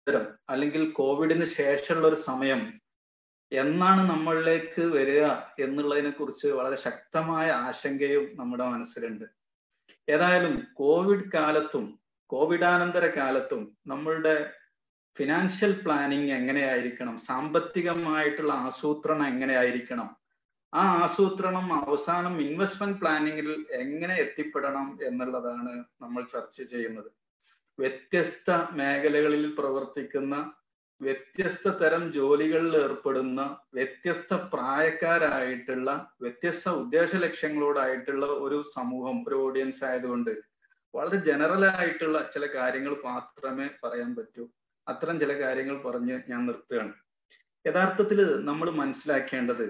കോവിഡാനന്തരം അല്ലെങ്കിൽ കോവിഡിന് ശേഷമുള്ള ഒരു സമയം എന്നാണ് നമ്മളിലേക്ക് വരിക എന്നുള്ളതിനെ കുറിച്ച് വളരെ ശക്തമായ ആശങ്കയും നമ്മുടെ മനസ്സിലുണ്ട് ഏതായാലും കോവിഡ് കാലത്തും കോവിഡാനന്തര കാലത്തും നമ്മളുടെ ഫിനാൻഷ്യൽ പ്ലാനിങ് എങ്ങനെയായിരിക്കണം സാമ്പത്തികമായിട്ടുള്ള ആസൂത്രണം എങ്ങനെയായിരിക്കണം ആ ആസൂത്രണം അവസാനം ഇൻവെസ്റ്റ്മെന്റ് പ്ലാനിങ്ങിൽ എങ്ങനെ എത്തിപ്പെടണം എന്നുള്ളതാണ് നമ്മൾ ചർച്ച ചെയ്യുന്നത് വ്യത്യസ്ത മേഖലകളിൽ പ്രവർത്തിക്കുന്ന വ്യത്യസ്ത തരം ജോലികളിൽ ഏർപ്പെടുന്ന വ്യത്യസ്ത പ്രായക്കാരായിട്ടുള്ള വ്യത്യസ്ത ഉദ്ദേശ ലക്ഷ്യങ്ങളോടായിട്ടുള്ള ഒരു സമൂഹം ഒരു ഓഡിയൻസ് ആയതുകൊണ്ട് വളരെ ജനറൽ ആയിട്ടുള്ള ചില കാര്യങ്ങൾ മാത്രമേ പറയാൻ പറ്റൂ അത്തരം ചില കാര്യങ്ങൾ പറഞ്ഞ് ഞാൻ നിർത്തുകയാണ് യഥാർത്ഥത്തിൽ നമ്മൾ മനസ്സിലാക്കേണ്ടത്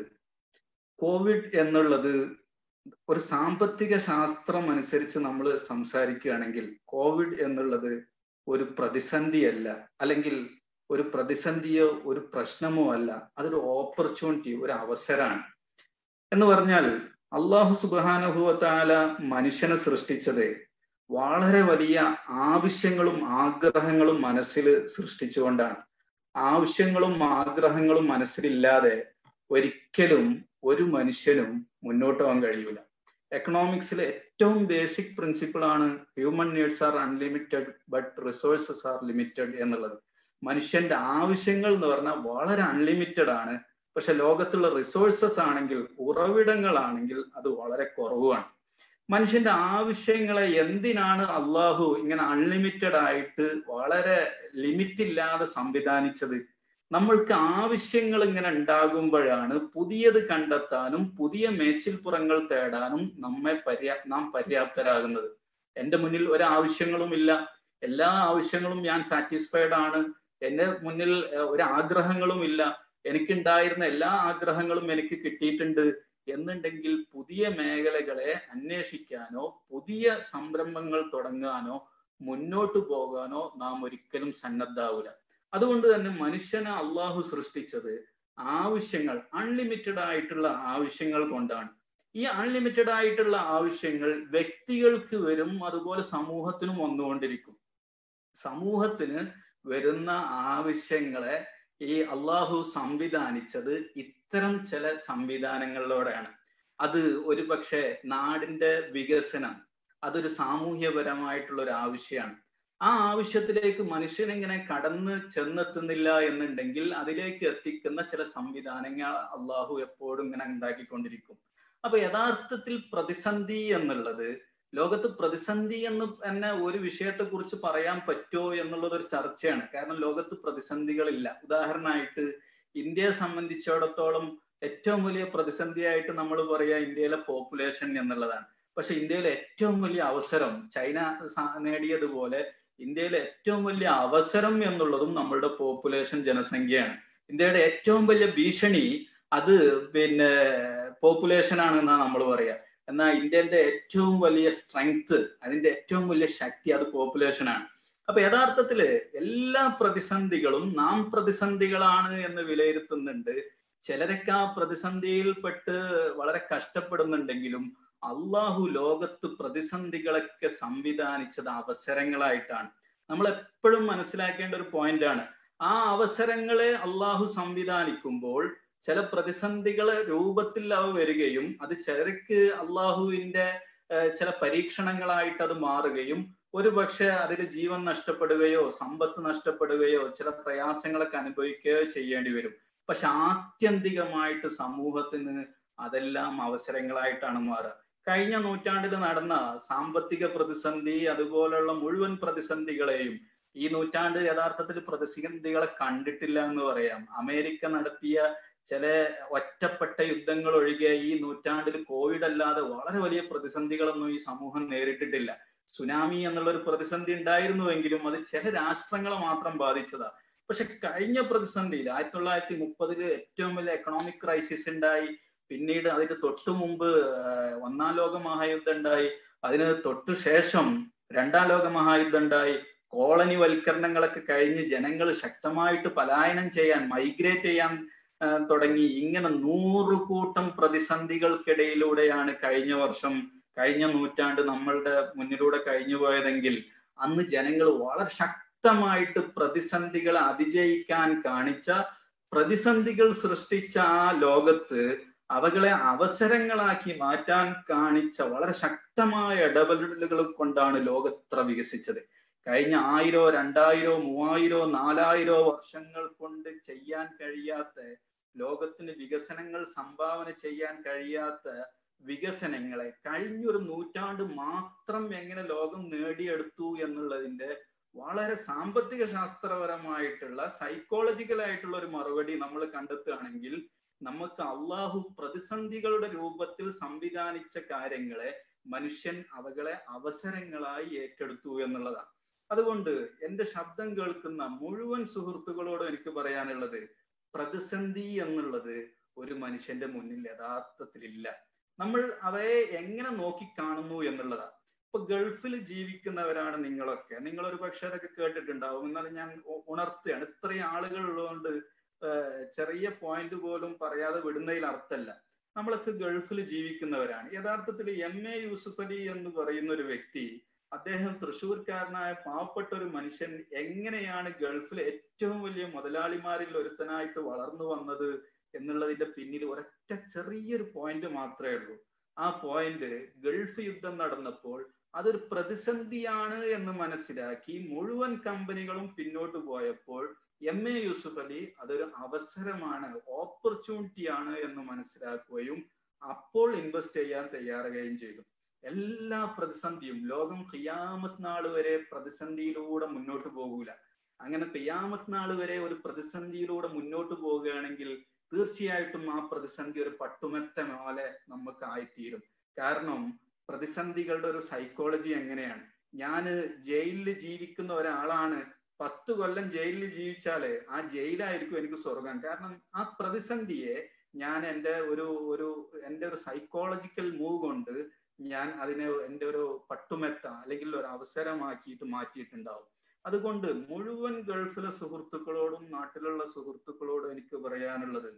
കോവിഡ് എന്നുള്ളത് ഒരു സാമ്പത്തിക ശാസ്ത്രം അനുസരിച്ച് നമ്മൾ സംസാരിക്കുകയാണെങ്കിൽ കോവിഡ് എന്നുള്ളത് ഒരു പ്രതിസന്ധിയല്ല അല്ലെങ്കിൽ ഒരു പ്രതിസന്ധിയോ ഒരു പ്രശ്നമോ അല്ല അതൊരു ഓപ്പർച്യൂണിറ്റി ഒരു അവസരമാണ് എന്ന് പറഞ്ഞാൽ അള്ളാഹു സുബാനുഭവത്താല മനുഷ്യനെ സൃഷ്ടിച്ചത് വളരെ വലിയ ആവശ്യങ്ങളും ആഗ്രഹങ്ങളും മനസ്സിൽ സൃഷ്ടിച്ചുകൊണ്ടാണ് ആവശ്യങ്ങളും ആഗ്രഹങ്ങളും മനസ്സിലില്ലാതെ ഒരിക്കലും ഒരു മനുഷ്യനും മുന്നോട്ട് പോകാൻ കഴിയൂല എക്കണോമിക്സിലെ ഏറ്റവും ബേസിക് പ്രിൻസിപ്പിൾ ആണ് human needs are unlimited but resources are limited എന്നുള്ളത് മനുഷ്യന്റെ ആവശ്യങ്ങൾ എന്ന് പറഞ്ഞാൽ വളരെ അൺലിമിറ്റഡ് ആണ് പക്ഷെ ലോകത്തുള്ള റിസോഴ്സസ് ആണെങ്കിൽ ഉറവിടങ്ങളാണെങ്കിൽ അത് വളരെ കുറവാണ് മനുഷ്യന്റെ ആവശ്യങ്ങളെ എന്തിനാണ് അള്ളാഹു ഇങ്ങനെ അൺലിമിറ്റഡ് ആയിട്ട് വളരെ ലിമിറ്റ് ഇല്ലാതെ സംവിധാനിച്ചത് നമ്മൾക്ക് ആവശ്യങ്ങൾ ഇങ്ങനെ ഉണ്ടാകുമ്പോഴാണ് പുതിയത് കണ്ടെത്താനും പുതിയ മേച്ചിൽപ്പുറങ്ങൾ തേടാനും നമ്മെ പര്യാ നാം പര്യാപ്തരാകുന്നത് എന്റെ മുന്നിൽ ഒരാവശ്യങ്ങളും ഇല്ല എല്ലാ ആവശ്യങ്ങളും ഞാൻ സാറ്റിസ്ഫൈഡ് ആണ് എന്റെ മുന്നിൽ ഒരു ആഗ്രഹങ്ങളും ഇല്ല എനിക്കുണ്ടായിരുന്ന എല്ലാ ആഗ്രഹങ്ങളും എനിക്ക് കിട്ടിയിട്ടുണ്ട് എന്നുണ്ടെങ്കിൽ പുതിയ മേഖലകളെ അന്വേഷിക്കാനോ പുതിയ സംരംഭങ്ങൾ തുടങ്ങാനോ മുന്നോട്ട് പോകാനോ നാം ഒരിക്കലും സന്നദ്ധാവൂല അതുകൊണ്ട് തന്നെ മനുഷ്യനെ അള്ളാഹു സൃഷ്ടിച്ചത് ആവശ്യങ്ങൾ അൺലിമിറ്റഡ് ആയിട്ടുള്ള ആവശ്യങ്ങൾ കൊണ്ടാണ് ഈ അൺലിമിറ്റഡ് ആയിട്ടുള്ള ആവശ്യങ്ങൾ വ്യക്തികൾക്ക് വരും അതുപോലെ സമൂഹത്തിനും വന്നുകൊണ്ടിരിക്കും സമൂഹത്തിന് വരുന്ന ആവശ്യങ്ങളെ ഈ അള്ളാഹു സംവിധാനിച്ചത് ഇത്തരം ചില സംവിധാനങ്ങളിലൂടെയാണ് അത് ഒരു പക്ഷേ നാടിന്റെ വികസനം അതൊരു സാമൂഹ്യപരമായിട്ടുള്ള ഒരു ആവശ്യമാണ് ആ ആവശ്യത്തിലേക്ക് മനുഷ്യൻ ഇങ്ങനെ കടന്ന് ചെന്നെത്തുന്നില്ല എന്നുണ്ടെങ്കിൽ അതിലേക്ക് എത്തിക്കുന്ന ചില സംവിധാനങ്ങൾ അള്ളാഹു എപ്പോഴും ഇങ്ങനെ ഉണ്ടാക്കിക്കൊണ്ടിരിക്കും അപ്പൊ യഥാർത്ഥത്തിൽ പ്രതിസന്ധി എന്നുള്ളത് ലോകത്ത് പ്രതിസന്ധി എന്ന് തന്നെ ഒരു വിഷയത്തെ കുറിച്ച് പറയാൻ പറ്റുമോ എന്നുള്ളത് ഒരു ചർച്ചയാണ് കാരണം ലോകത്ത് പ്രതിസന്ധികളില്ല ഉദാഹരണമായിട്ട് ഇന്ത്യയെ സംബന്ധിച്ചിടത്തോളം ഏറ്റവും വലിയ പ്രതിസന്ധിയായിട്ട് നമ്മൾ പറയാ ഇന്ത്യയിലെ പോപ്പുലേഷൻ എന്നുള്ളതാണ് പക്ഷെ ഇന്ത്യയിലെ ഏറ്റവും വലിയ അവസരം ചൈന നേടിയതുപോലെ ഇന്ത്യയിലെ ഏറ്റവും വലിയ അവസരം എന്നുള്ളതും നമ്മളുടെ പോപ്പുലേഷൻ ജനസംഖ്യയാണ് ഇന്ത്യയുടെ ഏറ്റവും വലിയ ഭീഷണി അത് പിന്നെ പോപ്പുലേഷൻ ആണെന്നാണ് നമ്മൾ പറയാ എന്നാൽ ഇന്ത്യന്റെ ഏറ്റവും വലിയ സ്ട്രെങ്ത് അതിന്റെ ഏറ്റവും വലിയ ശക്തി അത് പോപ്പുലേഷൻ ആണ് അപ്പൊ യഥാർത്ഥത്തില് എല്ലാ പ്രതിസന്ധികളും നാം പ്രതിസന്ധികളാണ് എന്ന് വിലയിരുത്തുന്നുണ്ട് ചിലരൊക്കെ ആ പ്രതിസന്ധിയിൽപ്പെട്ട് വളരെ കഷ്ടപ്പെടുന്നുണ്ടെങ്കിലും അള്ളാഹു ലോകത്ത് പ്രതിസന്ധികളൊക്കെ സംവിധാനിച്ചത് അവസരങ്ങളായിട്ടാണ് നമ്മൾ എപ്പോഴും മനസ്സിലാക്കേണ്ട ഒരു പോയിന്റ് ആണ് ആ അവസരങ്ങളെ അള്ളാഹു സംവിധാനിക്കുമ്പോൾ ചില പ്രതിസന്ധികളെ രൂപത്തിൽ അവ വരികയും അത് ചിലർക്ക് അള്ളാഹുവിന്റെ ചില പരീക്ഷണങ്ങളായിട്ട് അത് മാറുകയും ഒരു പക്ഷെ അതിൽ ജീവൻ നഷ്ടപ്പെടുകയോ സമ്പത്ത് നഷ്ടപ്പെടുകയോ ചില പ്രയാസങ്ങളൊക്കെ അനുഭവിക്കുകയോ ചെയ്യേണ്ടി വരും പക്ഷെ ആത്യന്തികമായിട്ട് സമൂഹത്തിന് അതെല്ലാം അവസരങ്ങളായിട്ടാണ് മാറുക കഴിഞ്ഞ നൂറ്റാണ്ടിൽ നടന്ന സാമ്പത്തിക പ്രതിസന്ധി അതുപോലുള്ള മുഴുവൻ പ്രതിസന്ധികളെയും ഈ നൂറ്റാണ്ട് യഥാർത്ഥത്തിൽ പ്രതിസന്ധികളെ കണ്ടിട്ടില്ല എന്ന് പറയാം അമേരിക്ക നടത്തിയ ചില ഒറ്റപ്പെട്ട യുദ്ധങ്ങൾ ഒഴികെ ഈ നൂറ്റാണ്ടിൽ കോവിഡ് അല്ലാതെ വളരെ വലിയ പ്രതിസന്ധികളൊന്നും ഈ സമൂഹം നേരിട്ടിട്ടില്ല സുനാമി എന്നുള്ള ഒരു പ്രതിസന്ധി ഉണ്ടായിരുന്നുവെങ്കിലും അത് ചില രാഷ്ട്രങ്ങളെ മാത്രം ബാധിച്ചതാ പക്ഷെ കഴിഞ്ഞ പ്രതിസന്ധിയിൽ ആയിരത്തി തൊള്ളായിരത്തി മുപ്പതില് ഏറ്റവും വലിയ എക്കണോമിക് ക്രൈസിസ് ഉണ്ടായി പിന്നീട് അതിന് തൊട്ടു മുമ്പ് ഒന്നാം ലോക മഹായുദ്ധം ഉണ്ടായി അതിന് തൊട്ടു ശേഷം രണ്ടാം ലോക മഹായുദ്ധം ഉണ്ടായി കോളനി വൽക്കരണങ്ങളൊക്കെ കഴിഞ്ഞ് ജനങ്ങൾ ശക്തമായിട്ട് പലായനം ചെയ്യാൻ മൈഗ്രേറ്റ് ചെയ്യാൻ തുടങ്ങി ഇങ്ങനെ നൂറുകൂട്ടം പ്രതിസന്ധികൾക്കിടയിലൂടെയാണ് കഴിഞ്ഞ വർഷം കഴിഞ്ഞ നൂറ്റാണ്ട് നമ്മളുടെ മുന്നിലൂടെ കഴിഞ്ഞു പോയതെങ്കിൽ അന്ന് ജനങ്ങൾ വളരെ ശക്തമായിട്ട് പ്രതിസന്ധികളെ അതിജയിക്കാൻ കാണിച്ച പ്രതിസന്ധികൾ സൃഷ്ടിച്ച ആ ലോകത്ത് അവകളെ അവസരങ്ങളാക്കി മാറ്റാൻ കാണിച്ച വളരെ ശക്തമായ ഇടപെടലുകൾ കൊണ്ടാണ് ലോകത്ര വികസിച്ചത് കഴിഞ്ഞ ആയിരോ രണ്ടായിരോ മൂവായിരോ നാലായിരോ വർഷങ്ങൾ കൊണ്ട് ചെയ്യാൻ കഴിയാത്ത ലോകത്തിന് വികസനങ്ങൾ സംഭാവന ചെയ്യാൻ കഴിയാത്ത വികസനങ്ങളെ കഴിഞ്ഞൊരു നൂറ്റാണ്ട് മാത്രം എങ്ങനെ ലോകം നേടിയെടുത്തു എന്നുള്ളതിന്റെ വളരെ സാമ്പത്തിക ശാസ്ത്രപരമായിട്ടുള്ള സൈക്കോളജിക്കൽ ആയിട്ടുള്ള ഒരു മറുപടി നമ്മൾ കണ്ടെത്തുകയാണെങ്കിൽ നമുക്ക് അള്ളാഹു പ്രതിസന്ധികളുടെ രൂപത്തിൽ സംവിധാനിച്ച കാര്യങ്ങളെ മനുഷ്യൻ അവകളെ അവസരങ്ങളായി ഏറ്റെടുത്തു എന്നുള്ളതാണ് അതുകൊണ്ട് എന്റെ ശബ്ദം കേൾക്കുന്ന മുഴുവൻ സുഹൃത്തുക്കളോടും എനിക്ക് പറയാനുള്ളത് പ്രതിസന്ധി എന്നുള്ളത് ഒരു മനുഷ്യന്റെ മുന്നിൽ യഥാർത്ഥത്തിലില്ല നമ്മൾ അവയെ എങ്ങനെ നോക്കിക്കാണുന്നു എന്നുള്ളതാണ് ഇപ്പൊ ഗൾഫിൽ ജീവിക്കുന്നവരാണ് നിങ്ങളൊക്കെ നിങ്ങൾ ഒരു പക്ഷെ അതൊക്കെ കേട്ടിട്ടുണ്ടാവും എന്നാൽ ഞാൻ ഉണർത്തുകയാണ് ഇത്രയും ആളുകൾ ഉള്ളതുകൊണ്ട് ചെറിയ പോയിന്റ് പോലും പറയാതെ വിടുന്നതിൽ അർത്ഥമല്ല നമ്മളൊക്കെ ഗൾഫിൽ ജീവിക്കുന്നവരാണ് യഥാർത്ഥത്തിൽ എം എ യൂസുഫ് അലി എന്ന് പറയുന്ന ഒരു വ്യക്തി അദ്ദേഹം തൃശ്ശൂർക്കാരനായ പാവപ്പെട്ട ഒരു മനുഷ്യൻ എങ്ങനെയാണ് ഗൾഫിലെ ഏറ്റവും വലിയ മുതലാളിമാരിൽ ഒരുത്തനായിട്ട് വളർന്നു വന്നത് എന്നുള്ളതിന്റെ പിന്നിൽ ഒരൊറ്റ ചെറിയൊരു പോയിന്റ് മാത്രമേ ഉള്ളൂ ആ പോയിന്റ് ഗൾഫ് യുദ്ധം നടന്നപ്പോൾ അതൊരു പ്രതിസന്ധിയാണ് എന്ന് മനസ്സിലാക്കി മുഴുവൻ കമ്പനികളും പിന്നോട്ട് പോയപ്പോൾ എം എ യൂസുഫ് അലി അതൊരു അവസരമാണ് ഓപ്പർച്യൂണിറ്റി ആണ് എന്ന് മനസ്സിലാക്കുകയും അപ്പോൾ ഇൻവെസ്റ്റ് ചെയ്യാൻ തയ്യാറുകയും ചെയ്തു എല്ലാ പ്രതിസന്ധിയും ലോകം ഖിയാമത്ത് നാൾ വരെ പ്രതിസന്ധിയിലൂടെ മുന്നോട്ട് പോകൂല അങ്ങനെ ഖിയാമത്ത് നാൾ വരെ ഒരു പ്രതിസന്ധിയിലൂടെ മുന്നോട്ട് പോവുകയാണെങ്കിൽ തീർച്ചയായിട്ടും ആ പ്രതിസന്ധി ഒരു പട്ടുമെത്ത പോലെ നമുക്ക് ആയിത്തീരും കാരണം പ്രതിസന്ധികളുടെ ഒരു സൈക്കോളജി എങ്ങനെയാണ് ഞാന് ജയിലിൽ ജീവിക്കുന്ന ഒരാളാണ് പത്ത് കൊല്ലം ജയിലിൽ ജീവിച്ചാല് ആ ജയിലായിരിക്കും എനിക്ക് സ്വർഗം കാരണം ആ പ്രതിസന്ധിയെ ഞാൻ എൻ്റെ ഒരു ഒരു എൻ്റെ ഒരു സൈക്കോളജിക്കൽ മൂവ് കൊണ്ട് ഞാൻ അതിനെ എൻ്റെ ഒരു പട്ടുമെത്ത അല്ലെങ്കിൽ ഒരു അവസരമാക്കിയിട്ട് മാറ്റിയിട്ടുണ്ടാവും അതുകൊണ്ട് മുഴുവൻ ഗൾഫിലെ സുഹൃത്തുക്കളോടും നാട്ടിലുള്ള സുഹൃത്തുക്കളോടും എനിക്ക് പറയാനുള്ളത്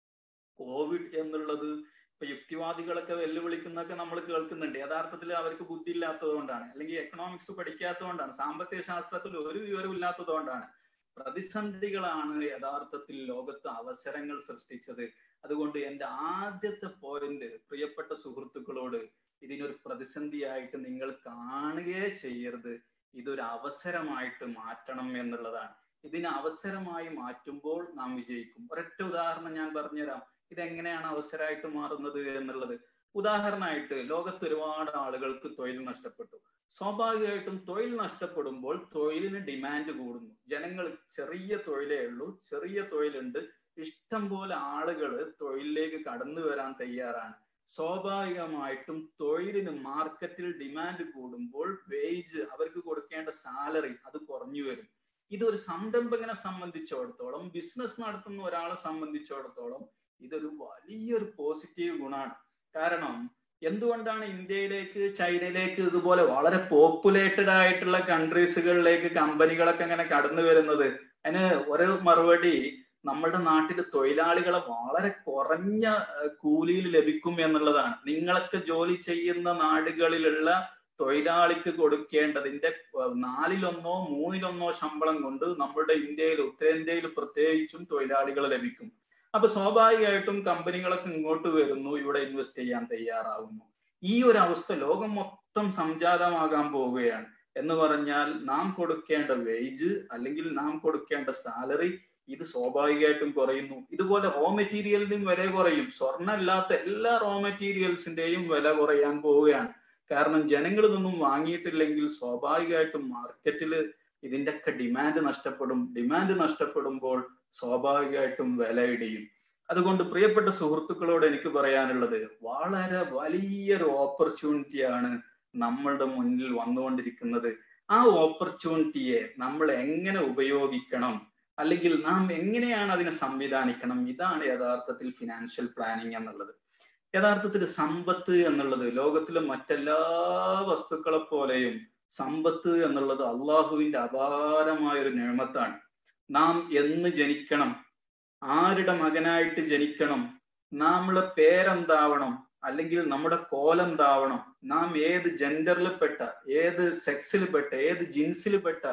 കോവിഡ് എന്നുള്ളത് ഇപ്പൊ യുക്തിവാദികളൊക്കെ വെല്ലുവിളിക്കുന്നൊക്കെ നമ്മൾ കേൾക്കുന്നുണ്ട് യഥാർത്ഥത്തിൽ അവർക്ക് ബുദ്ധി ഇല്ലാത്തത് കൊണ്ടാണ് അല്ലെങ്കിൽ എക്കണോമിക്സ് പഠിക്കാത്തത് കൊണ്ടാണ് സാമ്പത്തിക ശാസ്ത്രത്തിൽ ഒരു വിവരവും ഇല്ലാത്തത് കൊണ്ടാണ് പ്രതിസന്ധികളാണ് യഥാർത്ഥത്തിൽ ലോകത്ത് അവസരങ്ങൾ സൃഷ്ടിച്ചത് അതുകൊണ്ട് എൻ്റെ ആദ്യത്തെ പോയിന്റ് പ്രിയപ്പെട്ട സുഹൃത്തുക്കളോട് ഇതിനൊരു പ്രതിസന്ധിയായിട്ട് നിങ്ങൾ കാണുകയേ ചെയ്യരുത് ഇതൊരു അവസരമായിട്ട് മാറ്റണം എന്നുള്ളതാണ് ഇതിന് അവസരമായി മാറ്റുമ്പോൾ നാം വിജയിക്കും ഒരൊറ്റ ഉദാഹരണം ഞാൻ പറഞ്ഞുതരാം ഇതെങ്ങനെയാണ് അവസരമായിട്ട് മാറുന്നത് എന്നുള്ളത് ഉദാഹരണമായിട്ട് ലോകത്ത് ഒരുപാട് ആളുകൾക്ക് തൊഴിൽ നഷ്ടപ്പെട്ടു സ്വാഭാവികമായിട്ടും തൊഴിൽ നഷ്ടപ്പെടുമ്പോൾ തൊഴിലിന് ഡിമാൻഡ് കൂടുന്നു ജനങ്ങൾ ചെറിയ തൊഴിലേ ഉള്ളൂ ചെറിയ തൊഴിലുണ്ട് ഇഷ്ടം പോലെ ആളുകൾ തൊഴിലിലേക്ക് കടന്നു വരാൻ തയ്യാറാണ് സ്വാഭാവികമായിട്ടും തൊഴിലിന് മാർക്കറ്റിൽ ഡിമാൻഡ് കൂടുമ്പോൾ വേജ് അവർക്ക് കൊടുക്കേണ്ട സാലറി അത് കുറഞ്ഞു വരും ഇതൊരു സംരംഭകനെ സംബന്ധിച്ചിടത്തോളം ബിസിനസ് നടത്തുന്ന ഒരാളെ സംബന്ധിച്ചിടത്തോളം ഇതൊരു വലിയൊരു പോസിറ്റീവ് ഗുണമാണ് കാരണം എന്തുകൊണ്ടാണ് ഇന്ത്യയിലേക്ക് ചൈനയിലേക്ക് ഇതുപോലെ വളരെ പോപ്പുലേറ്റഡ് ആയിട്ടുള്ള കൺട്രീസുകളിലേക്ക് കമ്പനികളൊക്കെ അങ്ങനെ കടന്നു വരുന്നത് അതിന് ഒരു മറുപടി നമ്മുടെ നാട്ടിൽ തൊഴിലാളികളെ വളരെ കുറഞ്ഞ കൂലിയിൽ ലഭിക്കും എന്നുള്ളതാണ് നിങ്ങളൊക്കെ ജോലി ചെയ്യുന്ന നാടുകളിലുള്ള തൊഴിലാളിക്ക് കൊടുക്കേണ്ടതിന്റെ നാലിലൊന്നോ മൂന്നിലൊന്നോ ശമ്പളം കൊണ്ട് നമ്മുടെ ഇന്ത്യയിൽ ഉത്തരേന്ത്യയിൽ പ്രത്യേകിച്ചും തൊഴിലാളികൾ ലഭിക്കും അപ്പൊ സ്വാഭാവികമായിട്ടും കമ്പനികളൊക്കെ ഇങ്ങോട്ട് വരുന്നു ഇവിടെ ഇൻവെസ്റ്റ് ചെയ്യാൻ തയ്യാറാവുന്നു ഈ ഒരു അവസ്ഥ ലോകം മൊത്തം സംജാതമാകാൻ പോവുകയാണ് എന്ന് പറഞ്ഞാൽ നാം കൊടുക്കേണ്ട വേജ് അല്ലെങ്കിൽ നാം കൊടുക്കേണ്ട സാലറി ഇത് സ്വാഭാവികമായിട്ടും കുറയുന്നു ഇതുപോലെ റോ മെറ്റീരിയലിന്റെയും വില കുറയും സ്വർണ്ണമില്ലാത്ത എല്ലാ റോ മെറ്റീരിയൽസിന്റെയും വില കുറയാൻ പോവുകയാണ് കാരണം ജനങ്ങൾ ഇതൊന്നും വാങ്ങിയിട്ടില്ലെങ്കിൽ സ്വാഭാവികമായിട്ടും മാർക്കറ്റിൽ ഇതിന്റെ ഒക്കെ ഡിമാൻഡ് നഷ്ടപ്പെടും ഡിമാൻഡ് നഷ്ടപ്പെടുമ്പോൾ സ്വാഭാവികമായിട്ടും വില ഇടിയും അതുകൊണ്ട് പ്രിയപ്പെട്ട സുഹൃത്തുക്കളോട് എനിക്ക് പറയാനുള്ളത് വളരെ വലിയൊരു ഓപ്പർച്യൂണിറ്റിയാണ് നമ്മളുടെ മുന്നിൽ വന്നുകൊണ്ടിരിക്കുന്നത് ആ ഓപ്പർച്യൂണിറ്റിയെ നമ്മൾ എങ്ങനെ ഉപയോഗിക്കണം അല്ലെങ്കിൽ നാം എങ്ങനെയാണ് അതിനെ സംവിധാനിക്കണം ഇതാണ് യഥാർത്ഥത്തിൽ ഫിനാൻഷ്യൽ പ്ലാനിങ് എന്നുള്ളത് യഥാർത്ഥത്തിൽ സമ്പത്ത് എന്നുള്ളത് ലോകത്തിലെ മറ്റെല്ലാ വസ്തുക്കളെ പോലെയും സമ്പത്ത് എന്നുള്ളത് അള്ളാഹുവിന്റെ അപാരമായ ഒരു നിയമത്താണ് നാം എന്ന് ജനിക്കണം ആരുടെ മകനായിട്ട് ജനിക്കണം നമ്മളെ പേരെന്താവണം അല്ലെങ്കിൽ നമ്മുടെ കോലെന്താവണം നാം ഏത് ജെൻഡറിൽ പെട്ട ഏത് സെക്സിൽ പെട്ട ഏത് ജിൻസിൽ പെട്ട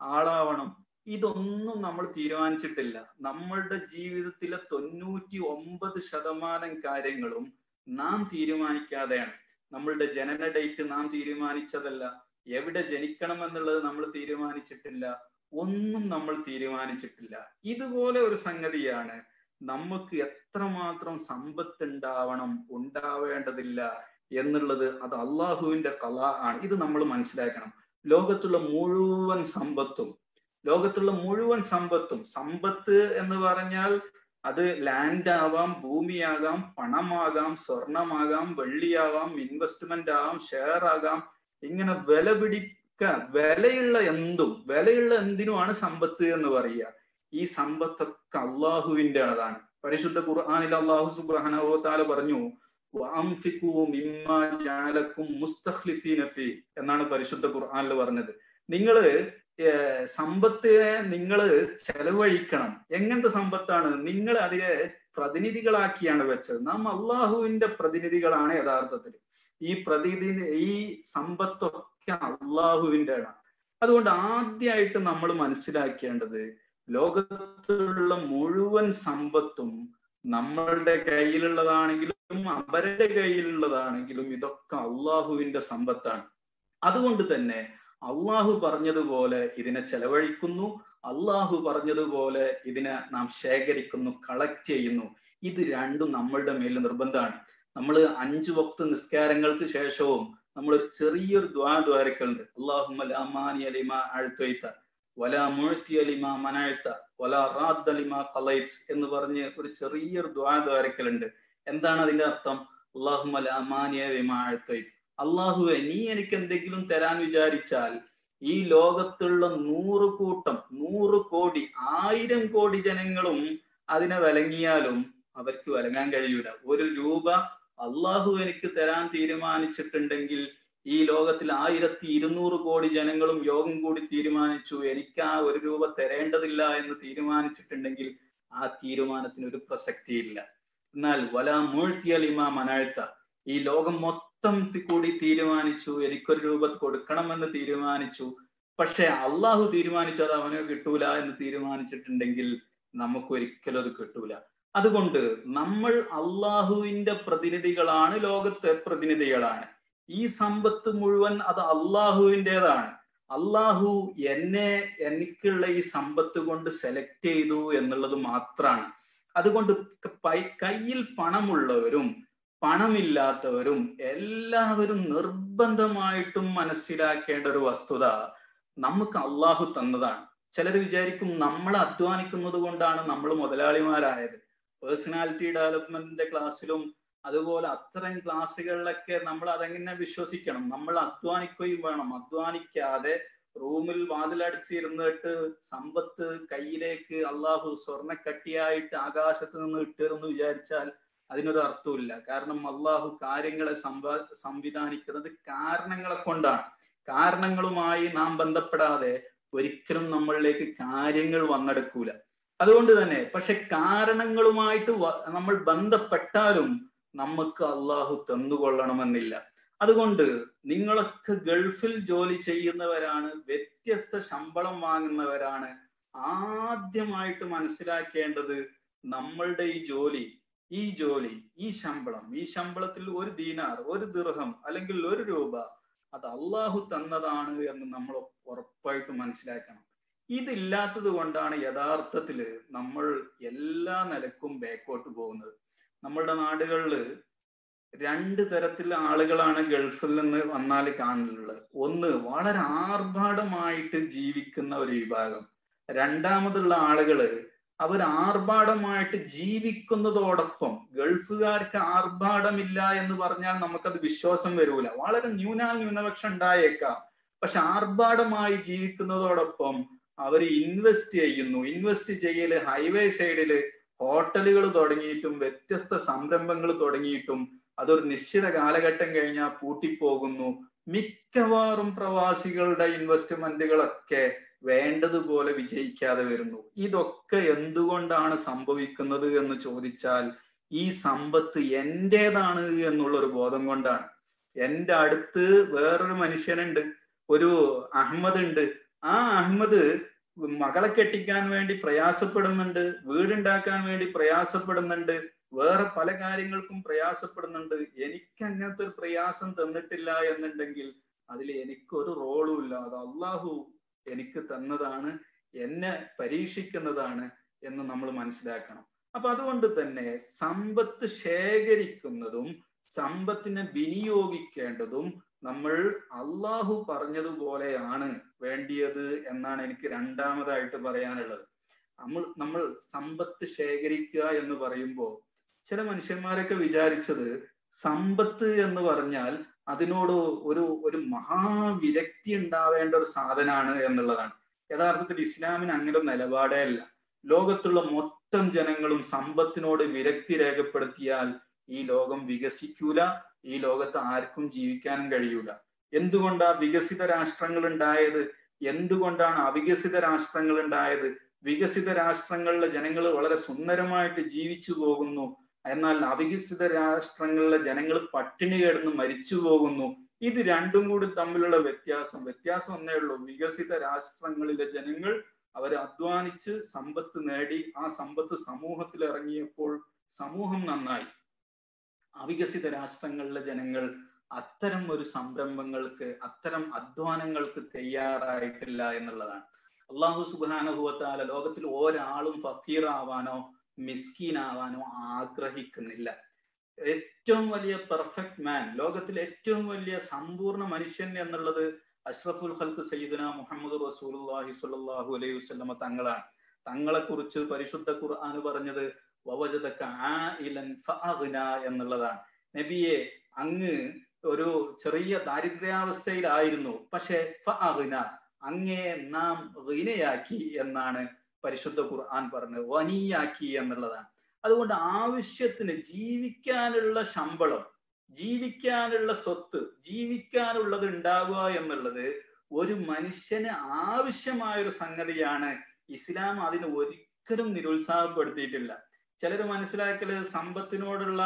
ആളാവണം ഇതൊന്നും നമ്മൾ തീരുമാനിച്ചിട്ടില്ല നമ്മളുടെ ജീവിതത്തിലെ തൊണ്ണൂറ്റി ഒമ്പത് ശതമാനം കാര്യങ്ങളും നാം തീരുമാനിക്കാതെയാണ് നമ്മളുടെ ജനന ഡേറ്റ് നാം തീരുമാനിച്ചതല്ല എവിടെ ജനിക്കണം എന്നുള്ളത് നമ്മൾ തീരുമാനിച്ചിട്ടില്ല ഒന്നും നമ്മൾ തീരുമാനിച്ചിട്ടില്ല ഇതുപോലെ ഒരു സംഗതിയാണ് നമുക്ക് എത്രമാത്രം സമ്പത്ത് ഉണ്ടാവണം ഉണ്ടാവേണ്ടതില്ല എന്നുള്ളത് അത് അള്ളാഹുവിന്റെ കല ആണ് ഇത് നമ്മൾ മനസ്സിലാക്കണം ലോകത്തുള്ള മുഴുവൻ സമ്പത്തും ലോകത്തുള്ള മുഴുവൻ സമ്പത്തും സമ്പത്ത് എന്ന് പറഞ്ഞാൽ അത് ലാൻഡ് ആവാം ഭൂമിയാകാം പണമാകാം സ്വർണമാകാം വെള്ളിയാകാം ഇൻവെസ്റ്റ്മെന്റ് ആകാം ഷെയർ ആകാം ഇങ്ങനെ വില പിടിക്ക വിലയുള്ള എന്തും വിലയുള്ള എന്തിനുമാണ് സമ്പത്ത് എന്ന് പറയുക ഈ സമ്പത്തൊക്കെ അള്ളാഹുവിന്റെ അതാണ് പരിശുദ്ധ ഖുർആാനിൽ അള്ളാഹു സുബ്രഹനോ താല പറഞ്ഞു എന്നാണ് പരിശുദ്ധ ഖുർആാനിൽ പറഞ്ഞത് നിങ്ങള് സമ്പത്തിനെ നിങ്ങൾ ചെലവഴിക്കണം എങ്ങനത്തെ സമ്പത്താണ് നിങ്ങൾ അതിനെ പ്രതിനിധികളാക്കിയാണ് വെച്ചത് നാം അള്ളാഹുവിന്റെ പ്രതിനിധികളാണ് യഥാർത്ഥത്തിൽ ഈ പ്രതിനിധി ഈ സമ്പത്തൊക്കെ അള്ളാഹുവിന്റെ ആണ് അതുകൊണ്ട് ആദ്യമായിട്ട് നമ്മൾ മനസ്സിലാക്കേണ്ടത് ലോകത്തുള്ള മുഴുവൻ സമ്പത്തും നമ്മളുടെ കയ്യിലുള്ളതാണെങ്കിലും അവരുടെ കയ്യിലുള്ളതാണെങ്കിലും ഇതൊക്കെ അള്ളാഹുവിന്റെ സമ്പത്താണ് അതുകൊണ്ട് തന്നെ അള്ളാഹു പറഞ്ഞതുപോലെ ഇതിനെ ചെലവഴിക്കുന്നു അള്ളാഹു പറഞ്ഞതുപോലെ ഇതിനെ നാം ശേഖരിക്കുന്നു കളക്ട് ചെയ്യുന്നു ഇത് രണ്ടും നമ്മളുടെ മേൽ നിർബന്ധമാണ് നമ്മൾ അഞ്ചു വക്ത് നിസ്കാരങ്ങൾക്ക് ശേഷവും നമ്മൾ ഒരു ചെറിയൊരു ദ്വാ ദ്വാരക്കലുണ്ട് അള്ളാഹുമാനി അലിമ അഴുത്തൊയ്ത്ത വല മുഴത്തി അലിമ മനാഴ്ത്ത വല റാദ് അലിമ കലൈറ്റ്സ് എന്ന് പറഞ്ഞ് ഒരു ചെറിയൊരു ദ്വാ ദ്വാരക്കലുണ്ട് എന്താണ് അതിന്റെ അർത്ഥം അള്ളാഹുമാനി അലിമ അഴുത്തൊയ്ത്ത് അള്ളാഹുവെ നീ എനിക്ക് എന്തെങ്കിലും തരാൻ വിചാരിച്ചാൽ ഈ ലോകത്തുള്ള നൂറ് കൂട്ടം നൂറ് കോടി ആയിരം കോടി ജനങ്ങളും അതിനെ വിലങ്ങിയാലും അവർക്ക് വിലങ്ങാൻ കഴിയൂല ഒരു രൂപ അള്ളാഹു എനിക്ക് തരാൻ തീരുമാനിച്ചിട്ടുണ്ടെങ്കിൽ ഈ ലോകത്തിൽ ആയിരത്തി ഇരുന്നൂറ് കോടി ജനങ്ങളും യോഗം കൂടി തീരുമാനിച്ചു എനിക്ക് ആ ഒരു രൂപ തരേണ്ടതില്ല എന്ന് തീരുമാനിച്ചിട്ടുണ്ടെങ്കിൽ ആ തീരുമാനത്തിന് ഒരു പ്രസക്തിയില്ല എന്നാൽ വല മൂഴ്ത്തിയലിമ മനാഴ്ത്ത ഈ ലോകം മൊത്തം കൂടി തീരുമാനിച്ചു എനിക്കൊരു രൂപ കൊടുക്കണമെന്ന് തീരുമാനിച്ചു പക്ഷെ അള്ളാഹു തീരുമാനിച്ചു അത് അവന് കിട്ടൂല എന്ന് തീരുമാനിച്ചിട്ടുണ്ടെങ്കിൽ നമുക്ക് ഒരിക്കലും അത് കിട്ടൂല അതുകൊണ്ട് നമ്മൾ അള്ളാഹുവിന്റെ പ്രതിനിധികളാണ് ലോകത്തെ പ്രതിനിധികളാണ് ഈ സമ്പത്ത് മുഴുവൻ അത് അള്ളാഹുവിൻ്റെതാണ് അള്ളാഹു എന്നെ എനിക്കുള്ള ഈ സമ്പത്ത് കൊണ്ട് സെലക്ട് ചെയ്തു എന്നുള്ളത് മാത്രമാണ് അതുകൊണ്ട് കയ്യിൽ പണമുള്ളവരും പണമില്ലാത്തവരും എല്ലാവരും നിർബന്ധമായിട്ടും മനസ്സിലാക്കേണ്ട ഒരു വസ്തുത നമുക്ക് അള്ളാഹു തന്നതാണ് ചിലർ വിചാരിക്കും നമ്മൾ അധ്വാനിക്കുന്നത് കൊണ്ടാണ് നമ്മൾ മുതലാളിമാരായത് പേഴ്സണാലിറ്റി ഡെവലപ്മെന്റിന്റെ ക്ലാസ്സിലും അതുപോലെ അത്തരം ക്ലാസ്സുകളിലൊക്കെ നമ്മൾ അതെങ്ങനെ വിശ്വസിക്കണം നമ്മൾ അധ്വാനിക്കുകയും വേണം അധ്വാനിക്കാതെ റൂമിൽ വാതിലടിച്ചിരുന്നിട്ട് സമ്പത്ത് കയ്യിലേക്ക് അള്ളാഹു സ്വർണ്ണക്കട്ടിയായിട്ട് ആകാശത്ത് നിന്ന് ഇട്ടിരുന്നു വിചാരിച്ചാൽ അതിനൊരു അർത്ഥമില്ല കാരണം അള്ളാഹു കാര്യങ്ങളെ സംവാ സംവിധാനിക്കുന്നത് കാരണങ്ങളെ കൊണ്ടാണ് കാരണങ്ങളുമായി നാം ബന്ധപ്പെടാതെ ഒരിക്കലും നമ്മളിലേക്ക് കാര്യങ്ങൾ വന്നെടുക്കൂല അതുകൊണ്ട് തന്നെ പക്ഷെ കാരണങ്ങളുമായിട്ട് നമ്മൾ ബന്ധപ്പെട്ടാലും നമുക്ക് അള്ളാഹു തന്നുകൊള്ളണമെന്നില്ല അതുകൊണ്ട് നിങ്ങളൊക്കെ ഗൾഫിൽ ജോലി ചെയ്യുന്നവരാണ് വ്യത്യസ്ത ശമ്പളം വാങ്ങുന്നവരാണ് ആദ്യമായിട്ട് മനസ്സിലാക്കേണ്ടത് നമ്മളുടെ ഈ ജോലി ഈ ജോലി ഈ ശമ്പളം ഈ ശമ്പളത്തിൽ ഒരു ദീനാർ ഒരു ദീർഘം അല്ലെങ്കിൽ ഒരു രൂപ അത് അള്ളാഹു തന്നതാണ് എന്ന് നമ്മൾ ഉറപ്പായിട്ട് മനസ്സിലാക്കണം ഇതില്ലാത്തത് കൊണ്ടാണ് യഥാർത്ഥത്തില് നമ്മൾ എല്ലാ നിലക്കും ബാക്കോട്ട് പോകുന്നത് നമ്മളുടെ നാടുകളിൽ രണ്ട് തരത്തിലുള്ള ആളുകളാണ് ഗൾഫിൽ നിന്ന് വന്നാൽ കാണുന്നുള്ളത് ഒന്ന് വളരെ ആർഭാടമായിട്ട് ജീവിക്കുന്ന ഒരു വിഭാഗം രണ്ടാമതുള്ള ആളുകള് അവർ ആർഭാടമായിട്ട് ജീവിക്കുന്നതോടൊപ്പം ഗൾഫുകാർക്ക് ആർഭാടമില്ല എന്ന് പറഞ്ഞാൽ നമുക്കത് വിശ്വാസം വരൂല വളരെ ന്യൂനാൽ ന്യൂനപക്ഷം ഉണ്ടായേക്കാം പക്ഷെ ആർഭാടമായി ജീവിക്കുന്നതോടൊപ്പം അവർ ഇൻവെസ്റ്റ് ചെയ്യുന്നു ഇൻവെസ്റ്റ് ചെയ്യല് ഹൈവേ സൈഡില് ഹോട്ടലുകൾ തുടങ്ങിയിട്ടും വ്യത്യസ്ത സംരംഭങ്ങൾ തുടങ്ങിയിട്ടും അതൊരു നിശ്ചിത കാലഘട്ടം കഴിഞ്ഞാൽ പൂട്ടിപ്പോകുന്നു മിക്കവാറും പ്രവാസികളുടെ ഇൻവെസ്റ്റ്മെന്റുകളൊക്കെ വേണ്ടതുപോലെ വിജയിക്കാതെ വരുന്നു ഇതൊക്കെ എന്തുകൊണ്ടാണ് സംഭവിക്കുന്നത് എന്ന് ചോദിച്ചാൽ ഈ സമ്പത്ത് എന്റേതാണ് എന്നുള്ള ഒരു ബോധം കൊണ്ടാണ് എൻ്റെ അടുത്ത് വേറൊരു മനുഷ്യനുണ്ട് ഒരു അഹമ്മദ് ഉണ്ട് ആ അഹമ്മദ് മകളെ കെട്ടിക്കാൻ വേണ്ടി പ്രയാസപ്പെടുന്നുണ്ട് വീടുണ്ടാക്കാൻ വേണ്ടി പ്രയാസപ്പെടുന്നുണ്ട് വേറെ പല കാര്യങ്ങൾക്കും പ്രയാസപ്പെടുന്നുണ്ട് എനിക്ക് അങ്ങനത്തെ ഒരു പ്രയാസം തന്നിട്ടില്ല എന്നുണ്ടെങ്കിൽ അതിൽ എനിക്കൊരു റോളും ഇല്ല അത് അള്ളാഹു എനിക്ക് തന്നതാണ് എന്നെ പരീക്ഷിക്കുന്നതാണ് എന്ന് നമ്മൾ മനസ്സിലാക്കണം അപ്പൊ അതുകൊണ്ട് തന്നെ സമ്പത്ത് ശേഖരിക്കുന്നതും സമ്പത്തിനെ വിനിയോഗിക്കേണ്ടതും നമ്മൾ അള്ളാഹു പറഞ്ഞതുപോലെയാണ് വേണ്ടിയത് എന്നാണ് എനിക്ക് രണ്ടാമതായിട്ട് പറയാനുള്ളത് നമ്മൾ നമ്മൾ സമ്പത്ത് ശേഖരിക്കുക എന്ന് പറയുമ്പോൾ ചില മനുഷ്യന്മാരൊക്കെ വിചാരിച്ചത് സമ്പത്ത് എന്ന് പറഞ്ഞാൽ അതിനോട് ഒരു ഒരു മഹാവിരക്തി ഉണ്ടാവേണ്ട ഒരു സാധനമാണ് എന്നുള്ളതാണ് യഥാർത്ഥത്തിൽ ഇസ്ലാമിന് അങ്ങനെ ഒരു നിലപാടേ അല്ല ലോകത്തുള്ള മൊത്തം ജനങ്ങളും സമ്പത്തിനോട് വിരക്തി രേഖപ്പെടുത്തിയാൽ ഈ ലോകം വികസിക്കൂല ഈ ലോകത്ത് ആർക്കും ജീവിക്കാനും കഴിയൂല എന്തുകൊണ്ടാ വികസിത രാഷ്ട്രങ്ങൾ ഉണ്ടായത് എന്തുകൊണ്ടാണ് അവികസിത രാഷ്ട്രങ്ങൾ ഉണ്ടായത് വികസിത രാഷ്ട്രങ്ങളിലെ ജനങ്ങൾ വളരെ സുന്ദരമായിട്ട് ജീവിച്ചു പോകുന്നു എന്നാൽ അവികസിത രാഷ്ട്രങ്ങളിലെ ജനങ്ങൾ പട്ടിണി കിടന്ന് മരിച്ചു പോകുന്നു ഇത് രണ്ടും കൂടി തമ്മിലുള്ള വ്യത്യാസം വ്യത്യാസം ഒന്നേ ഉള്ളൂ വികസിത രാഷ്ട്രങ്ങളിലെ ജനങ്ങൾ അവർ അധ്വാനിച്ച് സമ്പത്ത് നേടി ആ സമ്പത്ത് സമൂഹത്തിൽ ഇറങ്ങിയപ്പോൾ സമൂഹം നന്നായി അവികസിത രാഷ്ട്രങ്ങളിലെ ജനങ്ങൾ അത്തരം ഒരു സംരംഭങ്ങൾക്ക് അത്തരം അധ്വാനങ്ങൾക്ക് തയ്യാറായിട്ടില്ല എന്നുള്ളതാണ് അള്ളാഹു സുബാനുഭവത്താല ലോകത്തിൽ ഒരാളും ഫക്കീറാവാനോ മിസ്കീനാവാനോ ആഗ്രഹിക്കുന്നില്ല ഏറ്റവും വലിയ പെർഫെക്റ്റ് മാൻ ലോകത്തിൽ ഏറ്റവും വലിയ സമ്പൂർണ്ണ മനുഷ്യൻ എന്നുള്ളത് അഷ്റഫുൽ ഖൽക്ക് സയ്യിദന മുഹമ്മദ് റസൂലുള്ളാഹി സ്വല്ലല്ലാഹു അലൈഹി വസല്ലമ തങ്ങളാണ് തങ്ങളെ കുറിച്ച് പരിശുദ്ധ ഖുർആൻ പറഞ്ഞത് വവജദക ആയിലൻ ഫഅഗ്ന എന്നുള്ളതാണ് നബിയെ അങ്ങ് ഒരു ചെറിയ ദാരിദ്ര്യാവസ്ഥയിലായിരുന്നു പക്ഷെ ഫഅഗ്ന അങ്ങേ നാം ഗിനയാക്കി എന്നാണ് പരിശുദ്ധ ഖുർആൻ പറഞ്ഞത് വനിയാക്കി എന്നുള്ളതാണ് അതുകൊണ്ട് ആവശ്യത്തിന് ജീവിക്കാനുള്ള ശമ്പളം ജീവിക്കാനുള്ള സ്വത്ത് ജീവിക്കാനുള്ളത് ഉണ്ടാവുക എന്നുള്ളത് ഒരു മനുഷ്യന് ആവശ്യമായ ഒരു സംഗതിയാണ് ഇസ്ലാം അതിന് ഒരിക്കലും നിരുത്സാഹപ്പെടുത്തിയിട്ടില്ല ചിലർ മനസ്സിലാക്കല് സമ്പത്തിനോടുള്ള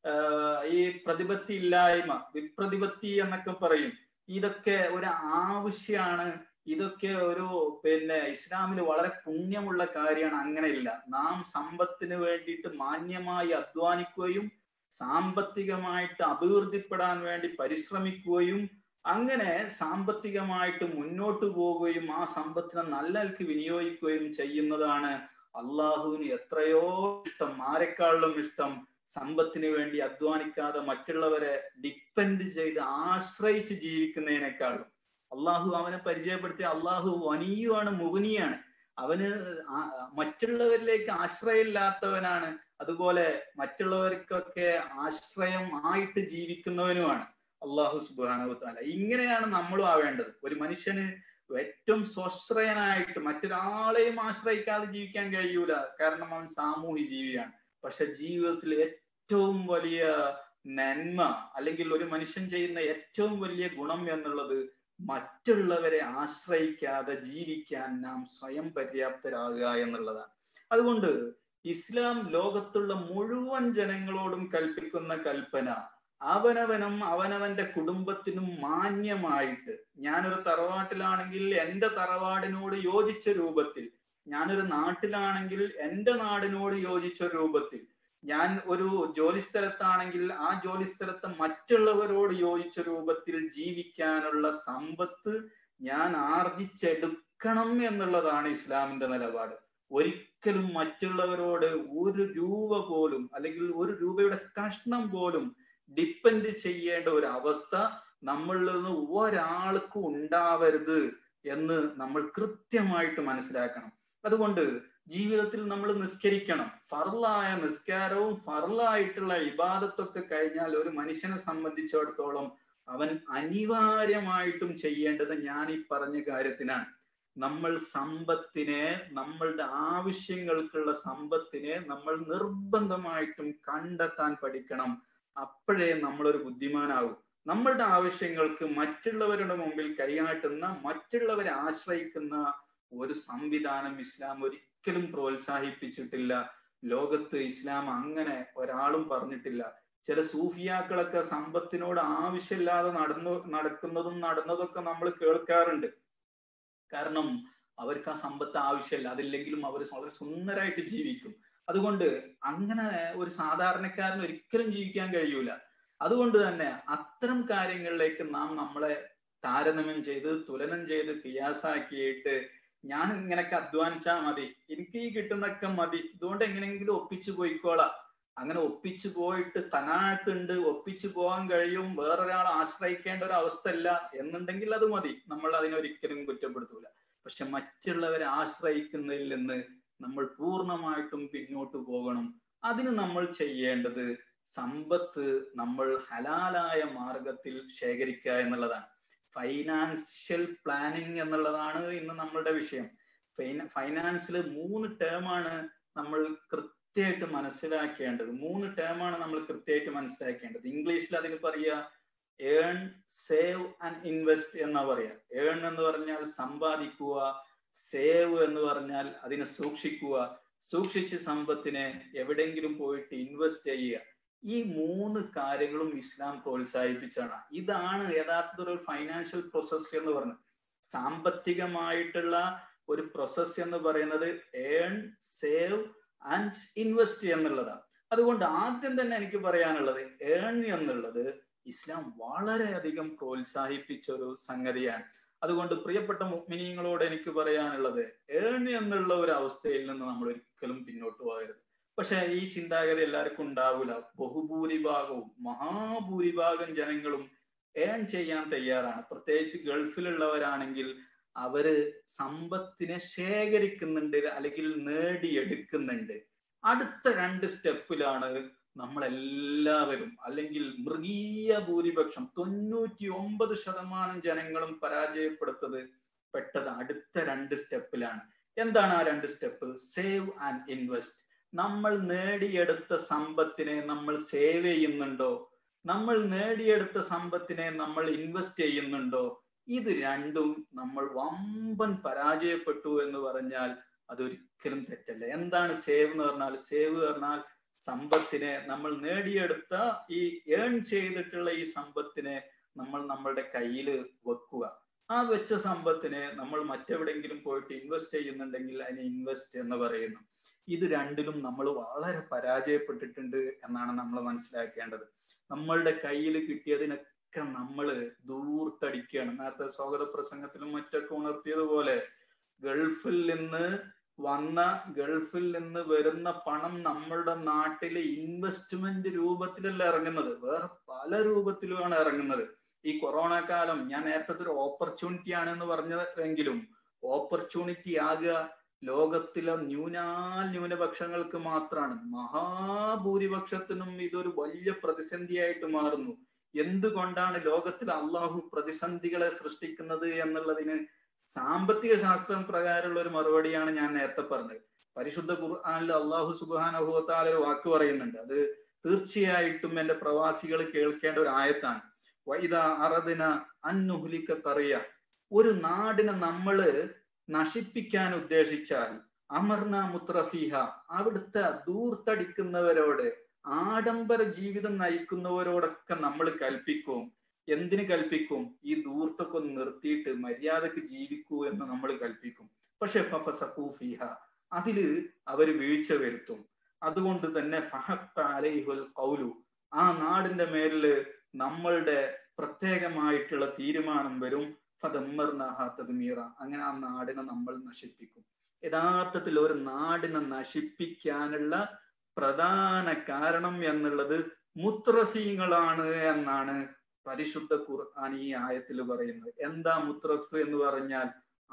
ഈ പ്രതിപത്തി ഇല്ലായ്മ വിപ്രതിപത്തി എന്നൊക്കെ പറയും ഇതൊക്കെ ഒരു ആവശ്യമാണ് ഇതൊക്കെ ഒരു പിന്നെ ഇസ്ലാമിൽ വളരെ പുണ്യമുള്ള കാര്യമാണ് അങ്ങനെയില്ല നാം സമ്പത്തിന് വേണ്ടിയിട്ട് മാന്യമായി അധ്വാനിക്കുകയും സാമ്പത്തികമായിട്ട് അഭിവൃദ്ധിപ്പെടാൻ വേണ്ടി പരിശ്രമിക്കുകയും അങ്ങനെ സാമ്പത്തികമായിട്ട് മുന്നോട്ട് പോവുകയും ആ സമ്പത്തിനെ നല്ലൽക്ക് വിനിയോഗിക്കുകയും ചെയ്യുന്നതാണ് അള്ളാഹുവിന് എത്രയോ ഇഷ്ടം ആരെക്കാളിലും ഇഷ്ടം സമ്പത്തിന് വേണ്ടി അധ്വാനിക്കാതെ മറ്റുള്ളവരെ ഡിപ്പെൻഡ് ചെയ്ത് ആശ്രയിച്ച് ജീവിക്കുന്നതിനേക്കാളും അള്ളാഹു അവനെ പരിചയപ്പെടുത്തിയ അള്ളാഹു വനിയുമാണ് മുഗനിയാണ് അവന് മറ്റുള്ളവരിലേക്ക് ആശ്രയമില്ലാത്തവനാണ് അതുപോലെ മറ്റുള്ളവർക്കൊക്കെ ആശ്രയം ആയിട്ട് ജീവിക്കുന്നവനുമാണ് അള്ളാഹു സുബാനുത്താല ഇങ്ങനെയാണ് നമ്മളും ആവേണ്ടത് ഒരു മനുഷ്യന് ഏറ്റവും സ്വശ്രയനായിട്ട് മറ്റൊരാളെയും ആശ്രയിക്കാതെ ജീവിക്കാൻ കഴിയൂല കാരണം അവൻ സാമൂഹ്യ ജീവിയാണ് പക്ഷെ ജീവിതത്തിൽ ഏറ്റവും വലിയ നന്മ അല്ലെങ്കിൽ ഒരു മനുഷ്യൻ ചെയ്യുന്ന ഏറ്റവും വലിയ ഗുണം എന്നുള്ളത് മറ്റുള്ളവരെ ആശ്രയിക്കാതെ ജീവിക്കാൻ നാം സ്വയം പര്യാപ്തരാകുക എന്നുള്ളതാണ് അതുകൊണ്ട് ഇസ്ലാം ലോകത്തുള്ള മുഴുവൻ ജനങ്ങളോടും കൽപ്പിക്കുന്ന കൽപ്പന അവനവനും അവനവന്റെ കുടുംബത്തിനും മാന്യമായിട്ട് ഞാനൊരു തറവാട്ടിലാണെങ്കിൽ എൻ്റെ തറവാടിനോട് യോജിച്ച രൂപത്തിൽ ഞാനൊരു നാട്ടിലാണെങ്കിൽ എൻ്റെ നാടിനോട് യോജിച്ച രൂപത്തിൽ ഞാൻ ഒരു ജോലി സ്ഥലത്താണെങ്കിൽ ആ ജോലി സ്ഥലത്ത് മറ്റുള്ളവരോട് യോജിച്ച രൂപത്തിൽ ജീവിക്കാനുള്ള സമ്പത്ത് ഞാൻ ആർജിച്ചെടുക്കണം എന്നുള്ളതാണ് ഇസ്ലാമിന്റെ നിലപാട് ഒരിക്കലും മറ്റുള്ളവരോട് ഒരു രൂപ പോലും അല്ലെങ്കിൽ ഒരു രൂപയുടെ കഷ്ണം പോലും ഡിപ്പെൻഡ് ചെയ്യേണ്ട ഒരു അവസ്ഥ നമ്മളിൽ നിന്ന് ഒരാൾക്കും ഉണ്ടാവരുത് എന്ന് നമ്മൾ കൃത്യമായിട്ട് മനസ്സിലാക്കണം അതുകൊണ്ട് ജീവിതത്തിൽ നമ്മൾ നിസ്കരിക്കണം ഫർലായ നിസ്കാരവും ഫർലായിട്ടുള്ള ഇബാദത്തൊക്കെ കഴിഞ്ഞാൽ ഒരു മനുഷ്യനെ സംബന്ധിച്ചിടത്തോളം അവൻ അനിവാര്യമായിട്ടും ചെയ്യേണ്ടത് ഞാൻ ഈ പറഞ്ഞ കാര്യത്തിനാണ് നമ്മൾ സമ്പത്തിനെ നമ്മളുടെ ആവശ്യങ്ങൾക്കുള്ള സമ്പത്തിനെ നമ്മൾ നിർബന്ധമായിട്ടും കണ്ടെത്താൻ പഠിക്കണം അപ്പോഴേ നമ്മളൊരു ബുദ്ധിമാനാവും നമ്മളുടെ ആവശ്യങ്ങൾക്ക് മറ്റുള്ളവരുടെ മുമ്പിൽ കൈകാട്ടുന്ന മറ്റുള്ളവരെ ആശ്രയിക്കുന്ന ഒരു സംവിധാനം ഇസ്ലാം ഒരിക്കലും പ്രോത്സാഹിപ്പിച്ചിട്ടില്ല ലോകത്ത് ഇസ്ലാം അങ്ങനെ ഒരാളും പറഞ്ഞിട്ടില്ല ചില സൂഫിയാക്കളൊക്കെ സമ്പത്തിനോട് ആവശ്യമില്ലാതെ നടന്നു നടക്കുന്നതും നടന്നതൊക്കെ നമ്മൾ കേൾക്കാറുണ്ട് കാരണം അവർക്ക് ആ സമ്പത്ത് ആവശ്യമില്ല അതില്ലെങ്കിലും അവർ വളരെ സുന്ദരായിട്ട് ജീവിക്കും അതുകൊണ്ട് അങ്ങനെ ഒരു സാധാരണക്കാരന് ഒരിക്കലും ജീവിക്കാൻ കഴിയൂല അതുകൊണ്ട് തന്നെ അത്തരം കാര്യങ്ങളിലേക്ക് നാം നമ്മളെ താരതമ്യം ചെയ്ത് തുലനം ചെയ്ത് പിയാസാക്കിയിട്ട് ഞാൻ ഇങ്ങനൊക്കെ അധ്വാനിച്ചാ മതി എനിക്ക് ഈ കിട്ടുന്നൊക്കെ മതി ഇതുകൊണ്ട് എങ്ങനെയെങ്കിലും ഒപ്പിച്ചു പോയിക്കോളാം അങ്ങനെ ഒപ്പിച്ചു പോയിട്ട് തനാഴത്തുണ്ട് ഒപ്പിച്ചു പോകാൻ കഴിയും വേറൊരാൾ ആശ്രയിക്കേണ്ട ഒരു അവസ്ഥ അല്ല എന്നുണ്ടെങ്കിൽ അത് മതി നമ്മൾ അതിനൊരിക്കലും കുറ്റപ്പെടുത്തൂല പക്ഷെ മറ്റുള്ളവരെ ആശ്രയിക്കുന്നതിൽ നിന്ന് നമ്മൾ പൂർണ്ണമായിട്ടും പിന്നോട്ട് പോകണം അതിന് നമ്മൾ ചെയ്യേണ്ടത് സമ്പത്ത് നമ്മൾ ഹലാലായ മാർഗത്തിൽ ശേഖരിക്കുക എന്നുള്ളതാണ് ഫൈനാൻഷ്യൽ പ്ലാനിങ് എന്നുള്ളതാണ് ഇന്ന് നമ്മളുടെ വിഷയം ഫൈനാൻസിൽ മൂന്ന് ടേമാണ് നമ്മൾ കൃത്യമായിട്ട് മനസ്സിലാക്കേണ്ടത് മൂന്ന് ടേമാണ് നമ്മൾ കൃത്യമായിട്ട് മനസ്സിലാക്കേണ്ടത് ഇംഗ്ലീഷിൽ അതിന് പറയുക ഏൺ സേവ് ആൻഡ് ഇൻവെസ്റ്റ് എന്നാ പറയാ ഏൺ എന്ന് പറഞ്ഞാൽ സമ്പാദിക്കുക സേവ് എന്ന് പറഞ്ഞാൽ അതിനെ സൂക്ഷിക്കുക സൂക്ഷിച്ച് സമ്പത്തിനെ എവിടെയെങ്കിലും പോയിട്ട് ഇൻവെസ്റ്റ് ചെയ്യുക ഈ മൂന്ന് കാര്യങ്ങളും ഇസ്ലാം പ്രോത്സാഹിപ്പിച്ചാണ് ഇതാണ് യഥാർത്ഥത്തിൽ ഒരു ഫൈനാൻഷ്യൽ പ്രോസസ് എന്ന് പറയുന്നത് സാമ്പത്തികമായിട്ടുള്ള ഒരു പ്രോസസ് എന്ന് പറയുന്നത് ഏൺ സേവ് ആൻഡ് ഇൻവെസ്റ്റ് എന്നുള്ളതാണ് അതുകൊണ്ട് ആദ്യം തന്നെ എനിക്ക് പറയാനുള്ളത് ഏൺ എന്നുള്ളത് ഇസ്ലാം വളരെയധികം പ്രോത്സാഹിപ്പിച്ച ഒരു സംഗതിയാണ് അതുകൊണ്ട് പ്രിയപ്പെട്ട മുഗ്മിനീങ്ങളോട് എനിക്ക് പറയാനുള്ളത് ഏൺ എന്നുള്ള ഒരു അവസ്ഥയിൽ നിന്ന് നമ്മൾ ഒരിക്കലും പിന്നോട്ട് പോകരുത് പക്ഷെ ഈ ചിന്താഗതി എല്ലാവർക്കും ഉണ്ടാവില്ല ബഹുഭൂരിഭാഗവും മഹാഭൂരിഭാഗം ജനങ്ങളും ഏൺ ചെയ്യാൻ തയ്യാറാണ് പ്രത്യേകിച്ച് ഗൾഫിലുള്ളവരാണെങ്കിൽ അവര് സമ്പത്തിനെ ശേഖരിക്കുന്നുണ്ട് അല്ലെങ്കിൽ നേടിയെടുക്കുന്നുണ്ട് അടുത്ത രണ്ട് സ്റ്റെപ്പിലാണ് നമ്മളെല്ലാവരും അല്ലെങ്കിൽ മൃഗീയ ഭൂരിപക്ഷം തൊണ്ണൂറ്റി ഒമ്പത് ശതമാനം ജനങ്ങളും പരാജയപ്പെടുത്തത് പെട്ടത് അടുത്ത രണ്ട് സ്റ്റെപ്പിലാണ് എന്താണ് ആ രണ്ട് സ്റ്റെപ്പ് സേവ് ആൻഡ് ഇൻവെസ്റ്റ് നമ്മൾ നേടിയെടുത്ത സമ്പത്തിനെ നമ്മൾ സേവ് ചെയ്യുന്നുണ്ടോ നമ്മൾ നേടിയെടുത്ത സമ്പത്തിനെ നമ്മൾ ഇൻവെസ്റ്റ് ചെയ്യുന്നുണ്ടോ ഇത് രണ്ടും നമ്മൾ വമ്പൻ പരാജയപ്പെട്ടു എന്ന് പറഞ്ഞാൽ അതൊരിക്കലും തെറ്റല്ല എന്താണ് സേവ് എന്ന് പറഞ്ഞാൽ സേവ് പറഞ്ഞാൽ സമ്പത്തിനെ നമ്മൾ നേടിയെടുത്ത ഈ ഏൺ ചെയ്തിട്ടുള്ള ഈ സമ്പത്തിനെ നമ്മൾ നമ്മളുടെ കയ്യിൽ വെക്കുക ആ വെച്ച സമ്പത്തിനെ നമ്മൾ മറ്റെവിടെങ്കിലും പോയിട്ട് ഇൻവെസ്റ്റ് ചെയ്യുന്നുണ്ടെങ്കിൽ അതിനെ ഇൻവെസ്റ്റ് എന്ന് പറയുന്നു ഇത് രണ്ടിലും നമ്മൾ വളരെ പരാജയപ്പെട്ടിട്ടുണ്ട് എന്നാണ് നമ്മൾ മനസ്സിലാക്കേണ്ടത് നമ്മളുടെ കയ്യിൽ കിട്ടിയതിനൊക്കെ നമ്മൾ ദൂർത്തടിക്കുകയാണ് നേരത്തെ സ്വാഗത പ്രസംഗത്തിലും മറ്റൊക്കെ ഉണർത്തിയതുപോലെ ഗൾഫിൽ നിന്ന് വന്ന ഗൾഫിൽ നിന്ന് വരുന്ന പണം നമ്മളുടെ നാട്ടിലെ ഇൻവെസ്റ്റ്മെന്റ് രൂപത്തിലല്ല ഇറങ്ങുന്നത് വേറെ പല രൂപത്തിലുമാണ് ഇറങ്ങുന്നത് ഈ കൊറോണ കാലം ഞാൻ നേരത്തെ ഒരു ഓപ്പർച്യൂണിറ്റി ആണ് എന്ന് പറഞ്ഞതെങ്കിലും ഓപ്പർച്യൂണിറ്റി ആകുക ലോകത്തിലെ ന്യൂനാൽ ന്യൂനപക്ഷങ്ങൾക്ക് മാത്രമാണ് മഹാഭൂരിപക്ഷത്തിനും ഇതൊരു വലിയ പ്രതിസന്ധിയായിട്ട് മാറുന്നു എന്തുകൊണ്ടാണ് ലോകത്തിൽ അള്ളാഹു പ്രതിസന്ധികളെ സൃഷ്ടിക്കുന്നത് എന്നുള്ളതിന് സാമ്പത്തിക ശാസ്ത്രം പ്രകാരമുള്ള ഒരു മറുപടിയാണ് ഞാൻ നേരത്തെ പറഞ്ഞത് പരിശുദ്ധ ഖുർആാനിൽ അള്ളാഹു സുബാനുഭവത്താൽ ഒരു വാക്ക് പറയുന്നുണ്ട് അത് തീർച്ചയായിട്ടും എന്റെ പ്രവാസികൾ കേൾക്കേണ്ട ഒരു ആയത്താണ് വൈദ അറദിന അന്നുഹുലിക്കറിയ ഒരു നാടിനെ നമ്മള് നശിപ്പിക്കാൻ ഉദ്ദേശിച്ചാൽ അമർന മുത്രഫീഹ അവിടുത്തെ ദൂർത്തടിക്കുന്നവരോട് ആഡംബര ജീവിതം നയിക്കുന്നവരോടൊക്കെ നമ്മൾ കൽപ്പിക്കും എന്തിന് കൽപ്പിക്കും ഈ ദൂർത്തൊക്കെ ഒന്ന് നിർത്തിയിട്ട് മര്യാദക്ക് ജീവിക്കൂ എന്ന് നമ്മൾ കൽപ്പിക്കും പക്ഷെ ഫീഹ അതില് അവര് വീഴ്ച വരുത്തും അതുകൊണ്ട് തന്നെ ഫഹത്തലൈഹുൽ കൗലു ആ നാടിന്റെ മേലില് നമ്മളുടെ പ്രത്യേകമായിട്ടുള്ള തീരുമാനം വരും ഫതമ്മർനഹാത്തതുമീറ അങ്ങനെ ആ നാടിനെ നമ്മൾ നശിപ്പിക്കും യഥാർത്ഥത്തിൽ ഒരു നാടിനെ നശിപ്പിക്കാനുള്ള പ്രധാന കാരണം എന്നുള്ളത് മുത്രഫീങ്ങളാണ് എന്നാണ് പരിശുദ്ധ ഖുർആൻ ഈ ആയത്തിൽ പറയുന്നത് എന്താ മുത്രഫ് എന്ന് പറഞ്ഞാൽ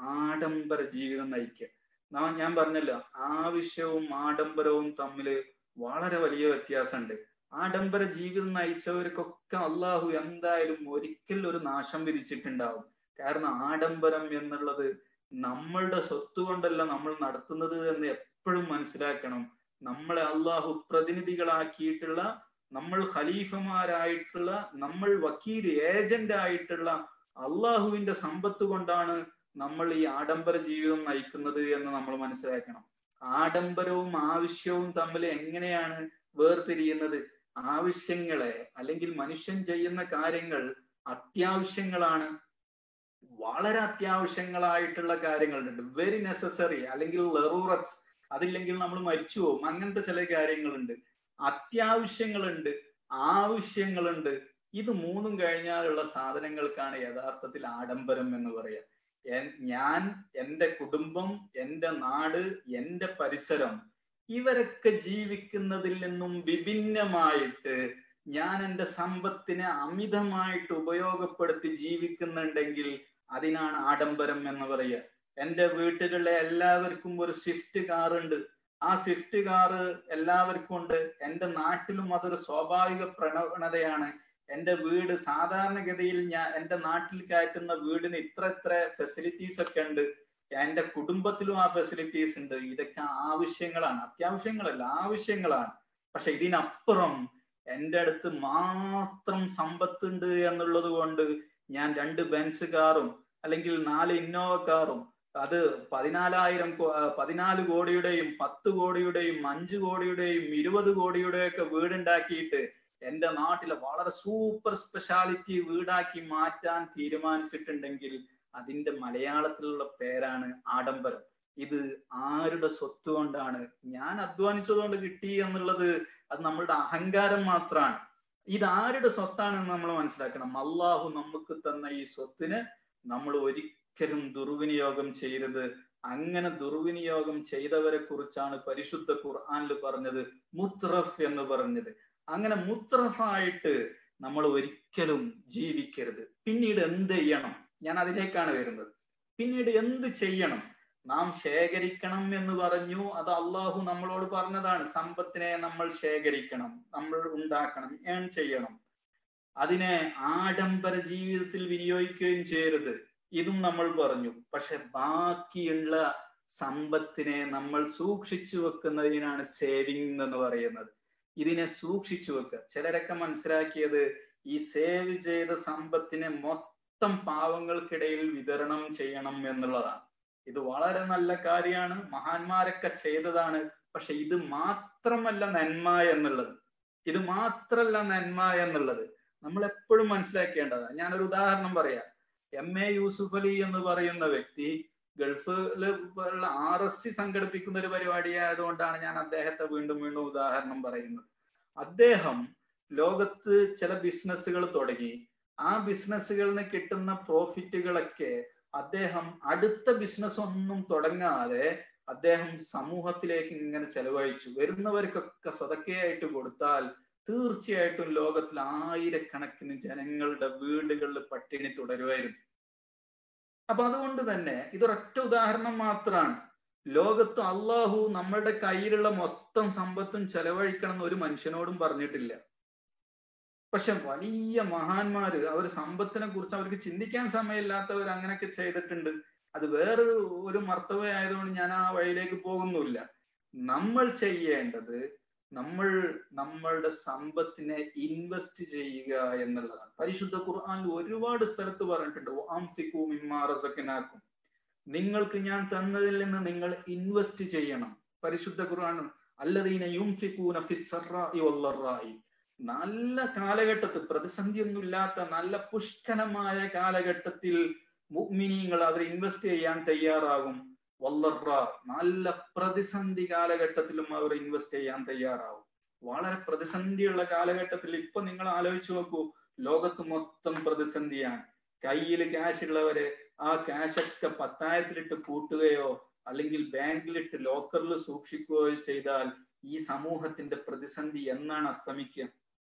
ആഡംബര ജീവിതം നയിക്കുക ഞാൻ പറഞ്ഞല്ലോ ആവശ്യവും ആഡംബരവും തമ്മിൽ വളരെ വലിയ വ്യത്യാസമുണ്ട് ആഡംബര ജീവിതം നയിച്ചവർക്കൊക്കെ അള്ളാഹു എന്തായാലും ഒരിക്കൽ ഒരു നാശം വിധിച്ചിട്ടുണ്ടാവും കാരണം ആഡംബരം എന്നുള്ളത് നമ്മളുടെ സ്വത്ത് കൊണ്ടല്ല നമ്മൾ നടത്തുന്നത് എന്ന് എപ്പോഴും മനസ്സിലാക്കണം നമ്മളെ അള്ളാഹു പ്രതിനിധികളാക്കിയിട്ടുള്ള നമ്മൾ ഖലീഫമാരായിട്ടുള്ള നമ്മൾ വക്കീൽ ഏജന്റ് ആയിട്ടുള്ള അള്ളാഹുവിന്റെ സമ്പത്ത് കൊണ്ടാണ് നമ്മൾ ഈ ആഡംബര ജീവിതം നയിക്കുന്നത് എന്ന് നമ്മൾ മനസ്സിലാക്കണം ആഡംബരവും ആവശ്യവും തമ്മിൽ എങ്ങനെയാണ് വേർതിരിയുന്നത് ആവശ്യങ്ങളെ അല്ലെങ്കിൽ മനുഷ്യൻ ചെയ്യുന്ന കാര്യങ്ങൾ അത്യാവശ്യങ്ങളാണ് വളരെ അത്യാവശ്യങ്ങളായിട്ടുള്ള കാര്യങ്ങളുണ്ട് വെരി നെസസറി അല്ലെങ്കിൽ ലെറൂറത്സ് അതില്ലെങ്കിൽ നമ്മൾ മരിച്ചു പോകും അങ്ങനത്തെ ചില കാര്യങ്ങളുണ്ട് അത്യാവശ്യങ്ങളുണ്ട് ആവശ്യങ്ങളുണ്ട് ഇത് മൂന്നും കഴിഞ്ഞാലുള്ള സാധനങ്ങൾക്കാണ് യഥാർത്ഥത്തിൽ ആഡംബരം എന്ന് പറയാ ഞാൻ എൻ്റെ കുടുംബം എൻ്റെ നാട് എൻ്റെ പരിസരം ഇവരൊക്കെ ജീവിക്കുന്നതിൽ നിന്നും വിഭിന്നമായിട്ട് ഞാൻ എൻ്റെ സമ്പത്തിനെ അമിതമായിട്ട് ഉപയോഗപ്പെടുത്തി ജീവിക്കുന്നുണ്ടെങ്കിൽ അതിനാണ് ആഡംബരം എന്ന് പറയുക എൻ്റെ വീട്ടിലുള്ള എല്ലാവർക്കും ഒരു സ്വിഫ്റ്റ് കാർ ഉണ്ട് ആ സ്വിഫ്റ്റ് കാറ് എല്ലാവർക്കും ഉണ്ട് എൻ്റെ നാട്ടിലും അതൊരു സ്വാഭാവിക പ്രവണതയാണ് എൻ്റെ വീട് സാധാരണഗതിയിൽ ഞാൻ എൻ്റെ നാട്ടിൽ കയറ്റുന്ന വീടിന് ഇത്ര ഇത്ര ഫെസിലിറ്റീസ് ഒക്കെ ഉണ്ട് എൻ്റെ കുടുംബത്തിലും ആ ഫെസിലിറ്റീസ് ഉണ്ട് ഇതൊക്കെ ആവശ്യങ്ങളാണ് അത്യാവശ്യങ്ങളല്ല ആവശ്യങ്ങളാണ് പക്ഷെ ഇതിനപ്പുറം എൻ്റെ അടുത്ത് മാത്രം സമ്പത്തുണ്ട് എന്നുള്ളത് കൊണ്ട് ഞാൻ രണ്ട് ബെൻസ് കാറും അല്ലെങ്കിൽ നാല് ഇന്നോവ കാറും അത് പതിനാലായിരം പതിനാല് കോടിയുടെയും പത്ത് കോടിയുടെയും അഞ്ച് കോടിയുടെയും ഇരുപത് കോടിയുടെയും ഒക്കെ വീടുണ്ടാക്കിയിട്ട് എൻ്റെ നാട്ടിലെ വളരെ സൂപ്പർ സ്പെഷ്യാലിറ്റി വീടാക്കി മാറ്റാൻ തീരുമാനിച്ചിട്ടുണ്ടെങ്കിൽ അതിന്റെ മലയാളത്തിലുള്ള പേരാണ് ആഡംബരം ഇത് ആരുടെ സ്വത്ത് കൊണ്ടാണ് ഞാൻ അധ്വാനിച്ചതുകൊണ്ട് കിട്ടി എന്നുള്ളത് അത് നമ്മളുടെ അഹങ്കാരം മാത്രമാണ് ഇത് ആരുടെ സ്വത്താണെന്ന് നമ്മൾ മനസ്സിലാക്കണം അള്ളാഹു നമുക്ക് തന്ന ഈ സ്വത്തിന് നമ്മൾ ഒരിക്കലും ദുർവിനിയോഗം ചെയ്യരുത് അങ്ങനെ ദുർവിനിയോഗം ചെയ്തവരെ കുറിച്ചാണ് പരിശുദ്ധ ഖുർആാനിൽ പറഞ്ഞത് മുത്രഫ് എന്ന് പറഞ്ഞത് അങ്ങനെ മുത്രഫായിട്ട് നമ്മൾ ഒരിക്കലും ജീവിക്കരുത് പിന്നീട് എന്ത് ചെയ്യണം ഞാൻ അതിലേക്കാണ് വരുന്നത് പിന്നീട് എന്ത് ചെയ്യണം നാം ശേഖരിക്കണം എന്ന് പറഞ്ഞു അത് അള്ളാഹു നമ്മളോട് പറഞ്ഞതാണ് സമ്പത്തിനെ നമ്മൾ ശേഖരിക്കണം നമ്മൾ ഉണ്ടാക്കണം ഏൺ ചെയ്യണം അതിനെ ആഡംബര ജീവിതത്തിൽ വിനിയോഗിക്കുകയും ചെയ്യരുത് ഇതും നമ്മൾ പറഞ്ഞു പക്ഷെ ബാക്കിയുള്ള സമ്പത്തിനെ നമ്മൾ സൂക്ഷിച്ചു വെക്കുന്നതിനാണ് സേവിങ് എന്ന് പറയുന്നത് ഇതിനെ സൂക്ഷിച്ചു വെക്കുക ചിലരൊക്കെ മനസ്സിലാക്കിയത് ഈ സേവ് ചെയ്ത സമ്പത്തിനെ മൊത്തം പാവങ്ങൾക്കിടയിൽ വിതരണം ചെയ്യണം എന്നുള്ളതാണ് ഇത് വളരെ നല്ല കാര്യമാണ് മഹാന്മാരൊക്കെ ചെയ്തതാണ് പക്ഷെ ഇത് മാത്രമല്ല നന്മ എന്നുള്ളത് ഇത് മാത്രല്ല നന്മ എന്നുള്ളത് നമ്മൾ എപ്പോഴും മനസ്സിലാക്കേണ്ടതാണ് ഞാനൊരു ഉദാഹരണം പറയാം എം എ യൂസുഫ് അലി എന്ന് പറയുന്ന വ്യക്തി ഗൾഫിൽ ഉള്ള ആർ എസ് സി സംഘടിപ്പിക്കുന്ന ഒരു പരിപാടി ആയതുകൊണ്ടാണ് ഞാൻ അദ്ദേഹത്തെ വീണ്ടും വീണ്ടും ഉദാഹരണം പറയുന്നത് അദ്ദേഹം ലോകത്ത് ചില ബിസിനസ്സുകൾ തുടങ്ങി ആ ബിസിനസ്സുകളിൽ നിന്ന് കിട്ടുന്ന പ്രോഫിറ്റുകളൊക്കെ അദ്ദേഹം അടുത്ത ബിസിനസ് ഒന്നും തുടങ്ങാതെ അദ്ദേഹം സമൂഹത്തിലേക്ക് ഇങ്ങനെ ചെലവഴിച്ചു വരുന്നവർക്കൊക്കെ സ്വതക്കയായിട്ട് കൊടുത്താൽ തീർച്ചയായിട്ടും ലോകത്തിൽ ആയിരക്കണക്കിന് ജനങ്ങളുടെ വീടുകളിൽ പട്ടിണി തുടരുമായിരുന്നു അപ്പൊ അതുകൊണ്ട് തന്നെ ഇതൊരൊറ്റ ഉദാഹരണം മാത്രമാണ് ലോകത്ത് അള്ളാഹു നമ്മളുടെ കയ്യിലുള്ള മൊത്തം സമ്പത്തും ചെലവഴിക്കണം എന്ന് ഒരു മനുഷ്യനോടും പറഞ്ഞിട്ടില്ല പക്ഷെ വലിയ മഹാന്മാര് അവർ സമ്പത്തിനെ കുറിച്ച് അവർക്ക് ചിന്തിക്കാൻ സമയമില്ലാത്തവർ അങ്ങനെയൊക്കെ ചെയ്തിട്ടുണ്ട് അത് വേറൊരു ഒരു മർത്തവയായതുകൊണ്ട് ഞാൻ ആ വഴിയിലേക്ക് പോകുന്നില്ല നമ്മൾ ചെയ്യേണ്ടത് നമ്മൾ നമ്മളുടെ സമ്പത്തിനെ ഇൻവെസ്റ്റ് ചെയ്യുക എന്നുള്ളതാണ് പരിശുദ്ധ ഖുർആാനിൽ ഒരുപാട് സ്ഥലത്ത് പറഞ്ഞിട്ടുണ്ട് നിങ്ങൾക്ക് ഞാൻ തന്നതിൽ നിന്ന് നിങ്ങൾ ഇൻവെസ്റ്റ് ചെയ്യണം പരിശുദ്ധ ഖുർആൻ അല്ലദീന യുംഫിഖൂന ഫിസ്സറായി വല്ലറായി നല്ല കാലഘട്ടത്തിൽ പ്രതിസന്ധിയൊന്നും ഇല്ലാത്ത നല്ല പുഷ്കലമായ കാലഘട്ടത്തിൽ മുഗ്മിനീങ്ങൾ അവർ ഇൻവെസ്റ്റ് ചെയ്യാൻ തയ്യാറാകും വല്ലറ നല്ല പ്രതിസന്ധി കാലഘട്ടത്തിലും അവർ ഇൻവെസ്റ്റ് ചെയ്യാൻ തയ്യാറാവും വളരെ പ്രതിസന്ധിയുള്ള കാലഘട്ടത്തിൽ ഇപ്പൊ നിങ്ങൾ ആലോചിച്ചു നോക്കൂ ലോകത്ത് മൊത്തം പ്രതിസന്ധിയാണ് കയ്യിൽ ക്യാഷ് ഉള്ളവരെ ആ ക്യാഷൊക്കെ പത്തായത്തിലിട്ട് കൂട്ടുകയോ അല്ലെങ്കിൽ ബാങ്കിലിട്ട് ലോക്കറിൽ സൂക്ഷിക്കുകയോ ചെയ്താൽ ഈ സമൂഹത്തിന്റെ പ്രതിസന്ധി എന്നാണ് അസ്തമിക്കുക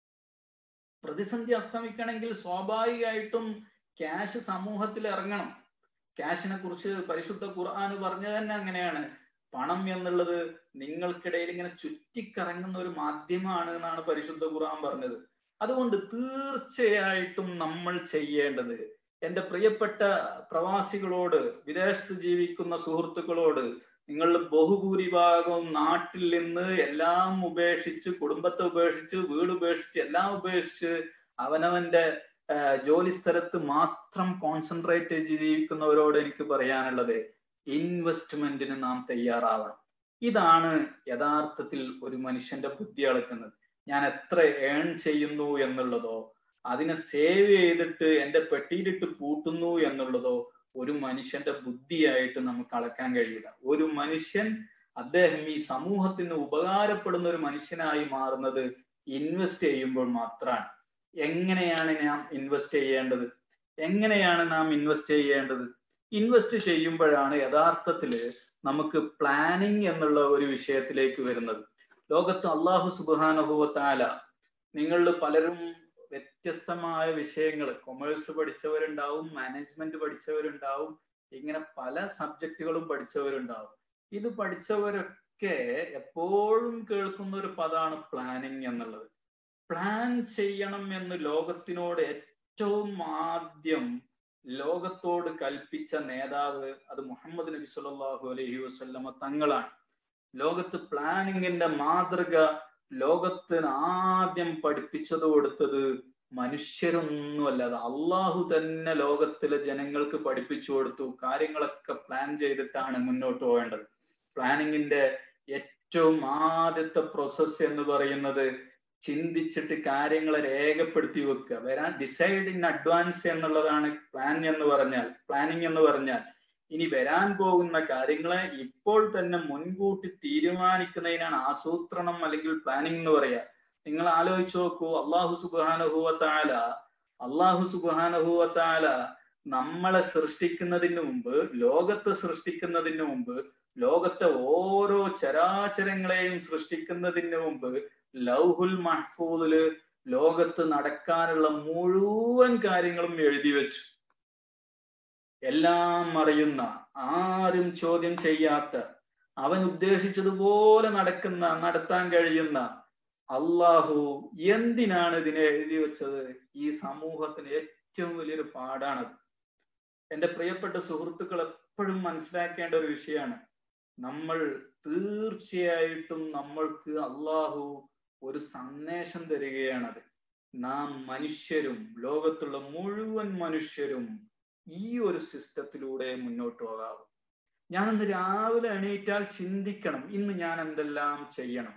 പ്രതിസന്ധി അസ്തമിക്കണമെങ്കിൽ സ്വാഭാവികമായിട്ടും ക്യാഷ് സമൂഹത്തിൽ ഇറങ്ങണം ക്യാഷിനെ കുറിച്ച് പരിശുദ്ധ ഖുർആൻ പറഞ്ഞത് തന്നെ അങ്ങനെയാണ് പണം എന്നുള്ളത് നിങ്ങൾക്കിടയിൽ ഇങ്ങനെ ചുറ്റിക്കറങ്ങുന്ന ഒരു മാധ്യമമാണ് എന്നാണ് പരിശുദ്ധ ഖുർആൻ പറഞ്ഞത് അതുകൊണ്ട് തീർച്ചയായിട്ടും നമ്മൾ ചെയ്യേണ്ടത് എൻ്റെ പ്രിയപ്പെട്ട പ്രവാസികളോട് വിദേശത്ത് ജീവിക്കുന്ന സുഹൃത്തുക്കളോട് നിങ്ങൾ ബഹുഭൂരിഭാഗവും നാട്ടിൽ നിന്ന് എല്ലാം ഉപേക്ഷിച്ച് കുടുംബത്തെ ഉപേക്ഷിച്ച് വീട് ഉപേക്ഷിച്ച് എല്ലാം ഉപേക്ഷിച്ച് അവനവന്റെ ജോലി സ്ഥലത്ത് മാത്രം കോൺസെൻട്രേറ്റ് ജീവിക്കുന്നവരോട് എനിക്ക് പറയാനുള്ളത് ഇൻവെസ്റ്റ്മെന്റിന് നാം തയ്യാറാവണം ഇതാണ് യഥാർത്ഥത്തിൽ ഒരു മനുഷ്യന്റെ ബുദ്ധി അളക്കുന്നത് ഞാൻ എത്ര ഏൺ ചെയ്യുന്നു എന്നുള്ളതോ അതിനെ സേവ് ചെയ്തിട്ട് എന്റെ പെട്ടിയിലിട്ട് പൂട്ടുന്നു എന്നുള്ളതോ ഒരു മനുഷ്യന്റെ ബുദ്ധിയായിട്ട് നമുക്ക് അളക്കാൻ കഴിയില്ല ഒരു മനുഷ്യൻ അദ്ദേഹം ഈ സമൂഹത്തിന് ഉപകാരപ്പെടുന്ന ഒരു മനുഷ്യനായി മാറുന്നത് ഇൻവെസ്റ്റ് ചെയ്യുമ്പോൾ മാത്രമാണ് എങ്ങനെയാണ് നാം ഇൻവെസ്റ്റ് ചെയ്യേണ്ടത് എങ്ങനെയാണ് നാം ഇൻവെസ്റ്റ് ചെയ്യേണ്ടത് ഇൻവെസ്റ്റ് ചെയ്യുമ്പോഴാണ് യഥാർത്ഥത്തില് നമുക്ക് പ്ലാനിങ് എന്നുള്ള ഒരു വിഷയത്തിലേക്ക് വരുന്നത് ലോകത്ത് അള്ളാഹു സുബാനുഭവത്താല നിങ്ങളിൽ പലരും വ്യത്യസ്തമായ വിഷയങ്ങൾ കൊമേഴ്സ് പഠിച്ചവരുണ്ടാവും മാനേജ്മെന്റ് പഠിച്ചവരുണ്ടാവും ഇങ്ങനെ പല സബ്ജക്റ്റുകളും പഠിച്ചവരുണ്ടാവും ഇത് പഠിച്ചവരൊക്കെ എപ്പോഴും കേൾക്കുന്ന ഒരു പദമാണ് പ്ലാനിങ് എന്നുള്ളത് പ്ലാൻ ചെയ്യണം എന്ന് ലോകത്തിനോട് ഏറ്റവും ആദ്യം ലോകത്തോട് കൽപ്പിച്ച നേതാവ് അത് മുഹമ്മദ് നബി സല്ലല്ലാഹു അലൈഹി വസല്ലമ തങ്ങളാണ് ലോകത്ത് പ്ലാനിങ്ങിന്റെ മാതൃക ലോകത്തിന് ആദ്യം പഠിപ്പിച്ചത് കൊടുത്തത് മനുഷ്യരൊന്നുമല്ല അത് അള്ളാഹു തന്നെ ലോകത്തിലെ ജനങ്ങൾക്ക് പഠിപ്പിച്ചു കൊടുത്തു കാര്യങ്ങളൊക്കെ പ്ലാൻ ചെയ്തിട്ടാണ് മുന്നോട്ട് പോകേണ്ടത് പ്ലാനിങ്ങിന്റെ ഏറ്റവും ആദ്യത്തെ പ്രോസസ് എന്ന് പറയുന്നത് ചിന്തിച്ചിട്ട് കാര്യങ്ങളെ രേഖപ്പെടുത്തി വെക്കുക വരാൻ ഡിസൈഡ് ഇൻ അഡ്വാൻസ് എന്നുള്ളതാണ് പ്ലാൻ എന്ന് പറഞ്ഞാൽ പ്ലാനിങ് എന്ന് പറഞ്ഞാൽ ഇനി വരാൻ പോകുന്ന കാര്യങ്ങളെ ഇപ്പോൾ തന്നെ മുൻകൂട്ടി തീരുമാനിക്കുന്നതിനാണ് ആസൂത്രണം അല്ലെങ്കിൽ പ്ലാനിങ് എന്ന് പറയാ നിങ്ങൾ ആലോചിച്ച് നോക്കൂ അള്ളാഹു സുബാനുഭവത്താല അള്ളാഹു സുബാനുഭവത്താല നമ്മളെ സൃഷ്ടിക്കുന്നതിന് മുമ്പ് ലോകത്തെ സൃഷ്ടിക്കുന്നതിന് മുമ്പ് ലോകത്തെ ഓരോ ചരാചരങ്ങളെയും സൃഷ്ടിക്കുന്നതിന് മുമ്പ് ലൗഹുൽ മഹ്ഫൂദില് ലോകത്ത് നടക്കാനുള്ള മുഴുവൻ കാര്യങ്ങളും എഴുതി വെച്ചു എല്ലാം അറിയുന്ന ആരും ചോദ്യം ചെയ്യാത്ത അവൻ ഉദ്ദേശിച്ചതുപോലെ നടക്കുന്ന നടത്താൻ കഴിയുന്ന അള്ളാഹു എന്തിനാണ് ഇതിനെ എഴുതി വെച്ചത് ഈ സമൂഹത്തിന് ഏറ്റവും വലിയൊരു പാടാണത് എന്റെ പ്രിയപ്പെട്ട സുഹൃത്തുക്കൾ എപ്പോഴും മനസ്സിലാക്കേണ്ട ഒരു വിഷയമാണ് നമ്മൾ തീർച്ചയായിട്ടും നമ്മൾക്ക് അള്ളാഹു ഒരു സന്ദേശം തരികയാണത് നാം മനുഷ്യരും ലോകത്തുള്ള മുഴുവൻ മനുഷ്യരും ഈ ഒരു സിസ്റ്റത്തിലൂടെ മുന്നോട്ട് പോകാവൂ ഞാനിന്ന് രാവിലെ എണീറ്റാൽ ചിന്തിക്കണം ഇന്ന് ഞാൻ എന്തെല്ലാം ചെയ്യണം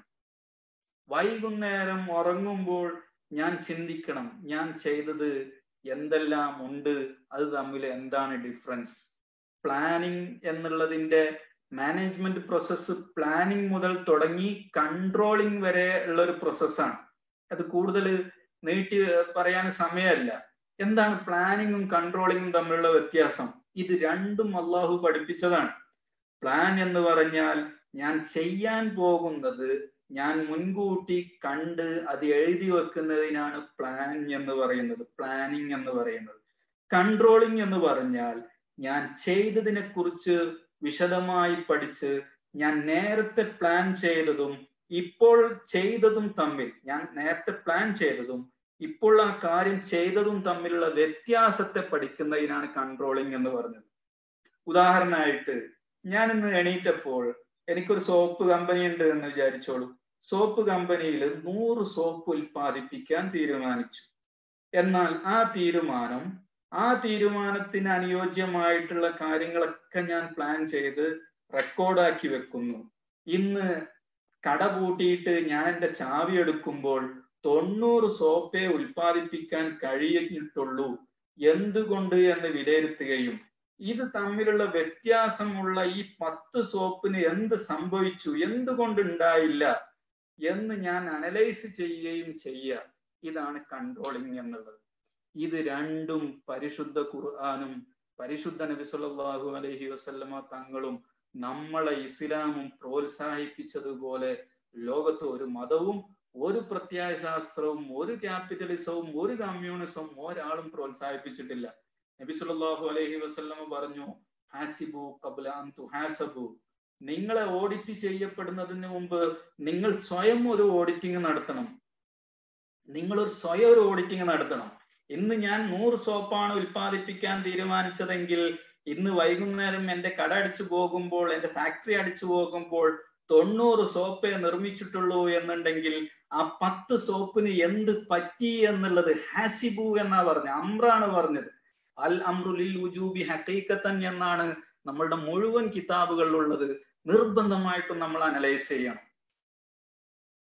വൈകുന്നേരം ഉറങ്ങുമ്പോൾ ഞാൻ ചിന്തിക്കണം ഞാൻ ചെയ്തത് എന്തെല്ലാം ഉണ്ട് അത് തമ്മിൽ എന്താണ് ഡിഫറൻസ് പ്ലാനിങ് എന്നുള്ളതിന്റെ മാനേജ്മെന്റ് പ്രോസസ്സ് പ്ലാനിങ് മുതൽ തുടങ്ങി കൺട്രോളിങ് വരെ ഉള്ള ഒരു പ്രോസസ്സാണ് അത് കൂടുതൽ നീട്ടി പറയാൻ സമയമല്ല എന്താണ് പ്ലാനിങ്ങും കൺട്രോളിങ്ങും തമ്മിലുള്ള വ്യത്യാസം ഇത് രണ്ടും അള്ളാഹു പഠിപ്പിച്ചതാണ് പ്ലാൻ എന്ന് പറഞ്ഞാൽ ഞാൻ ചെയ്യാൻ പോകുന്നത് ഞാൻ മുൻകൂട്ടി കണ്ട് അത് എഴുതി വെക്കുന്നതിനാണ് പ്ലാൻ എന്ന് പറയുന്നത് പ്ലാനിങ് എന്ന് പറയുന്നത് കൺട്രോളിങ് എന്ന് പറഞ്ഞാൽ ഞാൻ ചെയ്തതിനെ കുറിച്ച് വിശദമായി പഠിച്ച് ഞാൻ നേരത്തെ പ്ലാൻ ചെയ്തതും ഇപ്പോൾ ചെയ്തതും തമ്മിൽ ഞാൻ നേരത്തെ പ്ലാൻ ചെയ്തതും ഇപ്പോൾ ആ കാര്യം ചെയ്തതും തമ്മിലുള്ള വ്യത്യാസത്തെ പഠിക്കുന്നതിനാണ് കൺട്രോളിങ് എന്ന് പറഞ്ഞത് ഉദാഹരണമായിട്ട് ഞാൻ ഇന്ന് എണീറ്റപ്പോൾ എനിക്കൊരു സോപ്പ് കമ്പനി ഉണ്ട് എന്ന് വിചാരിച്ചോളൂ സോപ്പ് കമ്പനിയിൽ നൂറ് സോപ്പ് ഉൽപ്പാദിപ്പിക്കാൻ തീരുമാനിച്ചു എന്നാൽ ആ തീരുമാനം ആ തീരുമാനത്തിന് അനുയോജ്യമായിട്ടുള്ള കാര്യങ്ങളൊക്കെ ഞാൻ പ്ലാൻ ചെയ്ത് റെക്കോർഡാക്കി വെക്കുന്നു ഇന്ന് കട പൂട്ടിയിട്ട് ഞാൻ എൻ്റെ ചാവി എടുക്കുമ്പോൾ തൊണ്ണൂറ് സോപ്പേ ഉൽപ്പാദിപ്പിക്കാൻ കഴിയിട്ടുള്ളൂ എന്തുകൊണ്ട് എന്ന് വിലയിരുത്തുകയും ഇത് തമ്മിലുള്ള വ്യത്യാസമുള്ള ഈ പത്ത് സോപ്പിന് എന്ത് സംഭവിച്ചു എന്തുകൊണ്ട് ഉണ്ടായില്ല എന്ന് ഞാൻ അനലൈസ് ചെയ്യുകയും ചെയ്യുക ഇതാണ് കൺട്രോളിങ് എന്നുള്ളത് ഇത് രണ്ടും പരിശുദ്ധ ഖുർആാനും പരിശുദ്ധ നബി സല്ലല്ലാഹു അലൈഹി വസല്ലമ തങ്ങളും നമ്മളെ ഇസ്ലാമും പ്രോത്സാഹിപ്പിച്ചതുപോലെ ലോകത്ത് ഒരു മതവും ഒരു പ്രത്യയശാസ്ത്രവും ഒരു ക്യാപിറ്റലിസവും ഒരു കമ്മ്യൂണിസവും ഒരാളും പ്രോത്സാഹിപ്പിച്ചിട്ടില്ല നബി സല്ലല്ലാഹു അലൈഹി വസല്ലമ പറഞ്ഞു ഹാസിബു ഖബ്ല അൻ തുഹാസബു നിങ്ങളെ ഓഡിറ്റ് ചെയ്യപ്പെടുന്നതിന് മുമ്പ് നിങ്ങൾ സ്വയം ഒരു ഓഡിറ്റിംഗ് നടത്തണം നിങ്ങൾ ഒരു സ്വയം ഒരു ഓഡിറ്റിംഗ് നടത്തണം ഇന്ന് ഞാൻ നൂറ് സോപ്പാണ് ഉൽപ്പാദിപ്പിക്കാൻ തീരുമാനിച്ചതെങ്കിൽ ഇന്ന് വൈകുന്നേരം എന്റെ കട അടിച്ചു പോകുമ്പോൾ എന്റെ ഫാക്ടറി അടിച്ചു പോകുമ്പോൾ തൊണ്ണൂറ് സോപ്പേ നിർമ്മിച്ചിട്ടുള്ളൂ എന്നുണ്ടെങ്കിൽ ആ പത്ത് സോപ്പിന് എന്ത് പറ്റി എന്നുള്ളത് ഹാസിബു എന്നാ പറഞ്ഞത് അമ്രാണ് പറഞ്ഞത് അൽ അമ്രുലിൽ ഉജൂബി ഹക്കൈക്കത്തൻ എന്നാണ് നമ്മളുടെ മുഴുവൻ കിതാബുകളിലുള്ളത് നിർബന്ധമായിട്ടും നമ്മൾ അനലൈസ് ചെയ്യണം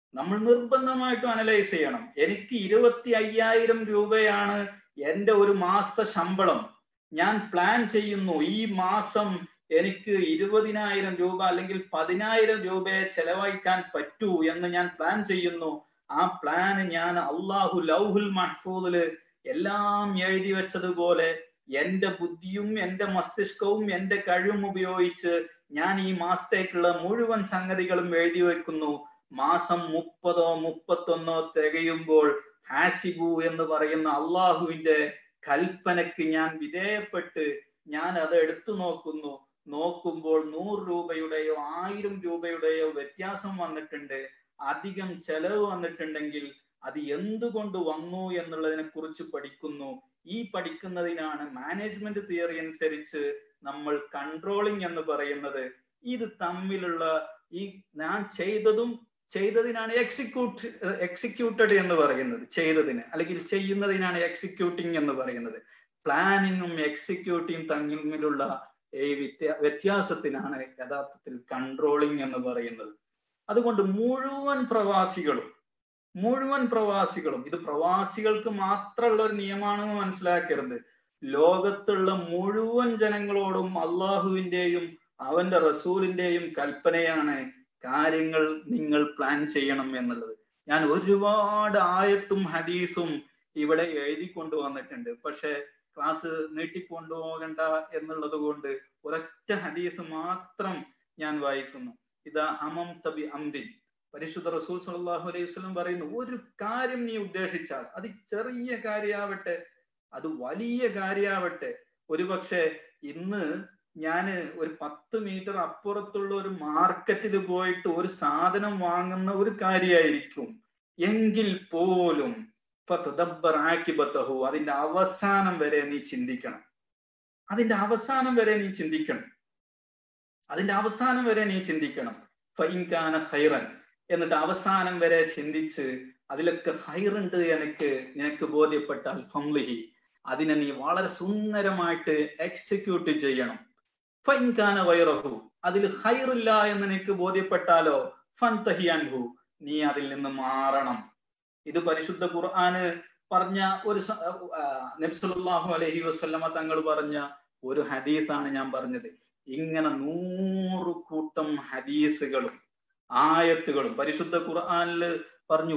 നമ്മൾ നിർബന്ധമായിട്ടും അനലൈസ് ചെയ്യണം എനിക്ക് ഇരുപത്തി അയ്യായിരം രൂപയാണ് എന്റെ ഒരു മാസത്തെ ശമ്പളം ഞാൻ പ്ലാൻ ചെയ്യുന്നു ഈ മാസം എനിക്ക് ഇരുപതിനായിരം രൂപ അല്ലെങ്കിൽ പതിനായിരം രൂപയെ ചെലവഴിക്കാൻ പറ്റൂ എന്ന് ഞാൻ പ്ലാൻ ചെയ്യുന്നു ആ പ്ലാന് ഞാൻ അള്ളാഹു ലൗഹുൽ മഹ്ഫൂദില് എല്ലാം എഴുതി വെച്ചതുപോലെ എന്റെ ബുദ്ധിയും എന്റെ മസ്തിഷ്കവും എന്റെ കഴിവും ഉപയോഗിച്ച് ഞാൻ ഈ മാസത്തേക്കുള്ള മുഴുവൻ സംഗതികളും എഴുതി വെക്കുന്നു മാസം മുപ്പതോ മുപ്പത്തൊന്നോ തികയുമ്പോൾ ഹാസിബു എന്ന് പറയുന്ന അള്ളാഹുവിന്റെ കൽപ്പനക്ക് ഞാൻ വിധേയപ്പെട്ട് ഞാൻ അത് എടുത്തു നോക്കുന്നു നോക്കുമ്പോൾ നൂറ് രൂപയുടെയോ ആയിരം രൂപയുടെയോ വ്യത്യാസം വന്നിട്ടുണ്ട് അധികം ചെലവ് വന്നിട്ടുണ്ടെങ്കിൽ അത് എന്തുകൊണ്ട് വന്നു എന്നുള്ളതിനെ കുറിച്ച് പഠിക്കുന്നു ഈ പഠിക്കുന്നതിനാണ് മാനേജ്മെന്റ് തിയറി അനുസരിച്ച് നമ്മൾ കൺട്രോളിങ് എന്ന് പറയുന്നത് ഇത് തമ്മിലുള്ള ഈ ഞാൻ ചെയ്തതും ചെയ്തതിനാണ് എക്സിക്യൂട്ട് എക്സിക്യൂട്ടഡ് എന്ന് പറയുന്നത് ചെയ്തതിന് അല്ലെങ്കിൽ ചെയ്യുന്നതിനാണ് എക്സിക്യൂട്ടിങ് എന്ന് പറയുന്നത് പ്ലാനിങ്ങും എക്സിക്യൂട്ടിങ്ങും തമ്മിലുള്ള ഈ വ്യത്യാ വ്യത്യാസത്തിനാണ് യഥാർത്ഥത്തിൽ കൺട്രോളിങ് എന്ന് പറയുന്നത് അതുകൊണ്ട് മുഴുവൻ പ്രവാസികളും മുഴുവൻ പ്രവാസികളും ഇത് പ്രവാസികൾക്ക് മാത്രമുള്ള ഒരു നിയമമാണെന്ന് മനസ്സിലാക്കരുത് ലോകത്തുള്ള മുഴുവൻ ജനങ്ങളോടും അള്ളാഹുവിന്റെയും അവന്റെ റസൂലിന്റെയും കൽപ്പനയാണ് കാര്യങ്ങൾ നിങ്ങൾ പ്ലാൻ ചെയ്യണം എന്നുള്ളത് ഞാൻ ഒരുപാട് ആയത്തും ഹദീസും ഇവിടെ എഴുതി കൊണ്ടുവന്നിട്ടുണ്ട് പക്ഷെ ക്ലാസ് നീട്ടിക്കൊണ്ടുപോകണ്ട എന്നുള്ളത് കൊണ്ട് ഒരൊറ്റ ഹദീസ് മാത്രം ഞാൻ വായിക്കുന്നു ഇതാ ഹമം തബി അംരിൻ പരിശുദ്ധ റസൂൽ സല്ലല്ലാഹു അലൈഹി വസല്ലം പറയുന്നു ഒരു കാര്യം നീ ഉദ്ദേശിച്ചാൽ അത് ചെറിയ കാര്യാവട്ടെ അത് വലിയ കാര്യാവട്ടെ ഒരുപക്ഷെ ഇന്ന് ഞാന് ഒരു പത്ത് മീറ്റർ അപ്പുറത്തുള്ള ഒരു മാർക്കറ്റിൽ പോയിട്ട് ഒരു സാധനം വാങ്ങുന്ന ഒരു കാര്യമായിരിക്കും എങ്കിൽ പോലും ആക്കിബത്തഹു അതിന്റെ അവസാനം വരെ നീ ചിന്തിക്കണം അതിന്റെ അവസാനം വരെ നീ ചിന്തിക്കണം അതിന്റെ അവസാനം വരെ നീ ചിന്തിക്കണം ഫൈൻകാന ഹൈറൻ എന്നിട്ട് അവസാനം വരെ ചിന്തിച്ച് അതിലൊക്കെ ഹൈറുണ്ട് എനിക്ക് നിനക്ക് ബോധ്യപ്പെട്ടാൽ ഫംലിഹി അതിനെ നീ വളരെ സുന്ദരമായിട്ട് എക്സിക്യൂട്ട് ചെയ്യണം ഫൈൻകാന വൈറഹു അതിൽ ഹൈറില്ല എന്ന് നിനക്ക് ബോധ്യപ്പെട്ടാലോ ഫൻ തഹിയാൻഹു നീ അതിൽ നിന്ന് മാറണം ഇത് പരിശുദ്ധ ഖുർആന് പറഞ്ഞ ഒരു നബ്സുല്ലാഹു അലഹി വസ്ല്ലമ തങ്ങൾ പറഞ്ഞ ഒരു ഹദീസാണ് ഞാൻ പറഞ്ഞത് ഇങ്ങനെ നൂറ് കൂട്ടം ഹദീസുകളും ആയത്തുകളും പരിശുദ്ധ ഖുർആനില് പറഞ്ഞു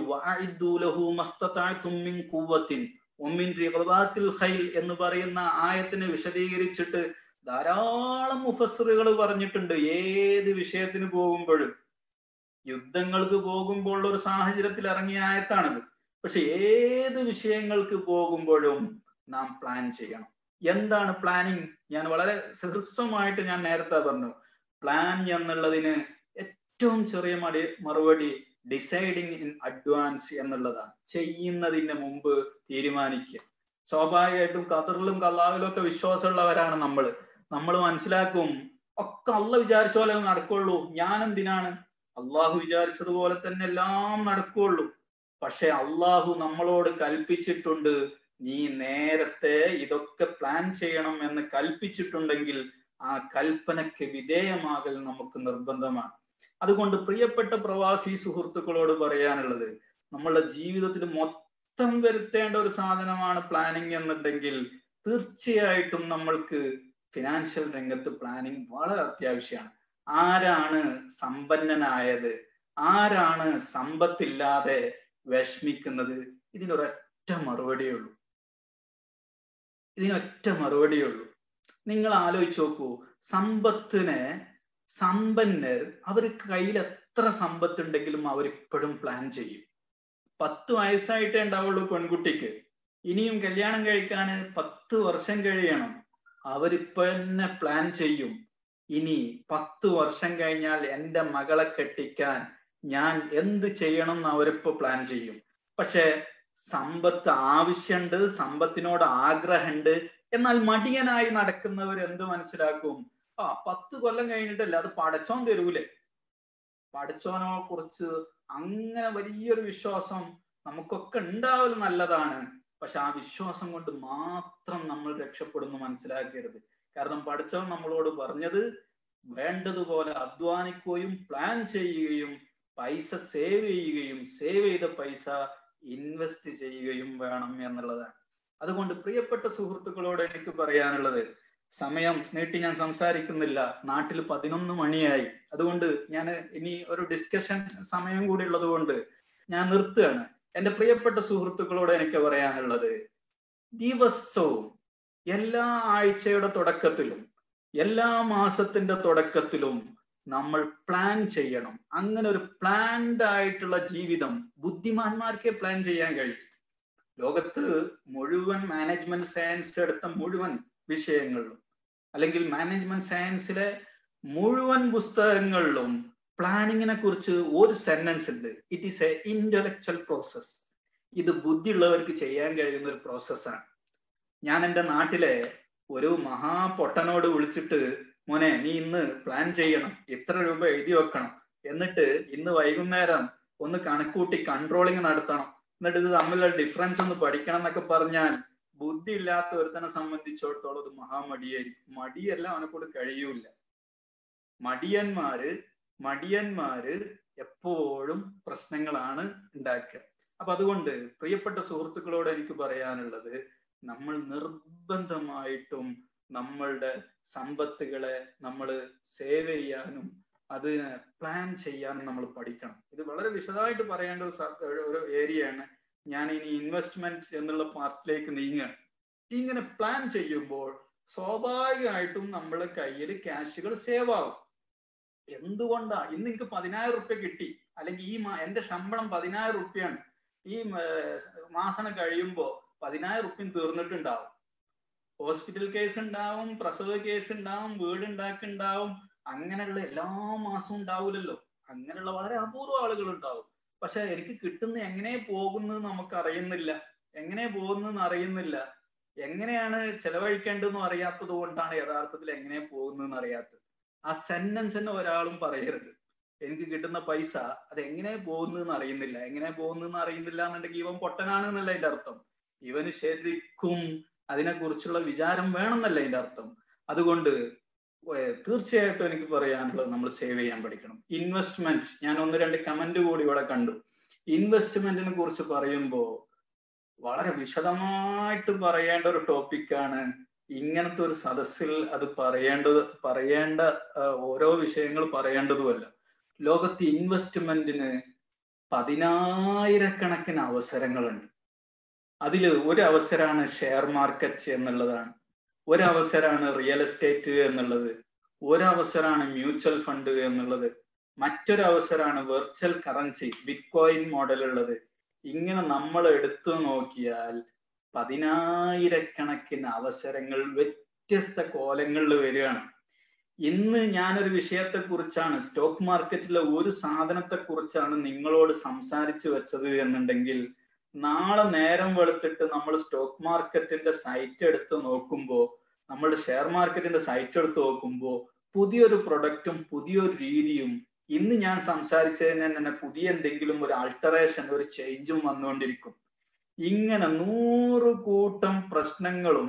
ഖൈൽ എന്ന് പറയുന്ന ആയത്തിനെ വിശദീകരിച്ചിട്ട് ധാരാളം മുഫസറുകൾ പറഞ്ഞിട്ടുണ്ട് ഏത് വിഷയത്തിന് പോകുമ്പോഴും യുദ്ധങ്ങൾക്ക് പോകുമ്പോൾ ഒരു സാഹചര്യത്തിൽ ഇറങ്ങിയ ആയത്താണിത് പക്ഷെ ഏത് വിഷയങ്ങൾക്ക് പോകുമ്പോഴും നാം പ്ലാൻ ചെയ്യണം എന്താണ് പ്ലാനിങ് ഞാൻ വളരെ ഹൃസ്വമായിട്ട് ഞാൻ നേരത്തെ പറഞ്ഞു പ്ലാൻ എന്നുള്ളതിന് ഏറ്റവും ചെറിയ മടി മറുപടി ഡിസൈഡിങ് ഇൻ അഡ്വാൻസ് എന്നുള്ളതാണ് ചെയ്യുന്നതിന് മുമ്പ് തീരുമാനിക്കുക സ്വാഭാവികമായിട്ടും ഖത്തറിലും കല്ലാവിലും ഒക്കെ വിശ്വാസമുള്ളവരാണ് നമ്മൾ നമ്മൾ മനസ്സിലാക്കും ഒക്കെ അള്ള വിചാരിച്ച പോലെ നടക്കുള്ളൂ ഞാൻ എന്തിനാണ് അള്ളാഹു വിചാരിച്ചതുപോലെ തന്നെ എല്ലാം നടക്കുള്ളൂ പക്ഷെ അള്ളാഹു നമ്മളോട് കൽപ്പിച്ചിട്ടുണ്ട് നീ നേരത്തെ ഇതൊക്കെ പ്ലാൻ ചെയ്യണം എന്ന് കൽപ്പിച്ചിട്ടുണ്ടെങ്കിൽ ആ കൽപ്പനയ്ക്ക് വിധേയമാകൽ നമുക്ക് നിർബന്ധമാണ് അതുകൊണ്ട് പ്രിയപ്പെട്ട പ്രവാസി സുഹൃത്തുക്കളോട് പറയാനുള്ളത് നമ്മളുടെ ജീവിതത്തിൽ മൊത്തം വരുത്തേണ്ട ഒരു സാധനമാണ് പ്ലാനിങ് എന്നുണ്ടെങ്കിൽ തീർച്ചയായിട്ടും നമ്മൾക്ക് ഫിനാൻഷ്യൽ രംഗത്ത് പ്ലാനിങ് വളരെ അത്യാവശ്യമാണ് ആരാണ് സമ്പന്നനായത് ആരാണ് സമ്പത്തില്ലാതെ വിഷമിക്കുന്നത് ഇതിനൊരൊറ്റ മറുപടിയേ ഉള്ളൂ ഇതിനൊറ്റ മറുപടിയേ ഉള്ളൂ നിങ്ങൾ ആലോചിച്ച് നോക്കൂ സമ്പത്തിനെ സമ്പന്നർ അവർക്ക് കയ്യിൽ എത്ര സമ്പത്തുണ്ടെങ്കിലും അവരിപ്പോഴും പ്ലാൻ ചെയ്യും പത്ത് വയസ്സായിട്ടേ ഉണ്ടാവുള്ളൂ പെൺകുട്ടിക്ക് ഇനിയും കല്യാണം കഴിക്കാന് പത്ത് വർഷം കഴിയണം അവരിപ്പോ തന്നെ പ്ലാൻ ചെയ്യും ഇനി പത്ത് വർഷം കഴിഞ്ഞാൽ എൻ്റെ മകളെ കെട്ടിക്കാൻ ഞാൻ എന്ത് ചെയ്യണം എന്ന് അവരിപ്പോ പ്ലാൻ ചെയ്യും പക്ഷെ സമ്പത്ത് ആവശ്യമുണ്ട് സമ്പത്തിനോട് ആഗ്രഹമുണ്ട് എന്നാൽ മടിയനായി നടക്കുന്നവർ എന്ത് മനസ്സിലാക്കും ആ പത്ത് കൊല്ലം കഴിഞ്ഞിട്ടല്ല അത് പടച്ചോൻ തരൂലേ പടച്ചോനെ കുറിച്ച് അങ്ങനെ വലിയൊരു വിശ്വാസം നമുക്കൊക്കെ ഉണ്ടാവൽ നല്ലതാണ് പക്ഷെ ആ വിശ്വാസം കൊണ്ട് മാത്രം നമ്മൾ രക്ഷപ്പെടുന്നു മനസ്സിലാക്കരുത് കാരണം പഠിച്ചവൻ നമ്മളോട് പറഞ്ഞത് വേണ്ടതുപോലെ അധ്വാനിക്കുകയും പ്ലാൻ ചെയ്യുകയും പൈസ സേവ് ചെയ്യുകയും സേവ് ചെയ്ത പൈസ ഇൻവെസ്റ്റ് ചെയ്യുകയും വേണം എന്നുള്ളതാണ് അതുകൊണ്ട് പ്രിയപ്പെട്ട സുഹൃത്തുക്കളോട് എനിക്ക് പറയാനുള്ളത് സമയം നീട്ടി ഞാൻ സംസാരിക്കുന്നില്ല നാട്ടിൽ പതിനൊന്ന് മണിയായി അതുകൊണ്ട് ഞാൻ ഇനി ഒരു ഡിസ്കഷൻ സമയം കൂടി ഉള്ളത് കൊണ്ട് ഞാൻ നിർത്തുകയാണ് എന്റെ പ്രിയപ്പെട്ട സുഹൃത്തുക്കളോട് എനിക്ക് പറയാനുള്ളത് ദിവസവും എല്ലാ ആഴ്ചയുടെ തുടക്കത്തിലും എല്ലാ മാസത്തിന്റെ തുടക്കത്തിലും നമ്മൾ പ്ലാൻ ചെയ്യണം അങ്ങനെ ഒരു പ്ലാൻഡ് ആയിട്ടുള്ള ജീവിതം ബുദ്ധിമാന്മാർക്കേ പ്ലാൻ ചെയ്യാൻ കഴിയും ലോകത്ത് മുഴുവൻ മാനേജ്മെന്റ് സയൻസ് എടുത്ത മുഴുവൻ വിഷയങ്ങളിലും അല്ലെങ്കിൽ മാനേജ്മെന്റ് സയൻസിലെ മുഴുവൻ പുസ്തകങ്ങളിലും പ്ലാനിങ്ങിനെ കുറിച്ച് ഒരു സെന്റൻസ് ഉണ്ട് it is a intellectual process ഇത് ബുദ്ധിയുള്ളവർക്ക് ചെയ്യാൻ കഴിയുന്ന ഒരു പ്രോസസ്സാണ് ഞാൻ എൻ്റെ നാട്ടിലെ ഒരു മഹാപൊട്ടനോട് വിളിച്ചിട്ട് മോനെ നീ ഇന്ന് പ്ലാൻ ചെയ്യണം ഇത്ര രൂപ എഴുതി വെക്കണം എന്നിട്ട് ഇന്ന് വൈകുന്നേരം ഒന്ന് കണക്കൂട്ടി കൺട്രോളിങ് നടത്തണം എന്നിട്ട് ഇത് തമ്മിലുള്ള ഡിഫറൻസ് ഒന്ന് പഠിക്കണം എന്നൊക്കെ പറഞ്ഞാൽ ബുദ്ധി ഇല്ലാത്ത ഒരുത്തനെ സംബന്ധിച്ചിടത്തോളം ഇത് മഹാമടിയായിരിക്കും മടിയല്ല അവനെ കൊണ്ട് കഴിയൂല മടിയന്മാര് മടിയന്മാര് എപ്പോഴും പ്രശ്നങ്ങളാണ് ഉണ്ടാക്കുക അപ്പൊ അതുകൊണ്ട് പ്രിയപ്പെട്ട സുഹൃത്തുക്കളോട് എനിക്ക് പറയാനുള്ളത് നമ്മൾ നിർബന്ധമായിട്ടും നമ്മളുടെ സമ്പത്തുകളെ നമ്മൾ സേവ് ചെയ്യാനും അത് പ്ലാൻ ചെയ്യാനും നമ്മൾ പഠിക്കണം ഇത് വളരെ വിശദമായിട്ട് പറയേണ്ട ഒരു ഒരു ഏരിയയാണ് ഞാൻ ഇനി ഇൻവെസ്റ്റ്മെന്റ് എന്നുള്ള പാർട്ടിലേക്ക് നീങ്ങുകയാണ് ഇങ്ങനെ പ്ലാൻ ചെയ്യുമ്പോൾ സ്വാഭാവികമായിട്ടും നമ്മളെ കയ്യിൽ ക്യാഷുകൾ സേവ് ആവും എന്തുകൊണ്ടാ ഇന്ന് എനിക്ക് പതിനായിരം റുപ്യ കിട്ടി അല്ലെങ്കിൽ ഈ എന്റെ ശമ്പളം പതിനായിരം റുപ്യാണ് ഈ മാസം കഴിയുമ്പോ പതിനായിരം റുപ്യം തീർന്നിട്ടുണ്ടാവും ഹോസ്പിറ്റൽ കേസ് ഉണ്ടാവും പ്രസവ കേസ് ഉണ്ടാവും വീട് ഉണ്ടാക്കുണ്ടാവും അങ്ങനെയുള്ള എല്ലാ മാസവും ഉണ്ടാവില്ലല്ലോ അങ്ങനെയുള്ള വളരെ അപൂർവ ആളുകൾ ഉണ്ടാവും പക്ഷെ എനിക്ക് കിട്ടുന്ന എങ്ങനെ പോകുന്നത് നമുക്ക് അറിയുന്നില്ല എങ്ങനെ പോകുന്നതെന്ന് അറിയുന്നില്ല എങ്ങനെയാണ് ചെലവഴിക്കേണ്ടതെന്ന് അറിയാത്തത് കൊണ്ടാണ് യഥാർത്ഥത്തിൽ എങ്ങനെ പോകുന്നതെന്ന് അറിയാത്തത് ആ സെന്റൻസ് തന്നെ ഒരാളും പറയരുത് എനിക്ക് കിട്ടുന്ന പൈസ അത് എങ്ങനെ പോകുന്നതെന്ന് അറിയുന്നില്ല എങ്ങനെ പോകുന്നതെന്ന് അറിയുന്നില്ല എന്നുണ്ടെങ്കിൽ ഇവൻ പൊട്ടനാണ് എന്നല്ല അതിന്റെ അർത്ഥം ഇവന് ശരിക്കും അതിനെക്കുറിച്ചുള്ള വിചാരം വേണമെന്നല്ല അതിന്റെ അർത്ഥം അതുകൊണ്ട് തീർച്ചയായിട്ടും എനിക്ക് പറയാനുള്ളത് നമ്മൾ സേവ് ചെയ്യാൻ പഠിക്കണം ഇൻവെസ്റ്റ്മെന്റ് ഞാൻ ഒന്ന് രണ്ട് കമന്റ് കൂടി ഇവിടെ കണ്ടു ഇൻവെസ്റ്റ്മെന്റിനെ കുറിച്ച് പറയുമ്പോൾ വളരെ വിശദമായിട്ട് പറയേണ്ട ഒരു ടോപ്പിക്കാണ് ഇങ്ങനത്തെ ഒരു സദസ്സിൽ അത് പറയേണ്ടത് പറയേണ്ട ഓരോ വിഷയങ്ങൾ പറയേണ്ടതുമല്ല ലോകത്ത് ഇൻവെസ്റ്റ്മെന്റിന് പതിനായിരക്കണക്കിന് അവസരങ്ങളുണ്ട് അതിൽ ഒരു അവസരമാണ് ഷെയർ മാർക്കറ്റ് എന്നുള്ളതാണ് ഒരു അവസരമാണ് റിയൽ എസ്റ്റേറ്റ് എന്നുള്ളത് ഒരു അവസരമാണ് മ്യൂച്വൽ ഫണ്ട് എന്നുള്ളത് മറ്റൊരു അവസരമാണ് വെർച്വൽ കറൻസി ബിറ്റ്കോയിൻ മോഡൽ ഉള്ളത് ഇങ്ങനെ നമ്മൾ എടുത്തു നോക്കിയാൽ പതിനായിരക്കണക്കിന് അവസരങ്ങൾ വ്യത്യസ്ത കോലങ്ങളിൽ വരികയാണ് ഇന്ന് ഞാനൊരു വിഷയത്തെ കുറിച്ചാണ് സ്റ്റോക്ക് മാർക്കറ്റിലെ ഒരു സാധനത്തെ കുറിച്ചാണ് നിങ്ങളോട് സംസാരിച്ചു വെച്ചത് എന്നുണ്ടെങ്കിൽ നാളെ നേരം വെളുത്തിട്ട് നമ്മൾ സ്റ്റോക്ക് മാർക്കറ്റിന്റെ സൈറ്റ് എടുത്ത് നോക്കുമ്പോൾ നമ്മൾ ഷെയർ മാർക്കറ്റിന്റെ സൈറ്റ് എടുത്ത് നോക്കുമ്പോൾ പുതിയൊരു പ്രൊഡക്റ്റും പുതിയൊരു രീതിയും ഇന്ന് ഞാൻ സംസാരിച്ചതിന് തന്നെ പുതിയ എന്തെങ്കിലും ഒരു ആൾട്ടറേഷൻ ഒരു ചേഞ്ചും വന്നുകൊണ്ടിരിക്കും ഇങ്ങനെ നൂറ് കൂട്ടം പ്രശ്നങ്ങളും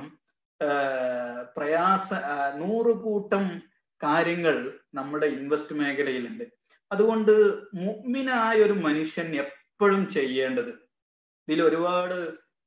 പ്രയാസ നൂറ് കൂട്ടം കാര്യങ്ങൾ നമ്മുടെ ഇൻവെസ്റ്റ് മേഖലയിലുണ്ട് അതുകൊണ്ട് മുഗ്മിനായ ഒരു മനുഷ്യൻ എപ്പോഴും ചെയ്യേണ്ടത് ഇതിൽ ഒരുപാട്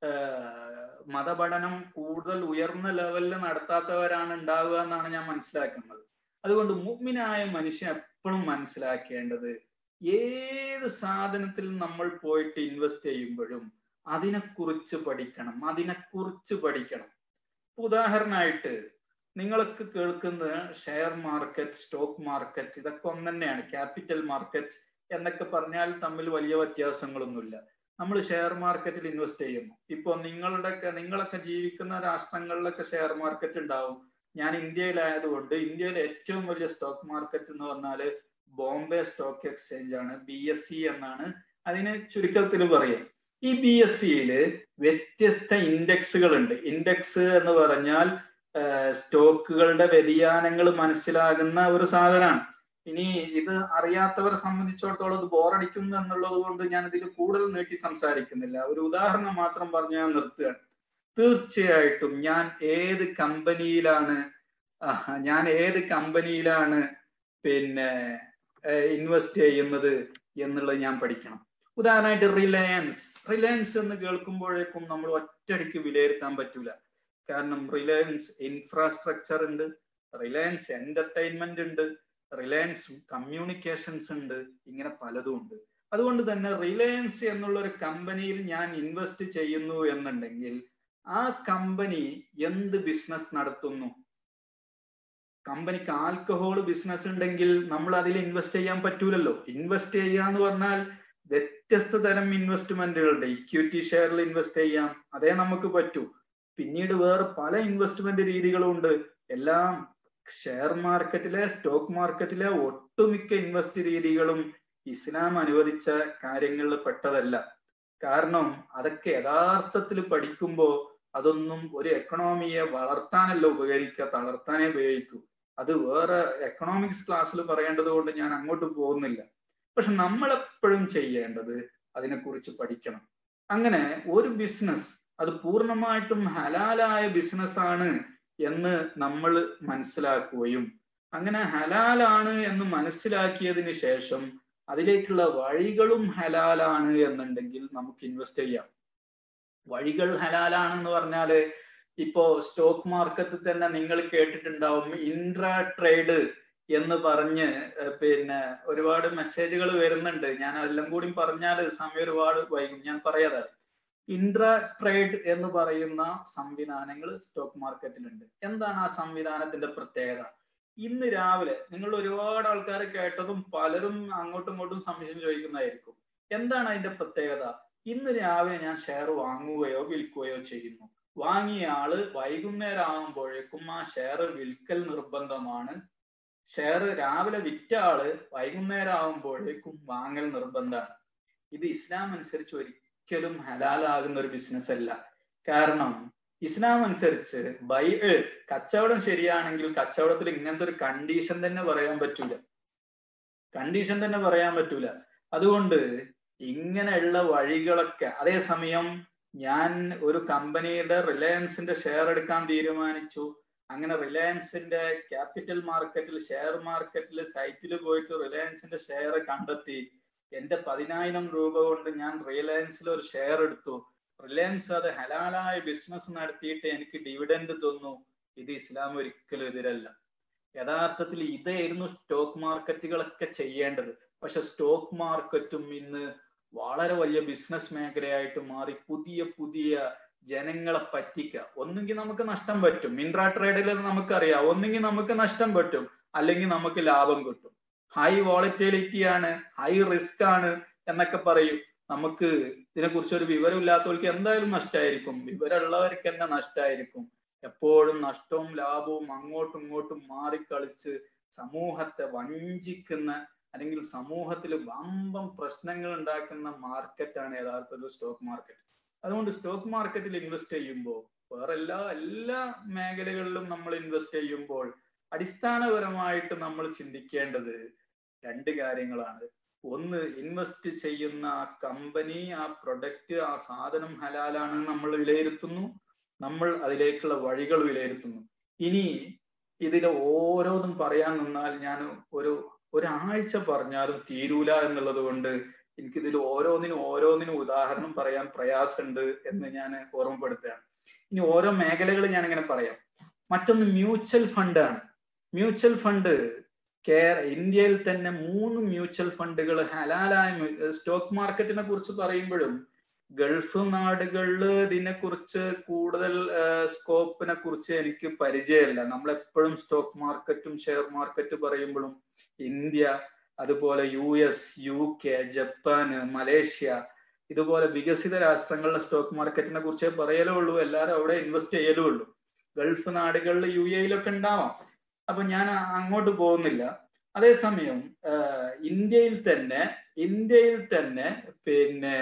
മതപഠനം കൂടുതൽ ഉയർന്ന ലെവലിൽ നടത്താത്തവരാണ് ഉണ്ടാവുക എന്നാണ് ഞാൻ മനസ്സിലാക്കുന്നത് അതുകൊണ്ട് മുഗ്മിനായ മനുഷ്യൻ എപ്പോഴും മനസ്സിലാക്കേണ്ടത് ഏത് സാധനത്തിൽ നമ്മൾ പോയിട്ട് ഇൻവെസ്റ്റ് ചെയ്യുമ്പോഴും അതിനെക്കുറിച്ച് പഠിക്കണം അതിനെക്കുറിച്ച് പഠിക്കണം ഉദാഹരണമായിട്ട് നിങ്ങൾക്ക് കേൾക്കുന്ന ഷെയർ മാർക്കറ്റ് സ്റ്റോക്ക് മാർക്കറ്റ് ഇതൊക്കെ ഒന്ന് തന്നെയാണ് ക്യാപിറ്റൽ മാർക്കറ്റ് എന്നൊക്കെ പറഞ്ഞാൽ തമ്മിൽ വലിയ വ്യത്യാസങ്ങളൊന്നുമില്ല നമ്മൾ ഷെയർ മാർക്കറ്റിൽ ഇൻവെസ്റ്റ് ചെയ്യുന്നു ഇപ്പൊ നിങ്ങളുടെ നിങ്ങളൊക്കെ ജീവിക്കുന്ന രാഷ്ട്രങ്ങളിലൊക്കെ ഷെയർ മാർക്കറ്റ് ഉണ്ടാവും ഞാൻ ഇന്ത്യയിലായതുകൊണ്ട് ഇന്ത്യയിലെ ഏറ്റവും വലിയ സ്റ്റോക്ക് മാർക്കറ്റ് എന്ന് പറഞ്ഞാല് ബോംബെ സ്റ്റോക്ക് എക്സ്ചേഞ്ച് ആണ് ബി എസ് സി എന്നാണ് അതിന് ചുരുക്കത്തിൽ പറയാം ഈ ബി എസ് സിയില് വ്യത്യസ്ത ഇൻഡെക്സുകൾ ഉണ്ട് ഇൻഡെക്സ് എന്ന് പറഞ്ഞാൽ സ്റ്റോക്കുകളുടെ വ്യതിയാനങ്ങൾ മനസ്സിലാകുന്ന ഒരു സാധനമാണ് ഇനി ഇത് അറിയാത്തവരെ സംബന്ധിച്ചിടത്തോളം ഇത് ബോറടിക്കും എന്നുള്ളത് കൊണ്ട് ഞാൻ ഇതിൽ കൂടുതൽ നീട്ടി സംസാരിക്കുന്നില്ല ഒരു ഉദാഹരണം മാത്രം പറഞ്ഞ് ഞാൻ നിർത്തുകയാണ് തീർച്ചയായിട്ടും ഞാൻ ഏത് കമ്പനിയിലാണ് ഞാൻ ഏത് കമ്പനിയിലാണ് പിന്നെ ഇൻവെസ്റ്റ് ചെയ്യുന്നത് എന്നുള്ളത് ഞാൻ പഠിക്കണം ഉദാഹരണമായിട്ട് റിലയൻസ് റിലയൻസ് എന്ന് കേൾക്കുമ്പോഴേക്കും നമ്മൾ ഒറ്റയടിക്ക് വിലയിരുത്താൻ പറ്റൂല കാരണം റിലയൻസ് ഇൻഫ്രാസ്ട്രക്ചർ ഉണ്ട് റിലയൻസ് എന്റർടൈൻമെന്റ് ഉണ്ട് റിലയൻസ് കമ്മ്യൂണിക്കേഷൻസ് ഉണ്ട് ഇങ്ങനെ പലതും ഉണ്ട് അതുകൊണ്ട് തന്നെ റിലയൻസ് എന്നുള്ള ഒരു കമ്പനിയിൽ ഞാൻ ഇൻവെസ്റ്റ് ചെയ്യുന്നു എന്നുണ്ടെങ്കിൽ ആ കമ്പനി എന്ത് ബിസിനസ് നടത്തുന്നു കമ്പനിക്ക് ആൽക്കഹോൾ ബിസിനസ് ഉണ്ടെങ്കിൽ നമ്മൾ അതിൽ ഇൻവെസ്റ്റ് ചെയ്യാൻ പറ്റൂലല്ലോ ഇൻവെസ്റ്റ് ചെയ്യാന്ന് പറഞ്ഞാൽ വ്യത്യസ്ത തരം ഇൻവെസ്റ്റ്മെന്റുകളുണ്ട് ഇക്വിറ്റി ഷെയറിൽ ഇൻവെസ്റ്റ് ചെയ്യാം അതേ നമുക്ക് പറ്റൂ പിന്നീട് വേറെ പല ഇൻവെസ്റ്റ്മെന്റ് രീതികളും ഉണ്ട് എല്ലാം ഷെയർ മാർക്കറ്റിലെ സ്റ്റോക്ക് മാർക്കറ്റിലെ ഒട്ടുമിക്ക ഇൻവെസ്റ്റ് രീതികളും ഇസ്ലാം അനുവദിച്ച കാര്യങ്ങളിൽ പെട്ടതല്ല കാരണം അതൊക്കെ യഥാർത്ഥത്തിൽ പഠിക്കുമ്പോൾ അതൊന്നും ഒരു എക്കണോമിയെ വളർത്താനല്ല ഉപകരിക്കുക തളർത്താനേ ഉപയോഗിക്കൂ അത് വേറെ എക്കണോമിക്സ് ക്ലാസ്സിൽ പറയേണ്ടത് കൊണ്ട് ഞാൻ അങ്ങോട്ട് പോകുന്നില്ല പക്ഷെ നമ്മൾ എപ്പോഴും ചെയ്യേണ്ടത് അതിനെക്കുറിച്ച് പഠിക്കണം അങ്ങനെ ഒരു ബിസിനസ് അത് പൂർണ്ണമായിട്ടും ഹലാലായ ബിസിനസ് ആണ് എന്ന് നമ്മൾ മനസ്സിലാക്കുകയും അങ്ങനെ ഹലാലാണ് എന്ന് മനസ്സിലാക്കിയതിന് ശേഷം അതിലേക്കുള്ള വഴികളും ഹലാലാണ് എന്നുണ്ടെങ്കിൽ നമുക്ക് ഇൻവെസ്റ്റ് ചെയ്യാം വഴികൾ ഹലാലാണ് എന്ന് പറഞ്ഞാല് ഇപ്പോ സ്റ്റോക്ക് മാർക്കറ്റിൽ തന്നെ നിങ്ങൾ കേട്ടിട്ടുണ്ടാവും ഇൻട്രാ ട്രേഡ് എന്ന് പറഞ്ഞ് പിന്നെ ഒരുപാട് മെസ്സേജുകൾ വരുന്നുണ്ട് ഞാൻ എല്ലാം കൂടി പറഞ്ഞാൽ സമയം ഒരുപാട് വൈകും ഞാൻ പറയാതെ ഇൻട്രാ ട്രേഡ് എന്ന് പറയുന്ന സംവിധാനങ്ങൾ സ്റ്റോക്ക് മാർക്കറ്റിലുണ്ട് എന്താണ് ആ സംവിധാനത്തിന്റെ പ്രത്യേകത ഇന്ന് രാവിലെ നിങ്ങൾ ഒരുപാട് ആൾക്കാർ കേട്ടതും പലരും അങ്ങോട്ടും ഇങ്ങോട്ടും സംശയം ചോദിക്കുന്നതായിരിക്കും എന്താണ് അതിന്റെ പ്രത്യേകത ഇന്ന് രാവിലെ ഞാൻ ഷെയർ വാങ്ങുകയോ വിൽക്കുകയോ ചെയ്യുന്നു വാങ്ങിയ ആള് വൈകുന്നേരം ആകുമ്പോഴേക്കും ആ ഷെയർ വിൽക്കൽ നിർബന്ധമാണ് ഷെയർ രാവിലെ വിറ്റ ആള് വൈകുന്നേരം ആകുമ്പോഴേക്കും വാങ്ങൽ നിർബന്ധമാണ് ഇത് ഇസ്ലാം അനുസരിച്ച് ഒരിക്കലും ഹലാലാകുന്ന ഒരു ബിസിനസ് അല്ല കാരണം ഇസ്ലാം അനുസരിച്ച് ബൈ കച്ചവടം ശരിയാണെങ്കിൽ കച്ചവടത്തിൽ ഇങ്ങനത്തെ ഒരു കണ്ടീഷൻ തന്നെ പറയാൻ പറ്റൂല കണ്ടീഷൻ തന്നെ പറയാൻ പറ്റൂല അതുകൊണ്ട് ഇങ്ങനെയുള്ള വഴികളൊക്കെ അതേസമയം ഞാൻ ഒരു കമ്പനിയുടെ റിലയൻസിന്റെ ഷെയർ എടുക്കാൻ തീരുമാനിച്ചു അങ്ങനെ റിലയൻസിന്റെ ക്യാപിറ്റൽ മാർക്കറ്റിൽ ഷെയർ മാർക്കറ്റിൽ സൈറ്റിൽ പോയിട്ട് റിലയൻസിന്റെ ഷെയർ കണ്ടെത്തി എന്റെ പതിനായിരം രൂപ കൊണ്ട് ഞാൻ റിലയൻസിൽ ഒരു ഷെയർ എടുത്തു റിലയൻസ് അത് ഹലാലായ ബിസിനസ് നടത്തിയിട്ട് എനിക്ക് ഡിവിഡൻഡ് തന്നു ഇത് ഇസ്ലാം ഒരിക്കലും എതിരല്ല യഥാർത്ഥത്തിൽ ഇതായിരുന്നു സ്റ്റോക്ക് മാർക്കറ്റുകളൊക്കെ ചെയ്യേണ്ടത് പക്ഷെ സ്റ്റോക്ക് മാർക്കറ്റും ഇന്ന് വളരെ വലിയ ബിസിനസ് മേഖലയായിട്ട് മാറി പുതിയ പുതിയ ജനങ്ങളെ പറ്റിക്കുക ഒന്നുകിൽ നമുക്ക് നഷ്ടം പറ്റും ഇൻട്രാ ട്രേഡിൽ നമുക്കറിയാം ഒന്നുകിൽ നമുക്ക് നഷ്ടം പറ്റും അല്ലെങ്കിൽ നമുക്ക് ലാഭം കിട്ടും ഹൈ വോളറ്റിലിറ്റി ആണ് ഹൈ റിസ്ക് ആണ് എന്നൊക്കെ പറയും നമുക്ക് ഇതിനെക്കുറിച്ച് ഒരു വിവരം ഇല്ലാത്തവർക്ക് എന്തായാലും നഷ്ടമായിരിക്കും വിവരമുള്ളവർക്ക് തന്നെ നഷ്ടമായിരിക്കും എപ്പോഴും നഷ്ടവും ലാഭവും അങ്ങോട്ടും ഇങ്ങോട്ടും മാറിക്കളിച്ച് സമൂഹത്തെ വഞ്ചിക്കുന്ന അല്ലെങ്കിൽ സമൂഹത്തിൽ വമ്പം പ്രശ്നങ്ങൾ ഉണ്ടാക്കുന്ന മാർക്കറ്റാണ് യഥാർത്ഥത്തിൽ സ്റ്റോക്ക് മാർക്കറ്റ് അതുകൊണ്ട് സ്റ്റോക്ക് മാർക്കറ്റിൽ ഇൻവെസ്റ്റ് ചെയ്യുമ്പോൾ വേറെ എല്ലാ എല്ലാ മേഖലകളിലും നമ്മൾ ഇൻവെസ്റ്റ് ചെയ്യുമ്പോൾ അടിസ്ഥാനപരമായിട്ട് നമ്മൾ ചിന്തിക്കേണ്ടത് രണ്ട് കാര്യങ്ങളാണ് ഒന്ന് ഇൻവെസ്റ്റ് ചെയ്യുന്ന ആ കമ്പനി ആ പ്രൊഡക്റ്റ് ആ സാധനം ഹലാലാണ് നമ്മൾ വിലയിരുത്തുന്നു നമ്മൾ അതിലേക്കുള്ള വഴികൾ വിലയിരുത്തുന്നു ഇനി ഇതിലെ ഓരോന്നും പറയാൻ നിന്നാൽ ഞാൻ ഒരു ഒരാഴ്ച പറഞ്ഞാലും തീരൂല എന്നുള്ളത് കൊണ്ട് എനിക്കിതിൽ ഓരോന്നിനും ഓരോന്നിനും ഉദാഹരണം പറയാൻ പ്രയാസമുണ്ട് എന്ന് ഞാൻ ഓർമ്മപ്പെടുത്തുകയാണ് ഇനി ഓരോ മേഖലകൾ ഞാൻ ഇങ്ങനെ പറയാം മറ്റൊന്ന് മ്യൂച്വൽ ഫണ്ടാണ് മ്യൂച്വൽ ഫണ്ട് കേര ഇന്ത്യയിൽ തന്നെ മൂന്ന് മ്യൂച്വൽ ഫണ്ടുകൾ ഹലാലായ സ്റ്റോക്ക് മാർക്കറ്റിനെ കുറിച്ച് പറയുമ്പോഴും ഗൾഫ് നാടുകളിൽ ഇതിനെക്കുറിച്ച് കൂടുതൽ സ്കോപ്പിനെ കുറിച്ച് എനിക്ക് പരിചയമില്ല നമ്മൾ എപ്പോഴും സ്റ്റോക്ക് മാർക്കറ്റും ഷെയർ മാർക്കറ്റ് പറയുമ്പോഴും ഇന്ത്യ അതുപോലെ യു എസ് യു കെ ജപ്പാന് മലേഷ്യ ഇതുപോലെ വികസിത രാഷ്ട്രങ്ങളിലെ സ്റ്റോക്ക് മാർക്കറ്റിനെ കുറിച്ചേ പറയലേ ഉള്ളൂ എല്ലാവരും അവിടെ ഇൻവെസ്റ്റ് ചെയ്യലേ ഉള്ളൂ ഗൾഫ് നാടുകളിൽ യു എയിലൊക്കെ ഉണ്ടാവാം അപ്പൊ ഞാൻ അങ്ങോട്ട് പോകുന്നില്ല അതേസമയം ഇന്ത്യയിൽ തന്നെ ഇന്ത്യയിൽ തന്നെ പിന്നെ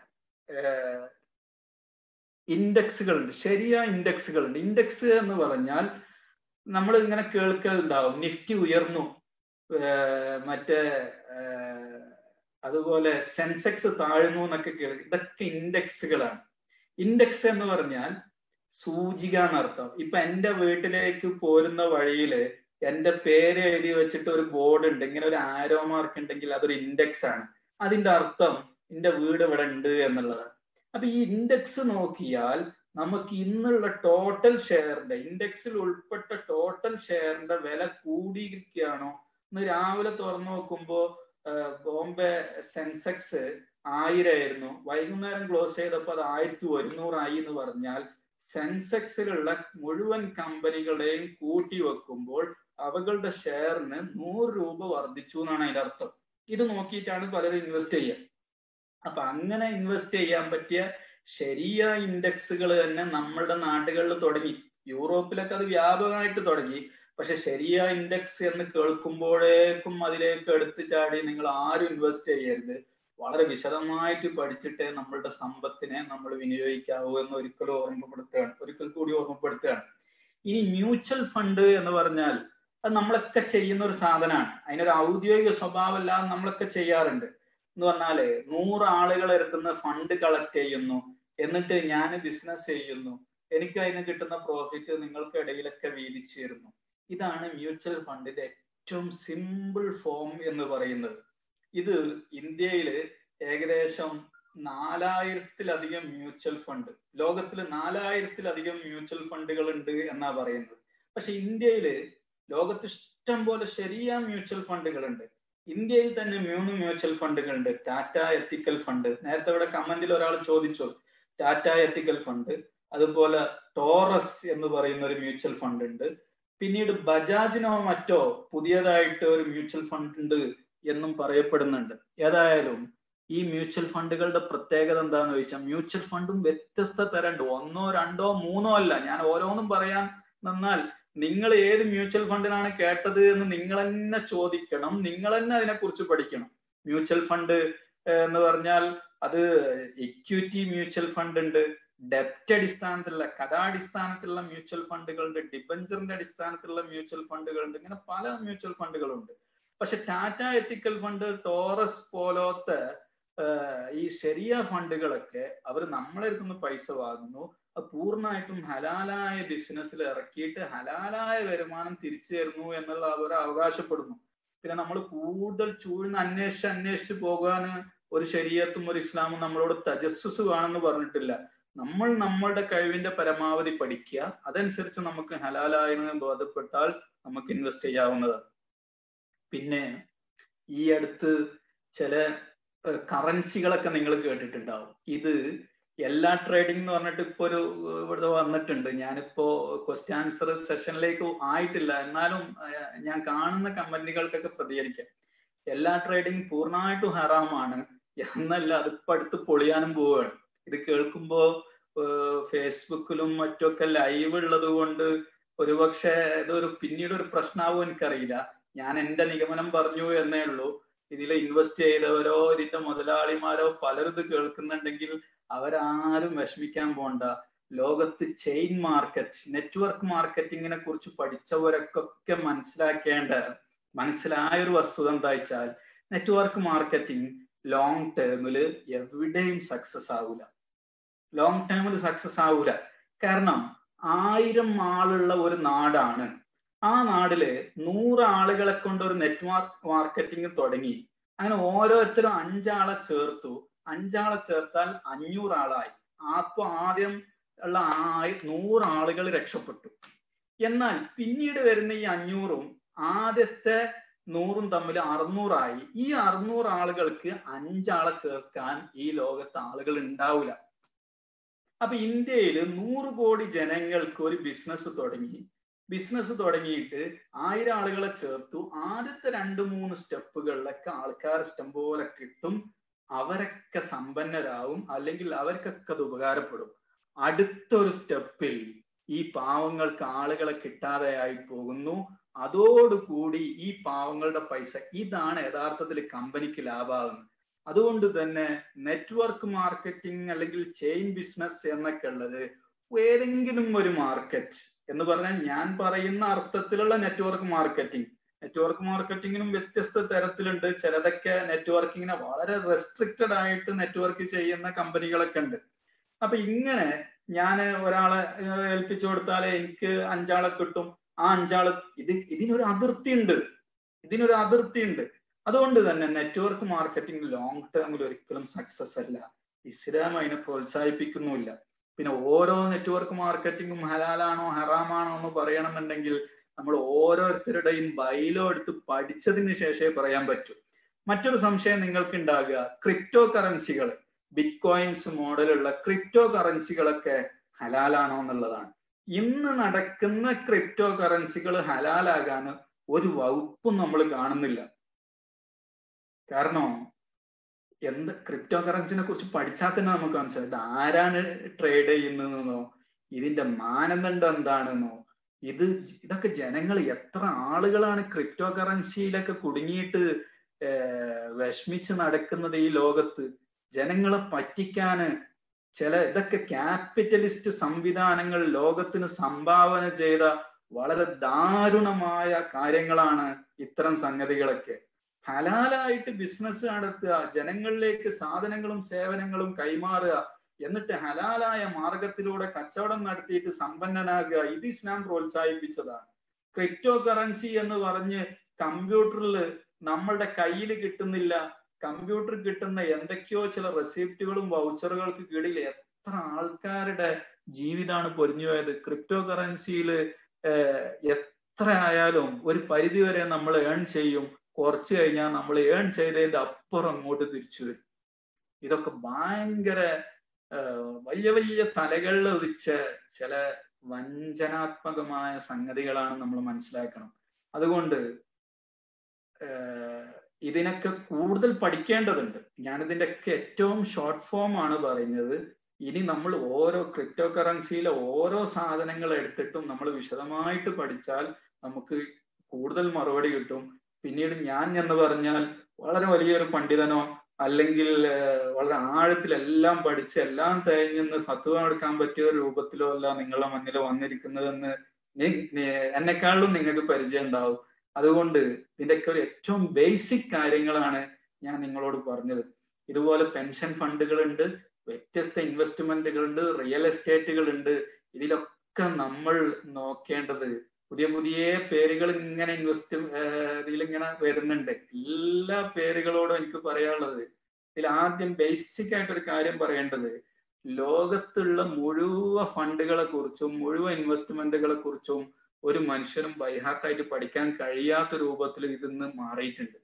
ഇൻഡെക്സുകളുണ്ട് ശരിയായ ഇൻഡെക്സുകളുണ്ട് ഇൻഡെക്സ് എന്ന് പറഞ്ഞാൽ നമ്മൾ ഇങ്ങനെ കേൾക്കലുണ്ടാവും നിഫ്റ്റി ഉയർന്നു മറ്റേ അതുപോലെ സെൻസെക്സ് താഴ്ന്നു എന്നൊക്കെ കേൾക്കും ഇതൊക്കെ ഇൻഡെക്സുകളാണ് ഇൻഡെക്സ് എന്ന് പറഞ്ഞാൽ സൂചിക എന്നർത്ഥം ഇപ്പൊ എന്റെ വീട്ടിലേക്ക് പോരുന്ന വഴിയില് എന്റെ പേര് എഴുതി വെച്ചിട്ട് ഒരു ബോർഡ് ഉണ്ട് ഇങ്ങനെ ഒരു ആരോ മാർക്ക് ഉണ്ടെങ്കിൽ അതൊരു ഇൻഡെക്സ് ആണ് അതിന്റെ അർത്ഥം എന്റെ വീട് ഇവിടെ ഉണ്ട് എന്നുള്ളതാണ് അപ്പൊ ഈ ഇൻഡെക്സ് നോക്കിയാൽ നമുക്ക് ഇന്നുള്ള ടോട്ടൽ ഷെയറിന്റെ ഇൻഡെക്സിൽ ഉൾപ്പെട്ട ടോട്ടൽ ഷെയറിന്റെ വില കൂടിയിരിക്കുകയാണോ ഇന്ന് രാവിലെ തുറന്നു നോക്കുമ്പോ ബോംബെ സെൻസെക്സ് ആയിരമായിരുന്നു വൈകുന്നേരം ക്ലോസ് ചെയ്തപ്പോൾ അത് ആയിരത്തി ഒരുന്നൂറായി എന്ന് പറഞ്ഞാൽ സെൻസെക്സിലുള്ള മുഴുവൻ കമ്പനികളെയും കൂട്ടി വെക്കുമ്പോൾ അവകളുടെ ഷെയറിന് നൂറ് രൂപ വർദ്ധിച്ചു എന്നാണ് അതിന്റെ അർത്ഥം ഇത് നോക്കിയിട്ടാണ് പലരും ഇൻവെസ്റ്റ് ചെയ്യുക അപ്പൊ അങ്ങനെ ഇൻവെസ്റ്റ് ചെയ്യാൻ പറ്റിയ ശരിയ ഇൻഡെക്സുകൾ തന്നെ നമ്മളുടെ നാടുകളിൽ തുടങ്ങി യൂറോപ്പിലൊക്കെ അത് വ്യാപകമായിട്ട് തുടങ്ങി പക്ഷെ ശരിയ ഇൻഡെക്സ് എന്ന് കേൾക്കുമ്പോഴേക്കും അതിലേക്ക് എടുത്തു ചാടി നിങ്ങൾ ആരും ഇൻവെസ്റ്റ് ചെയ്യരുത് വളരെ വിശദമായിട്ട് പഠിച്ചിട്ടേ നമ്മളുടെ സമ്പത്തിനെ നമ്മൾ വിനിയോഗിക്കാവൂ എന്ന് ഒരിക്കലും ഓർമ്മപ്പെടുത്തുകയാണ് ഒരിക്കൽ കൂടി ഓർമ്മപ്പെടുത്തുകയാണ് ഇനി മ്യൂച്വൽ ഫണ്ട് എന്ന് പറഞ്ഞാൽ അത് നമ്മളൊക്കെ ചെയ്യുന്ന ഒരു സാധനമാണ് അതിനൊരു ഔദ്യോഗിക സ്വഭാവമല്ല നമ്മളൊക്കെ ചെയ്യാറുണ്ട് എന്ന് പറഞ്ഞാല് നൂറ് ആളുകൾ എടുത്തുന്ന ഫണ്ട് കളക്ട് ചെയ്യുന്നു എന്നിട്ട് ഞാൻ ബിസിനസ് ചെയ്യുന്നു എനിക്ക് അതിന് കിട്ടുന്ന പ്രോഫിറ്റ് നിങ്ങൾക്ക് ഇടയിലൊക്കെ വീതിച്ചു തരുന്നു ഇതാണ് മ്യൂച്വൽ ഫണ്ടിന്റെ ഏറ്റവും സിമ്പിൾ ഫോം എന്ന് പറയുന്നത് ഇത് ഇന്ത്യയില് ഏകദേശം നാലായിരത്തിലധികം മ്യൂച്വൽ ഫണ്ട് ലോകത്തിൽ നാലായിരത്തിലധികം മ്യൂച്വൽ ഫണ്ടുകൾ ഉണ്ട് എന്നാ പറയുന്നത് പക്ഷെ ഇന്ത്യയില് ലോകത്ത് ഇഷ്ടം പോലെ ശരിയാ മ്യൂച്വൽ ഫണ്ടുകൾ ഉണ്ട് ഇന്ത്യയിൽ തന്നെ മൂന്ന് മ്യൂച്വൽ ഫണ്ടുകൾ ഉണ്ട് ടാറ്റ എത്തിക്കൽ ഫണ്ട് നേരത്തെ ഇവിടെ കമന്റിൽ ഒരാൾ ചോദിച്ചു ടാറ്റ എത്തിക്കൽ ഫണ്ട് അതുപോലെ ടോറസ് എന്ന് പറയുന്ന ഒരു മ്യൂച്വൽ ഫണ്ട് ഉണ്ട് പിന്നീട് ബജാജിനോ മറ്റോ പുതിയതായിട്ട് ഒരു മ്യൂച്വൽ ഫണ്ട് ഉണ്ട് എന്നും പറയപ്പെടുന്നുണ്ട് ഏതായാലും ഈ മ്യൂച്വൽ ഫണ്ടുകളുടെ പ്രത്യേകത എന്താന്ന് ചോദിച്ചാൽ മ്യൂച്വൽ ഫണ്ടും വ്യത്യസ്ത തരണ്ട് ഒന്നോ രണ്ടോ മൂന്നോ അല്ല ഞാൻ ഓരോന്നും പറയാൻ നിന്നാൽ നിങ്ങൾ ഏത് മ്യൂച്വൽ ഫണ്ടിനാണ് കേട്ടത് എന്ന് നിങ്ങൾ തന്നെ ചോദിക്കണം നിങ്ങൾ തന്നെ അതിനെക്കുറിച്ച് പഠിക്കണം മ്യൂച്വൽ ഫണ്ട് എന്ന് പറഞ്ഞാൽ അത് ഇക്വിറ്റി മ്യൂച്വൽ ഫണ്ട് ഉണ്ട് ഡെപ്റ്റ് അടിസ്ഥാനത്തിലുള്ള കടാടിസ്ഥാനത്തിലുള്ള മ്യൂച്വൽ ഫണ്ടുകളുണ്ട് ഡിബഞ്ചറിന്റെ അടിസ്ഥാനത്തിലുള്ള മ്യൂച്വൽ ഫണ്ടുകളുണ്ട് ഇങ്ങനെ പല മ്യൂച്വൽ ഫണ്ടുകളുണ്ട് പക്ഷെ ടാറ്റ എത്തിക്കൽ ഫണ്ട് ടോറസ് പോലത്തെ ഈ ശരിയ ഫണ്ടുകളൊക്കെ അവർ നമ്മളെ അടുത്തുനിന്ന് പൈസ വാങ്ങുന്നു അത് പൂർണ്ണമായിട്ടും ഹലാലായ ബിസിനസ്സിൽ ഇറക്കിയിട്ട് ഹലാലായ വരുമാനം തിരിച്ചു തരുന്നു എന്നുള്ള അവർ അവകാശപ്പെടുന്നു പിന്നെ നമ്മൾ കൂടുതൽ ചൂഴ്ന്ന് അന്വേഷിച്ച് അന്വേഷിച്ച് പോകാൻ ഒരു ശരീരത്തും ഒരു ഇസ്ലാമും നമ്മളോട് തജസ്സുസ് വേണമെന്ന് പറഞ്ഞിട്ടില്ല നമ്മൾ നമ്മളുടെ കഴിവിന്റെ പരമാവധി പഠിക്കുക അതനുസരിച്ച് നമുക്ക് ഹലാലായെന്ന് ബോധപ്പെട്ടാൽ നമുക്ക് ഇൻവെസ്റ്റ് ചെയ്യാവുന്നതാണ് പിന്നെ ഈ അടുത്ത് ചില കറൻസികളൊക്കെ നിങ്ങൾ കേട്ടിട്ടുണ്ടാവും ഇത് എല്ലാ ട്രേഡിംഗ് എന്ന് പറഞ്ഞിട്ട് ഇപ്പൊ ഒരു ഇവിടെ വന്നിട്ടുണ്ട് ഞാനിപ്പോ ക്വസ്റ്റ്യൻ ആൻസർ സെഷനിലേക്ക് ആയിട്ടില്ല എന്നാലും ഞാൻ കാണുന്ന കമ്പനികൾക്കൊക്കെ പ്രതികരിക്കാം എല്ലാ ട്രേഡിംഗ് പൂർണ്ണമായിട്ടും ഹറാമാണ് എന്നല്ല അതിപ്പോ അടുത്ത് പൊളിയാനും പോവുകയാണ് ഇത് കേൾക്കുമ്പോ ഫേസ്ബുക്കിലും മറ്റൊക്കെ ലൈവ് ഉള്ളത് കൊണ്ട് ഒരുപക്ഷെ ഇതൊരു പിന്നീട് ഒരു പ്രശ്നമാവും എനിക്കറിയില്ല ഞാൻ എന്റെ നിഗമനം പറഞ്ഞു എന്നേ ഉള്ളൂ ഇതിൽ ഇൻവെസ്റ്റ് ചെയ്തവരോ ഇതിന്റെ മുതലാളിമാരോ പലരും ഇത് കേൾക്കുന്നുണ്ടെങ്കിൽ അവരാരും വിഷമിക്കാൻ പോണ്ട ലോകത്ത് ചെയിൻ മാർക്കറ്റ് നെറ്റ്വർക്ക് മാർക്കറ്റിങ്ങിനെ കുറിച്ച് പഠിച്ചവരൊക്കെ മനസ്സിലാക്കേണ്ട മനസ്സിലായ ഒരു വസ്തുത എന്താ വെച്ചാൽ നെറ്റ്വർക്ക് മാർക്കറ്റിംഗ് ലോങ് ടേമിൽ എവിടെയും സക്സസ് ആവൂല ലോങ് ടേമിൽ സക്സസ് ആവൂല കാരണം ആയിരം ആളുള്ള ഒരു നാടാണ് ആ നാടില് നൂറ് ആളുകളെ കൊണ്ട് ഒരു നെറ്റ്വർക്ക് മാർക്കറ്റിംഗ് തുടങ്ങി അങ്ങനെ ഓരോരുത്തരും അഞ്ചാളെ ചേർത്തു അഞ്ചാളെ ചേർത്താൽ അഞ്ഞൂറ് ആളായി അപ്പൊ ആദ്യം ഉള്ള ആയി നൂറ് ആളുകൾ രക്ഷപ്പെട്ടു എന്നാൽ പിന്നീട് വരുന്ന ഈ അഞ്ഞൂറും ആദ്യത്തെ നൂറും തമ്മിൽ അറുന്നൂറായി ഈ അറുന്നൂറ് ആളുകൾക്ക് അഞ്ചാളെ ചേർക്കാൻ ഈ ലോകത്ത് ആളുകൾ ഉണ്ടാവില്ല അപ്പൊ ഇന്ത്യയിൽ നൂറ് കോടി ജനങ്ങൾക്ക് ഒരു ബിസിനസ് തുടങ്ങി ബിസിനസ് തുടങ്ങിയിട്ട് ആയിരം ആളുകളെ ചേർത്തു ആദ്യത്തെ രണ്ട് മൂന്ന് സ്റ്റെപ്പുകളിലൊക്കെ ആൾക്കാർ ഇഷ്ടം പോലെ കിട്ടും അവരൊക്കെ സമ്പന്നരാവും അല്ലെങ്കിൽ അവർക്കൊക്കെ അത് ഉപകാരപ്പെടും അടുത്തൊരു സ്റ്റെപ്പിൽ ഈ പാവങ്ങൾക്ക് ആളുകളെ കിട്ടാതെയായി പോകുന്നു അതോടുകൂടി ഈ പാവങ്ങളുടെ പൈസ ഇതാണ് യഥാർത്ഥത്തിൽ കമ്പനിക്ക് ലാഭമാകുന്നത് അതുകൊണ്ട് തന്നെ നെറ്റ്വർക്ക് മാർക്കറ്റിംഗ് അല്ലെങ്കിൽ ചെയിൻ ബിസിനസ് എന്നൊക്കെ ഉള്ളത് ഏതെങ്കിലും ഒരു മാർക്കറ്റ് എന്ന് പറഞ്ഞാൽ ഞാൻ പറയുന്ന അർത്ഥത്തിലുള്ള നെറ്റ്വർക്ക് മാർക്കറ്റിംഗ് നെറ്റ്വർക്ക് മാർക്കറ്റിങ്ങിനും വ്യത്യസ്ത തരത്തിലുണ്ട് ചിലതൊക്കെ നെറ്റ്വർക്കിങ്ങിനെ വളരെ റെസ്ട്രിക്റ്റഡ് ആയിട്ട് നെറ്റ്വർക്ക് ചെയ്യുന്ന കമ്പനികളൊക്കെ ഉണ്ട് അപ്പൊ ഇങ്ങനെ ഞാൻ ഒരാളെ ഏൽപ്പിച്ചു കൊടുത്താൽ എനിക്ക് അഞ്ചാളെ കിട്ടും ആ അഞ്ചാള് ഇത് ഇതിനൊരു അതിർത്തി ഉണ്ട് ഇതിനൊരു അതിർത്തി ഉണ്ട് അതുകൊണ്ട് തന്നെ നെറ്റ്വർക്ക് മാർക്കറ്റിംഗ് ലോങ് ടേമിൽ ഒരിക്കലും സക്സസ് അല്ല ഇസ്ലാം അതിനെ പ്രോത്സാഹിപ്പിക്കുന്നുമില്ല പിന്നെ ഓരോ നെറ്റ്വർക്ക് മാർക്കറ്റിംഗും ഹലാലാണോ ഹറാമാണോ എന്ന് പറയണമെന്നുണ്ടെങ്കിൽ നമ്മൾ ഓരോരുത്തരുടെയും ബൈലോ എടുത്ത് പഠിച്ചതിന് ശേഷമേ പറയാൻ പറ്റൂ മറ്റൊരു സംശയം നിങ്ങൾക്ക് ഉണ്ടാകുക ക്രിപ്റ്റോ കറൻസികൾ ബിറ്റ് കോയിൻസ് മോഡലുള്ള ക്രിപ്റ്റോ കറൻസികളൊക്കെ ഹലാലാണോ എന്നുള്ളതാണ് ഇന്ന് നടക്കുന്ന ക്രിപ്റ്റോ കറൻസികൾ ഹലാലാകാൻ ഒരു വകുപ്പും നമ്മൾ കാണുന്നില്ല കാരണം എന്ത് ക്രിപ്റ്റോ കറൻസിനെ കുറിച്ച് പഠിച്ചാൽ തന്നെ നമുക്ക് മനസ്സിലായി ആരാണ് ട്രേഡ് ചെയ്യുന്നതെന്നോ ഇതിന്റെ മാനദണ്ഡം എന്താണെന്നോ ഇത് ഇതൊക്കെ ജനങ്ങൾ എത്ര ആളുകളാണ് ക്രിപ്റ്റോ കറൻസിയിലൊക്കെ കുടുങ്ങിയിട്ട് വിഷമിച്ച് നടക്കുന്നത് ഈ ലോകത്ത് ജനങ്ങളെ പറ്റിക്കാന് ചില ഇതൊക്കെ ക്യാപിറ്റലിസ്റ്റ് സംവിധാനങ്ങൾ ലോകത്തിന് സംഭാവന ചെയ്ത വളരെ ദാരുണമായ കാര്യങ്ങളാണ് ഇത്തരം സംഗതികളൊക്കെ ഹലാലായിട്ട് ബിസിനസ് നടത്തുക ജനങ്ങളിലേക്ക് സാധനങ്ങളും സേവനങ്ങളും കൈമാറുക എന്നിട്ട് ഹലാലായ മാർഗത്തിലൂടെ കച്ചവടം നടത്തിയിട്ട് സമ്പന്നനാകുക ഇത് ഇസ്ലാം പ്രോത്സാഹിപ്പിച്ചതാണ് ക്രിപ്റ്റോ കറൻസി എന്ന് പറഞ്ഞ് കമ്പ്യൂട്ടറിൽ നമ്മളുടെ കയ്യിൽ കിട്ടുന്നില്ല കമ്പ്യൂട്ടർ കിട്ടുന്ന എന്തൊക്കെയോ ചില റെസിപ്റ്റുകളും വൗച്ചറുകൾക്ക് കീഴിൽ എത്ര ആൾക്കാരുടെ ജീവിതമാണ് പൊരിഞ്ഞു പോയത് ക്രിപ്റ്റോ കറൻസിയിൽ എത്ര ആയാലും ഒരു പരിധി വരെ നമ്മൾ ഏൺ ചെയ്യും കുറച്ച് കഴിഞ്ഞാൽ നമ്മൾ ഏൺ ചെയ്തതിന്റെ അപ്പുറം അങ്ങോട്ട് തിരിച്ചു വരും ഇതൊക്കെ ഭയങ്കര വലിയ വലിയ തലകളിൽ ഉദിച്ച ചില വഞ്ചനാത്മകമായ സംഗതികളാണ് നമ്മൾ മനസ്സിലാക്കണം അതുകൊണ്ട് ഇതിനൊക്കെ കൂടുതൽ പഠിക്കേണ്ടതുണ്ട് ഞാനിതിന്റെ ഒക്കെ ഏറ്റവും ഷോർട്ട് ഫോം ആണ് പറയുന്നത് ഇനി നമ്മൾ ഓരോ ക്രിപ്റ്റോ കറൻസിയിലെ ഓരോ സാധനങ്ങൾ എടുത്തിട്ടും നമ്മൾ വിശദമായിട്ട് പഠിച്ചാൽ നമുക്ക് കൂടുതൽ മറുപടി കിട്ടും പിന്നീട് ഞാൻ എന്ന് പറഞ്ഞാൽ വളരെ വലിയൊരു പണ്ഡിതനോ അല്ലെങ്കിൽ വളരെ ആഴത്തിലെല്ലാം പഠിച്ച് എല്ലാം തേഞ്ഞെന്ന് ഫത്വ എടുക്കാൻ പറ്റിയ രൂപത്തിലോ അല്ല നിങ്ങളുടെ മുന്നിൽ വന്നിരിക്കുന്നതെന്ന് എന്നെക്കാളും നിങ്ങൾക്ക് പരിചയം ഉണ്ടാവും അതുകൊണ്ട് ഇതിന്റെയൊക്കെ ഒരു ഏറ്റവും ബേസിക് കാര്യങ്ങളാണ് ഞാൻ നിങ്ങളോട് പറഞ്ഞത് ഇതുപോലെ പെൻഷൻ ഫണ്ടുകളുണ്ട് വ്യത്യസ്ത ഇൻവെസ്റ്റ്മെന്റുകളുണ്ട് റിയൽ എസ്റ്റേറ്റുകൾ ഉണ്ട് ഇതിലൊക്കെ നമ്മൾ നോക്കേണ്ടത് പുതിയ പുതിയ പേരുകൾ ഇങ്ങനെ ഇൻവെസ്റ്റ് ഇതിലിങ്ങനെ വരുന്നുണ്ട് എല്ലാ പേരുകളോടും എനിക്ക് പറയാനുള്ളത് ഇതിൽ ആദ്യം ബേസിക് ആയിട്ട് ഒരു കാര്യം പറയേണ്ടത് ലോകത്തുള്ള മുഴുവൻ ഫണ്ടുകളെ കുറിച്ചും മുഴുവൻ ഇൻവെസ്റ്റ്മെന്റുകളെ കുറിച്ചും ഒരു മനുഷ്യനും ബൈഹാർട്ടായിട്ട് പഠിക്കാൻ കഴിയാത്ത രൂപത്തിൽ ഇതിന്ന് മാറിയിട്ടുണ്ട്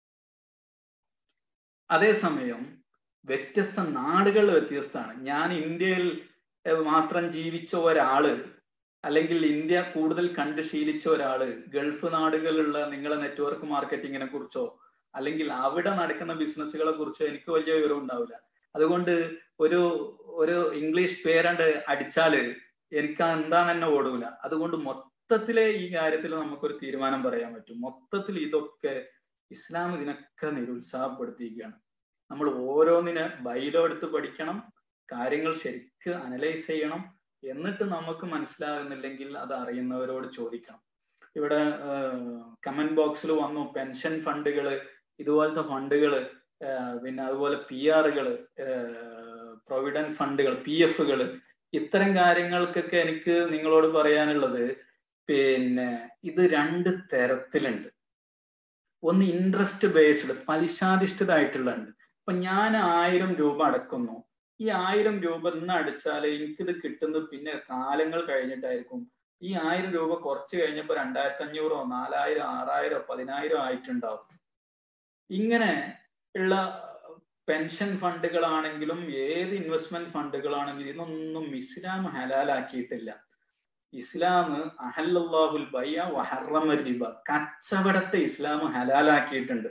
അതേസമയം വ്യത്യസ്ത നാടുകൾ വ്യത്യസ്തമാണ് ഞാൻ ഇന്ത്യയിൽ മാത്രം ജീവിച്ച ഒരാള് അല്ലെങ്കിൽ ഇന്ത്യ കൂടുതൽ കണ്ട് ശീലിച്ച ഒരാള് ഗൾഫ് നാടുകളിലുള്ള നിങ്ങളെ നെറ്റ്വർക്ക് മാർക്കറ്റിങ്ങിനെ കുറിച്ചോ അല്ലെങ്കിൽ അവിടെ നടക്കുന്ന ബിസിനസ്സുകളെ കുറിച്ചോ എനിക്ക് വലിയ വിവരം ഉണ്ടാവില്ല അതുകൊണ്ട് ഒരു ഒരു ഇംഗ്ലീഷ് പേരണ്ട് അടിച്ചാല് എനിക്ക് എന്താണ് തന്നെ ഓടൂല അതുകൊണ്ട് മൊത്തത്തിലെ ഈ കാര്യത്തിൽ നമുക്കൊരു തീരുമാനം പറയാൻ പറ്റും മൊത്തത്തിൽ ഇതൊക്കെ ഇസ്ലാം ഇതിനൊക്കെ നിരുത്സാഹപ്പെടുത്തിയിരിക്കുകയാണ് നമ്മൾ ഓരോന്നിനെ ബൈലോ എടുത്ത് പഠിക്കണം കാര്യങ്ങൾ ശരിക്ക് അനലൈസ് ചെയ്യണം എന്നിട്ട് നമുക്ക് മനസ്സിലാകുന്നില്ലെങ്കിൽ അത് അറിയുന്നവരോട് ചോദിക്കണം ഇവിടെ കമന്റ് ബോക്സിൽ വന്നു പെൻഷൻ ഫണ്ടുകള് ഇതുപോലത്തെ ഫണ്ടുകള് പിന്നെ അതുപോലെ പി ആറുകള് പ്രൊവിഡന്റ് ഫണ്ടുകൾ പി എഫുകൾ ഇത്തരം കാര്യങ്ങൾക്കൊക്കെ എനിക്ക് നിങ്ങളോട് പറയാനുള്ളത് പിന്നെ ഇത് രണ്ട് തരത്തിലുണ്ട് ഒന്ന് ഇൻട്രസ്റ്റ് ബേസ്ഡ് പലിശാധിഷ്ഠിതമായിട്ടുള്ളുണ്ട് ഇപ്പൊ ഞാൻ ആയിരം രൂപ അടക്കുന്നു ഈ ആയിരം രൂപ ഇന്ന് അടിച്ചാൽ എനിക്കിത് കിട്ടുന്നത് പിന്നെ കാലങ്ങൾ കഴിഞ്ഞിട്ടായിരിക്കും ഈ ആയിരം രൂപ കുറച്ച് കഴിഞ്ഞപ്പോൾ രണ്ടായിരത്തി അഞ്ഞൂറോ നാലായിരം ആറായിരോ പതിനായിരോ ആയിട്ടുണ്ടാവും ഇങ്ങനെ ഉള്ള പെൻഷൻ ഫണ്ടുകളാണെങ്കിലും ഏത് ഇൻവെസ്റ്റ്മെന്റ് ഫണ്ടുകളാണെങ്കിലും ഇതൊന്നും ഇസ്ലാം ഹലാലാക്കിയിട്ടില്ല ഇസ്ലാം അഹല്ലാഹുൽ ബയ്യ വഹറമ റിബ കച്ചവടത്തെ ഇസ്ലാം ഹലാലാക്കിയിട്ടുണ്ട്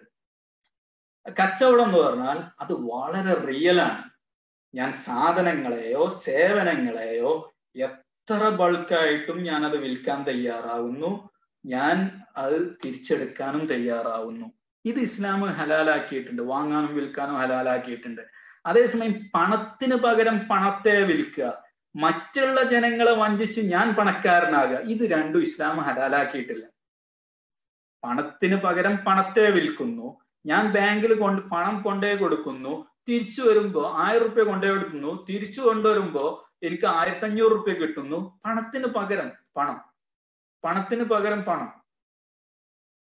കച്ചവടം എന്ന് പറഞ്ഞാൽ അത് വളരെ റിയലാണ് ഞാൻ സാധനങ്ങളെയോ സേവനങ്ങളെയോ എത്ര ബൾക്കായിട്ടും ഞാൻ അത് വിൽക്കാൻ തയ്യാറാവുന്നു ഞാൻ അത് തിരിച്ചെടുക്കാനും തയ്യാറാവുന്നു ഇത് ഇസ്ലാം ഹലാലാക്കിയിട്ടുണ്ട് വാങ്ങാനും വിൽക്കാനും ഹലാലാക്കിയിട്ടുണ്ട് അതേസമയം പണത്തിന് പകരം പണത്തെ വിൽക്കുക മറ്റുള്ള ജനങ്ങളെ വഞ്ചിച്ച് ഞാൻ പണക്കാരനാകുക ഇത് രണ്ടും ഇസ്ലാം ഹലാലാക്കിയിട്ടില്ല പണത്തിന് പകരം പണത്തെ വിൽക്കുന്നു ഞാൻ ബാങ്കിൽ കൊണ്ട് പണം കൊണ്ടേ കൊടുക്കുന്നു തിരിച്ചു വരുമ്പോ ആയിരം റുപ്യ കൊണ്ടേ കൊടുക്കുന്നു തിരിച്ചു കൊണ്ടുവരുമ്പോ എനിക്ക് ആയിരത്തി അഞ്ഞൂറ് റുപ്യ കിട്ടുന്നു പണത്തിന് പകരം പണം പണത്തിന് പകരം പണം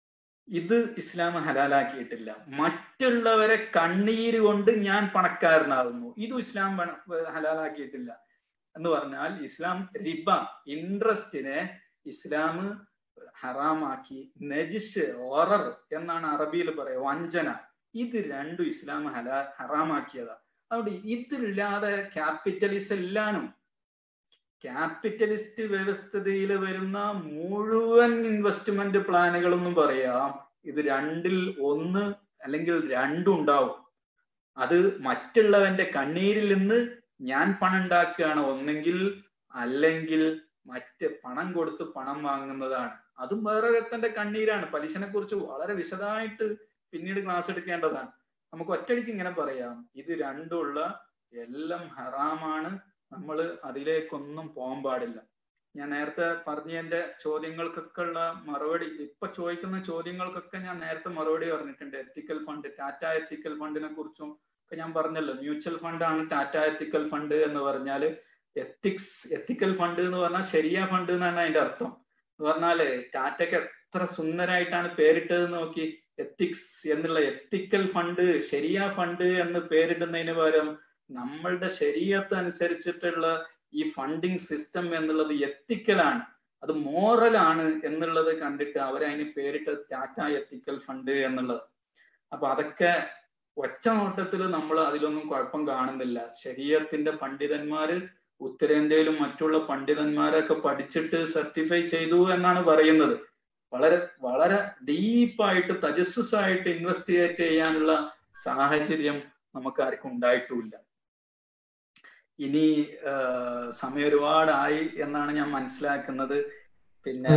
ഇത് ഇസ്ലാം ഹലാലാക്കിയിട്ടില്ല മറ്റുള്ളവരെ കണ്ണീര് കൊണ്ട് ഞാൻ പണക്കാരനാകുന്നു ഇതും ഇസ്ലാം ഹലാലാക്കിയിട്ടില്ല എന്ന് പറഞ്ഞാൽ ഇസ്ലാം റിബ ഇൻട്രസ്റ്റിനെ ഇസ്ലാം ഹറാമാക്കി നജിഷ് ഓറർ എന്നാണ് അറബിയിൽ പറയുക വഞ്ചന ഇത് രണ്ടും ഇസ്ലാം ഹലാ ഹറാമാക്കിയതാ അതുകൊണ്ട് ഇതില്ലാതെ ക്യാപിറ്റലിസം എല്ലാനും ക്യാപിറ്റലിസ്റ്റ് വ്യവസ്ഥതയിൽ വരുന്ന മുഴുവൻ ഇൻവെസ്റ്റ്മെന്റ് പ്ലാനുകളൊന്നും പറയാം ഇത് രണ്ടിൽ ഒന്ന് അല്ലെങ്കിൽ രണ്ടും ഉണ്ടാവും അത് മറ്റുള്ളവന്റെ കണ്ണീരിൽ നിന്ന് ഞാൻ പണം ഉണ്ടാക്കുകയാണ് ഒന്നെങ്കിൽ അല്ലെങ്കിൽ മറ്റ് പണം കൊടുത്ത് പണം വാങ്ങുന്നതാണ് അതും വേറെ വ്യക്തന്റെ കണ്ണീരാണ് പലിശനെ കുറിച്ച് വളരെ വിശദമായിട്ട് പിന്നീട് ക്ലാസ് എടുക്കേണ്ടതാണ് നമുക്ക് ഒറ്റയടിക്ക് ഇങ്ങനെ പറയാം ഇത് രണ്ടുള്ള എല്ലാം ഹറാമാണ് നമ്മൾ അതിലേക്കൊന്നും പോകാൻ പാടില്ല ഞാൻ നേരത്തെ പറഞ്ഞതിന്റെ ചോദ്യങ്ങൾക്കൊക്കെ ഉള്ള മറുപടി ഇപ്പൊ ചോദിക്കുന്ന ചോദ്യങ്ങൾക്കൊക്കെ ഞാൻ നേരത്തെ മറുപടി പറഞ്ഞിട്ടുണ്ട് എത്തിക്കൽ ഫണ്ട് ടാറ്റ എത്തിക്കൽ ഫണ്ടിനെ കുറിച്ചും ഒക്കെ ഞാൻ പറഞ്ഞല്ലോ മ്യൂച്വൽ ഫണ്ടാണ് ടാറ്റ എത്തിക്കൽ ഫണ്ട് എന്ന് പറഞ്ഞാല് എത്തിക്സ് എത്തിക്കൽ ഫണ്ട് എന്ന് പറഞ്ഞാൽ ശരിയ ഫണ്ട് എന്നാണ് അതിന്റെ അർത്ഥം എന്ന് പറഞ്ഞാല് ടാറ്റയ്ക്ക് എത്ര സുന്ദരായിട്ടാണ് പേരിട്ടത് നോക്കി എത്തിക്സ് എന്നുള്ള എത്തിക്കൽ ഫണ്ട് ശരിയ ഫണ്ട് എന്ന് പേരിടുന്നതിന് പകരം നമ്മളുടെ ശരീരത്ത് അനുസരിച്ചിട്ടുള്ള ഈ ഫണ്ടിങ് സിസ്റ്റം എന്നുള്ളത് എത്തിക്കലാണ് അത് മോറലാണ് എന്നുള്ളത് കണ്ടിട്ട് അവരതിന് പേരിട്ട് ടാറ്റ എത്തിക്കൽ ഫണ്ട് എന്നുള്ളത് അപ്പൊ അതൊക്കെ ഒറ്റ നോട്ടത്തിൽ നമ്മൾ അതിലൊന്നും കുഴപ്പം കാണുന്നില്ല ശരീരത്തിന്റെ പണ്ഡിതന്മാര് ഉത്തരേന്ത്യയിലും മറ്റുള്ള പണ്ഡിതന്മാരൊക്കെ പഠിച്ചിട്ട് സർട്ടിഫൈ ചെയ്തു എന്നാണ് പറയുന്നത് വളരെ വളരെ ഡീപ്പായിട്ട് തജസ്സുസ് ആയിട്ട് ഇൻവെസ്റ്റിഗേറ്റ് ചെയ്യാനുള്ള സാഹചര്യം നമുക്ക് ആർക്കും ഉണ്ടായിട്ടുമില്ല ഇനി സമയം ഒരുപാടായി എന്നാണ് ഞാൻ മനസ്സിലാക്കുന്നത് പിന്നെ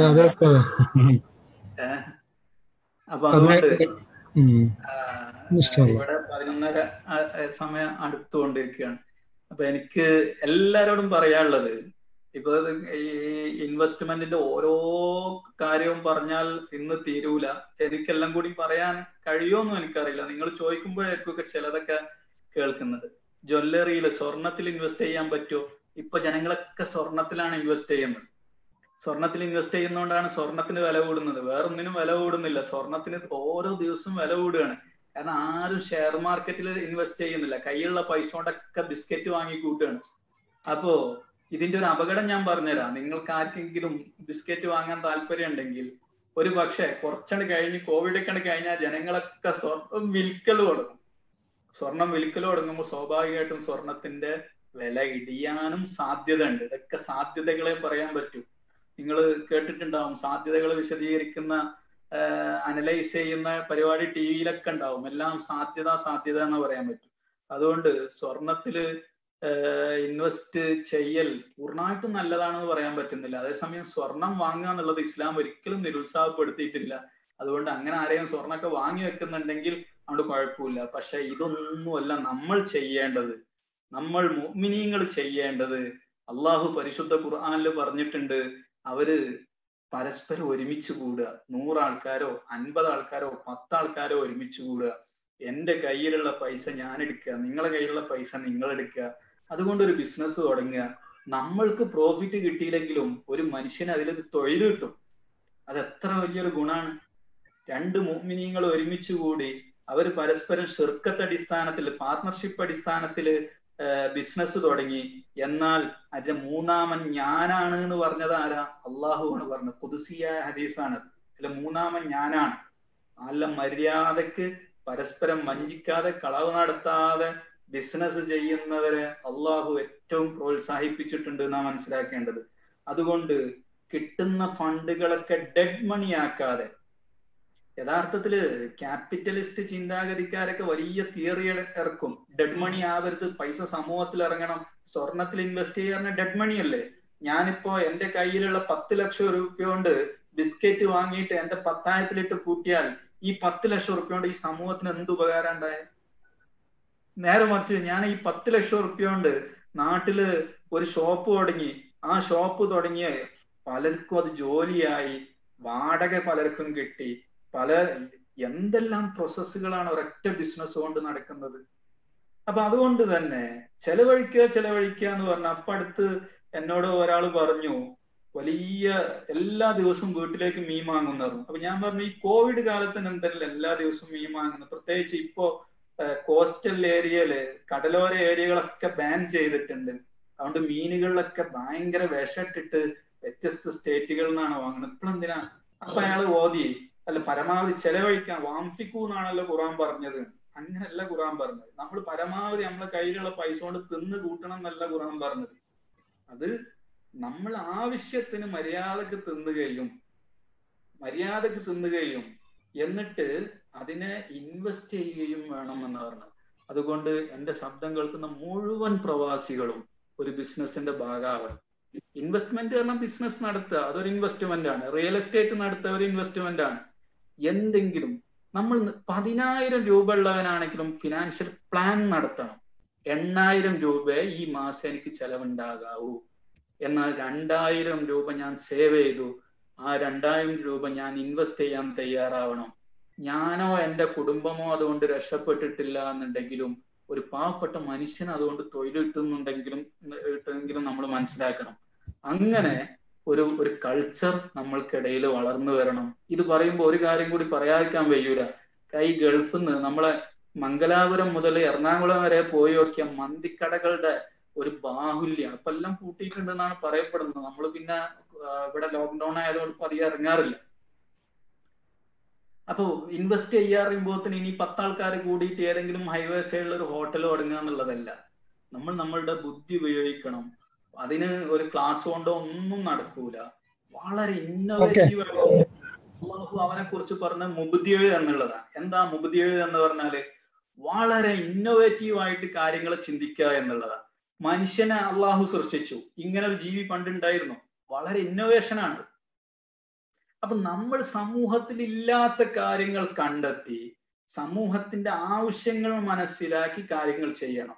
അപ്പൊ അതുകൊണ്ട് ഇവിടെ പതിനൊന്നര സമയം അടുത്തുകൊണ്ടിരിക്കുകയാണ് അപ്പൊ എനിക്ക് എല്ലാരോടും പറയാനുള്ളത് ഇപ്പൊ ഈ ഇൻവെസ്റ്റ്മെന്റിന്റെ ഓരോ കാര്യവും പറഞ്ഞാൽ ഇന്ന് തീരൂല എനിക്കെല്ലാം കൂടി പറയാൻ കഴിയുമോന്നും എനിക്കറിയില്ല നിങ്ങൾ ചോദിക്കുമ്പോഴായിരിക്കും ചിലതൊക്കെ കേൾക്കുന്നത് ജ്വല്ലറിയിൽ സ്വർണത്തിൽ ഇൻവെസ്റ്റ് ചെയ്യാൻ പറ്റുമോ ഇപ്പൊ ജനങ്ങളൊക്കെ സ്വർണത്തിലാണ് ഇൻവെസ്റ്റ് ചെയ്യുന്നത് സ്വർണത്തിൽ ഇൻവെസ്റ്റ് ചെയ്യുന്നതുകൊണ്ടാണ് സ്വർണത്തിന് വില കൂടുന്നത് വേറൊന്നിനും വില കൂടുന്നില്ല സ്വർണത്തിന് ഓരോ ദിവസവും വില കൂടുകയാണ് കാരണം ആരും ഷെയർ മാർക്കറ്റിൽ ഇൻവെസ്റ്റ് ചെയ്യുന്നില്ല കയ്യിലുള്ള പൈസ കൊണ്ടൊക്കെ ബിസ്ക്കറ്റ് വാങ്ങി കൂട്ടുകയാണ് അപ്പോ ഇതിന്റെ ഒരു അപകടം ഞാൻ പറഞ്ഞുതരാം നിങ്ങൾക്ക് ആർക്കെങ്കിലും ബിസ്ക്കറ്റ് വാങ്ങാൻ താല്പര്യം ഉണ്ടെങ്കിൽ ഒരു പക്ഷെ കുറച്ചണ്ട് കഴിഞ്ഞ് കോവിഡ് ഒക്കെ കഴിഞ്ഞാൽ ജനങ്ങളൊക്കെ സ്വർണം വിൽക്കൽ തുടങ്ങും സ്വർണം വിൽക്കൽ തുടങ്ങുമ്പോൾ സ്വാഭാവികമായിട്ടും സ്വർണത്തിന്റെ വില ഇടിയാനും സാധ്യത ഉണ്ട് ഇതൊക്കെ സാധ്യതകളെ പറയാൻ പറ്റൂ നിങ്ങൾ കേട്ടിട്ടുണ്ടാവും സാധ്യതകൾ വിശദീകരിക്കുന്ന അനലൈസ് ചെയ്യുന്ന പരിപാടി ടി വിയിലൊക്കെ ഉണ്ടാവും എല്ലാം സാധ്യത സാധ്യത എന്ന് പറയാൻ പറ്റും അതുകൊണ്ട് സ്വർണത്തില് ഇൻവെസ്റ്റ് ചെയ്യൽ പൂർണ്ണമായിട്ടും നല്ലതാണെന്ന് പറയാൻ പറ്റുന്നില്ല അതേസമയം സ്വർണം വാങ്ങുക എന്നുള്ളത് ഇസ്ലാം ഒരിക്കലും നിരുത്സാഹപ്പെടുത്തിയിട്ടില്ല അതുകൊണ്ട് അങ്ങനെ ആരെയും സ്വർണ്ണമൊക്കെ വാങ്ങി വെക്കുന്നുണ്ടെങ്കിൽ അതുകൊണ്ട് കുഴപ്പമില്ല പക്ഷെ ഇതൊന്നുമല്ല നമ്മൾ ചെയ്യേണ്ടത് നമ്മൾ മുഅ്മിനീങ്ങൾ ചെയ്യേണ്ടത് അള്ളാഹു പരിശുദ്ധ ഖുർആനിൽ പറഞ്ഞിട്ടുണ്ട് അവര് പരസ്പരം ഒരുമിച്ച് കൂടുക നൂറാൾക്കാരോ അൻപത് ആൾക്കാരോ പത്താൾക്കാരോ ഒരുമിച്ച് കൂടുക എന്റെ കയ്യിലുള്ള പൈസ ഞാൻ എടുക്കുക നിങ്ങളെ കയ്യിലുള്ള പൈസ നിങ്ങൾ എടുക്കുക അതുകൊണ്ട് ഒരു ബിസിനസ് തുടങ്ങുക നമ്മൾക്ക് പ്രോഫിറ്റ് കിട്ടിയില്ലെങ്കിലും ഒരു മനുഷ്യന് അതിലൊരു തൊഴിൽ കിട്ടും അത് എത്ര വലിയൊരു ഗുണാണ് രണ്ട് മോമിനിയങ്ങൾ ഒരുമിച്ച് കൂടി അവർ പരസ്പരം ഷിർക്കത്ത് അടിസ്ഥാനത്തിൽ പാർട്ണർഷിപ്പ് അടിസ്ഥാനത്തിൽ ബിസിനസ് തുടങ്ങി എന്നാൽ അതിന്റെ മൂന്നാമൻ ഞാനാണ് എന്ന് പറഞ്ഞത് ആരാ അള്ളാഹുവാണ് പറഞ്ഞത് പുതുസിയായ ഹദീസാണ് അതിലെ മൂന്നാമൻ ഞാനാണ് നല്ല മര്യാദക്ക് പരസ്പരം വഞ്ചിക്കാതെ കളവ് നടത്താതെ ബിസിനസ് ചെയ്യുന്നവരെ അള്ളാഹു ഏറ്റവും പ്രോത്സാഹിപ്പിച്ചിട്ടുണ്ട് എന്നാ മനസ്സിലാക്കേണ്ടത് അതുകൊണ്ട് കിട്ടുന്ന ഫണ്ടുകളൊക്കെ ഡെഡ് മണി ആക്കാതെ യഥാർത്ഥത്തില് ക്യാപിറ്റലിസ്റ്റ് ചിന്താഗതിക്കാരൊക്കെ വലിയ തിയറി ഇറക്കും ഡെഡ് മണി ആവരുത് പൈസ സമൂഹത്തിൽ ഇറങ്ങണം സ്വർണത്തിൽ ഇൻവെസ്റ്റ് ചെയ്യാൻ ഡെഡ് മണി അല്ലേ ഞാനിപ്പോ എന്റെ കയ്യിലുള്ള പത്ത് ലക്ഷം രൂപ കൊണ്ട് ബിസ്ക്കറ്റ് വാങ്ങിയിട്ട് എന്റെ പത്തായിരത്തിലിട്ട് കൂട്ടിയാൽ ഈ പത്ത് ലക്ഷം റുപ്യ കൊണ്ട് ഈ സമൂഹത്തിന് എന്ത് ഉപകാരം ഉണ്ടായ നേരെ മറിച്ച് ഞാൻ ഈ പത്ത് ലക്ഷം റുപ്യ കൊണ്ട് നാട്ടില് ഒരു ഷോപ്പ് തുടങ്ങി ആ ഷോപ്പ് തുടങ്ങിയ പലർക്കും അത് ജോലിയായി വാടക പലർക്കും കിട്ടി പല എന്തെല്ലാം പ്രോസസ്സുകളാണ് ഒരൊറ്റ ബിസിനസ് കൊണ്ട് നടക്കുന്നത് അപ്പൊ അതുകൊണ്ട് തന്നെ ചെലവഴിക്കുക ചെലവഴിക്കുക എന്ന് പറഞ്ഞ അപ്പൊ അടുത്ത് എന്നോട് ഒരാൾ പറഞ്ഞു വലിയ എല്ലാ ദിവസവും വീട്ടിലേക്ക് മീൻ വാങ്ങുന്നതായിരുന്നു അപ്പൊ ഞാൻ പറഞ്ഞു ഈ കോവിഡ് കാലത്ത് എന്തല്ല എല്ലാ ദിവസവും മീൻ വാങ്ങുന്നത് പ്രത്യേകിച്ച് ഇപ്പോ കോസ്റ്റൽ ഏരിയയില് കടലോര ഏരിയകളൊക്കെ ബാൻ ചെയ്തിട്ടുണ്ട് അതുകൊണ്ട് മീനുകളിലൊക്കെ ഭയങ്കര വിഷട്ടിട്ട് വ്യത്യസ്ത സ്റ്റേറ്റുകളിൽ നിന്നാണ് വാങ്ങുന്നത് ഇപ്പോഴെന്തിനാ അപ്പൊ അയാൾ ഓതി അല്ല പരമാവധി ചെലവഴിക്കാൻ വാംഫിക്കൂ എന്നാണല്ലോ ഖുറാൻ പറഞ്ഞത് അങ്ങനല്ല ഖുറാൻ പറഞ്ഞത് നമ്മൾ പരമാവധി നമ്മളെ കയ്യിലുള്ള പൈസ കൊണ്ട് തിന്ന് കൂട്ടണം എന്നല്ല ഖുറാൻ പറഞ്ഞത് അത് നമ്മൾ ആവശ്യത്തിന് മര്യാദക്ക് തിന്നുകയും മര്യാദക്ക് തിന്നുകയും എന്നിട്ട് അതിനെ ഇൻവെസ്റ്റ് ചെയ്യുകയും വേണം എന്ന് പറഞ്ഞത് അതുകൊണ്ട് എന്റെ ശബ്ദം കേൾക്കുന്ന മുഴുവൻ പ്രവാസികളും ഒരു ബിസിനസിന്റെ ഭാഗമാവണം ഇൻവെസ്റ്റ്മെന്റ് പറഞ്ഞാൽ ബിസിനസ് നടത്തുക അതൊരു ഇൻവെസ്റ്റ്മെന്റ് ആണ് റിയൽ എസ്റ്റേറ്റ് നടത്തുക ഒരു ഇൻവെസ്റ്റ്മെന്റ് ആണ് എന്തെങ്കിലും നമ്മൾ പതിനായിരം രൂപ ഉള്ളവനാണെങ്കിലും ഫിനാൻഷ്യൽ പ്ലാൻ നടത്തണം എണ്ണായിരം രൂപ ഈ മാസം എനിക്ക് ചെലവുണ്ടാകാവൂ എന്നാൽ രണ്ടായിരം രൂപ ഞാൻ സേവ് ചെയ്തു ആ രണ്ടായിരം രൂപ ഞാൻ ഇൻവെസ്റ്റ് ചെയ്യാൻ തയ്യാറാവണം ഞാനോ എൻ്റെ കുടുംബമോ അതുകൊണ്ട് രക്ഷപ്പെട്ടിട്ടില്ല എന്നുണ്ടെങ്കിലും ഒരു പാവപ്പെട്ട മനുഷ്യൻ അതുകൊണ്ട് തൊഴിൽ കിട്ടുന്നുണ്ടെങ്കിലും കിട്ടുമെങ്കിലും നമ്മൾ മനസ്സിലാക്കണം അങ്ങനെ ഒരു ഒരു കൾച്ചർ നമ്മൾക്കിടയിൽ വളർന്നു വരണം ഇത് പറയുമ്പോൾ ഒരു കാര്യം കൂടി പറയാതിരിക്കാൻ വയ്യൂല കൈ ഗൾഫിൽ നിന്ന് നമ്മളെ മംഗലാപുരം മുതൽ എറണാകുളം വരെ പോയി നോക്കിയ മന്തിക്കടകളുടെ ഒരു ബാഹുല്യം ഇപ്പൊ എല്ലാം പൂട്ടിയിട്ടുണ്ടെന്നാണ് പറയപ്പെടുന്നത് നമ്മൾ പിന്നെ ഇവിടെ ലോക്ക്ഡൌൺ ആയതുകൊണ്ട് ഇപ്പൊ അധികം ഇറങ്ങാറില്ല അപ്പൊ ഇൻവെസ്റ്റ് ചെയ്യാറുമ്പോത്തിന് ഇനി പത്താൾക്കാർ കൂടിയിട്ട് ഏതെങ്കിലും ഹൈവേ സൈഡിൽ ഒരു ഹോട്ടൽ തുടങ്ങുക എന്നുള്ളതല്ല നമ്മൾ നമ്മളുടെ ബുദ്ധി ഉപയോഗിക്കണം അതിന് ഒരു ക്ലാസ് കൊണ്ടോ ഒന്നും നടക്കൂല വളരെ ഇന്നോവേറ്റീവ് അള്ളാഹു അവനെ കുറിച്ച് പറഞ്ഞ മുബുദ്ധിയഴ് എന്നുള്ളതാണ് എന്താ മുബുദ്ധിയഴ് എന്ന് പറഞ്ഞാല് വളരെ ഇന്നോവേറ്റീവ് ആയിട്ട് കാര്യങ്ങൾ ചിന്തിക്കുക എന്നുള്ളതാണ് മനുഷ്യനെ അള്ളാഹു സൃഷ്ടിച്ചു ഇങ്ങനെ ഒരു ജീവി പണ്ടുണ്ടായിരുന്നു വളരെ ഇന്നോവേഷൻ ആണ് അപ്പൊ നമ്മൾ സമൂഹത്തിൽ ഇല്ലാത്ത കാര്യങ്ങൾ കണ്ടെത്തി സമൂഹത്തിന്റെ ആവശ്യങ്ങൾ മനസ്സിലാക്കി കാര്യങ്ങൾ ചെയ്യണം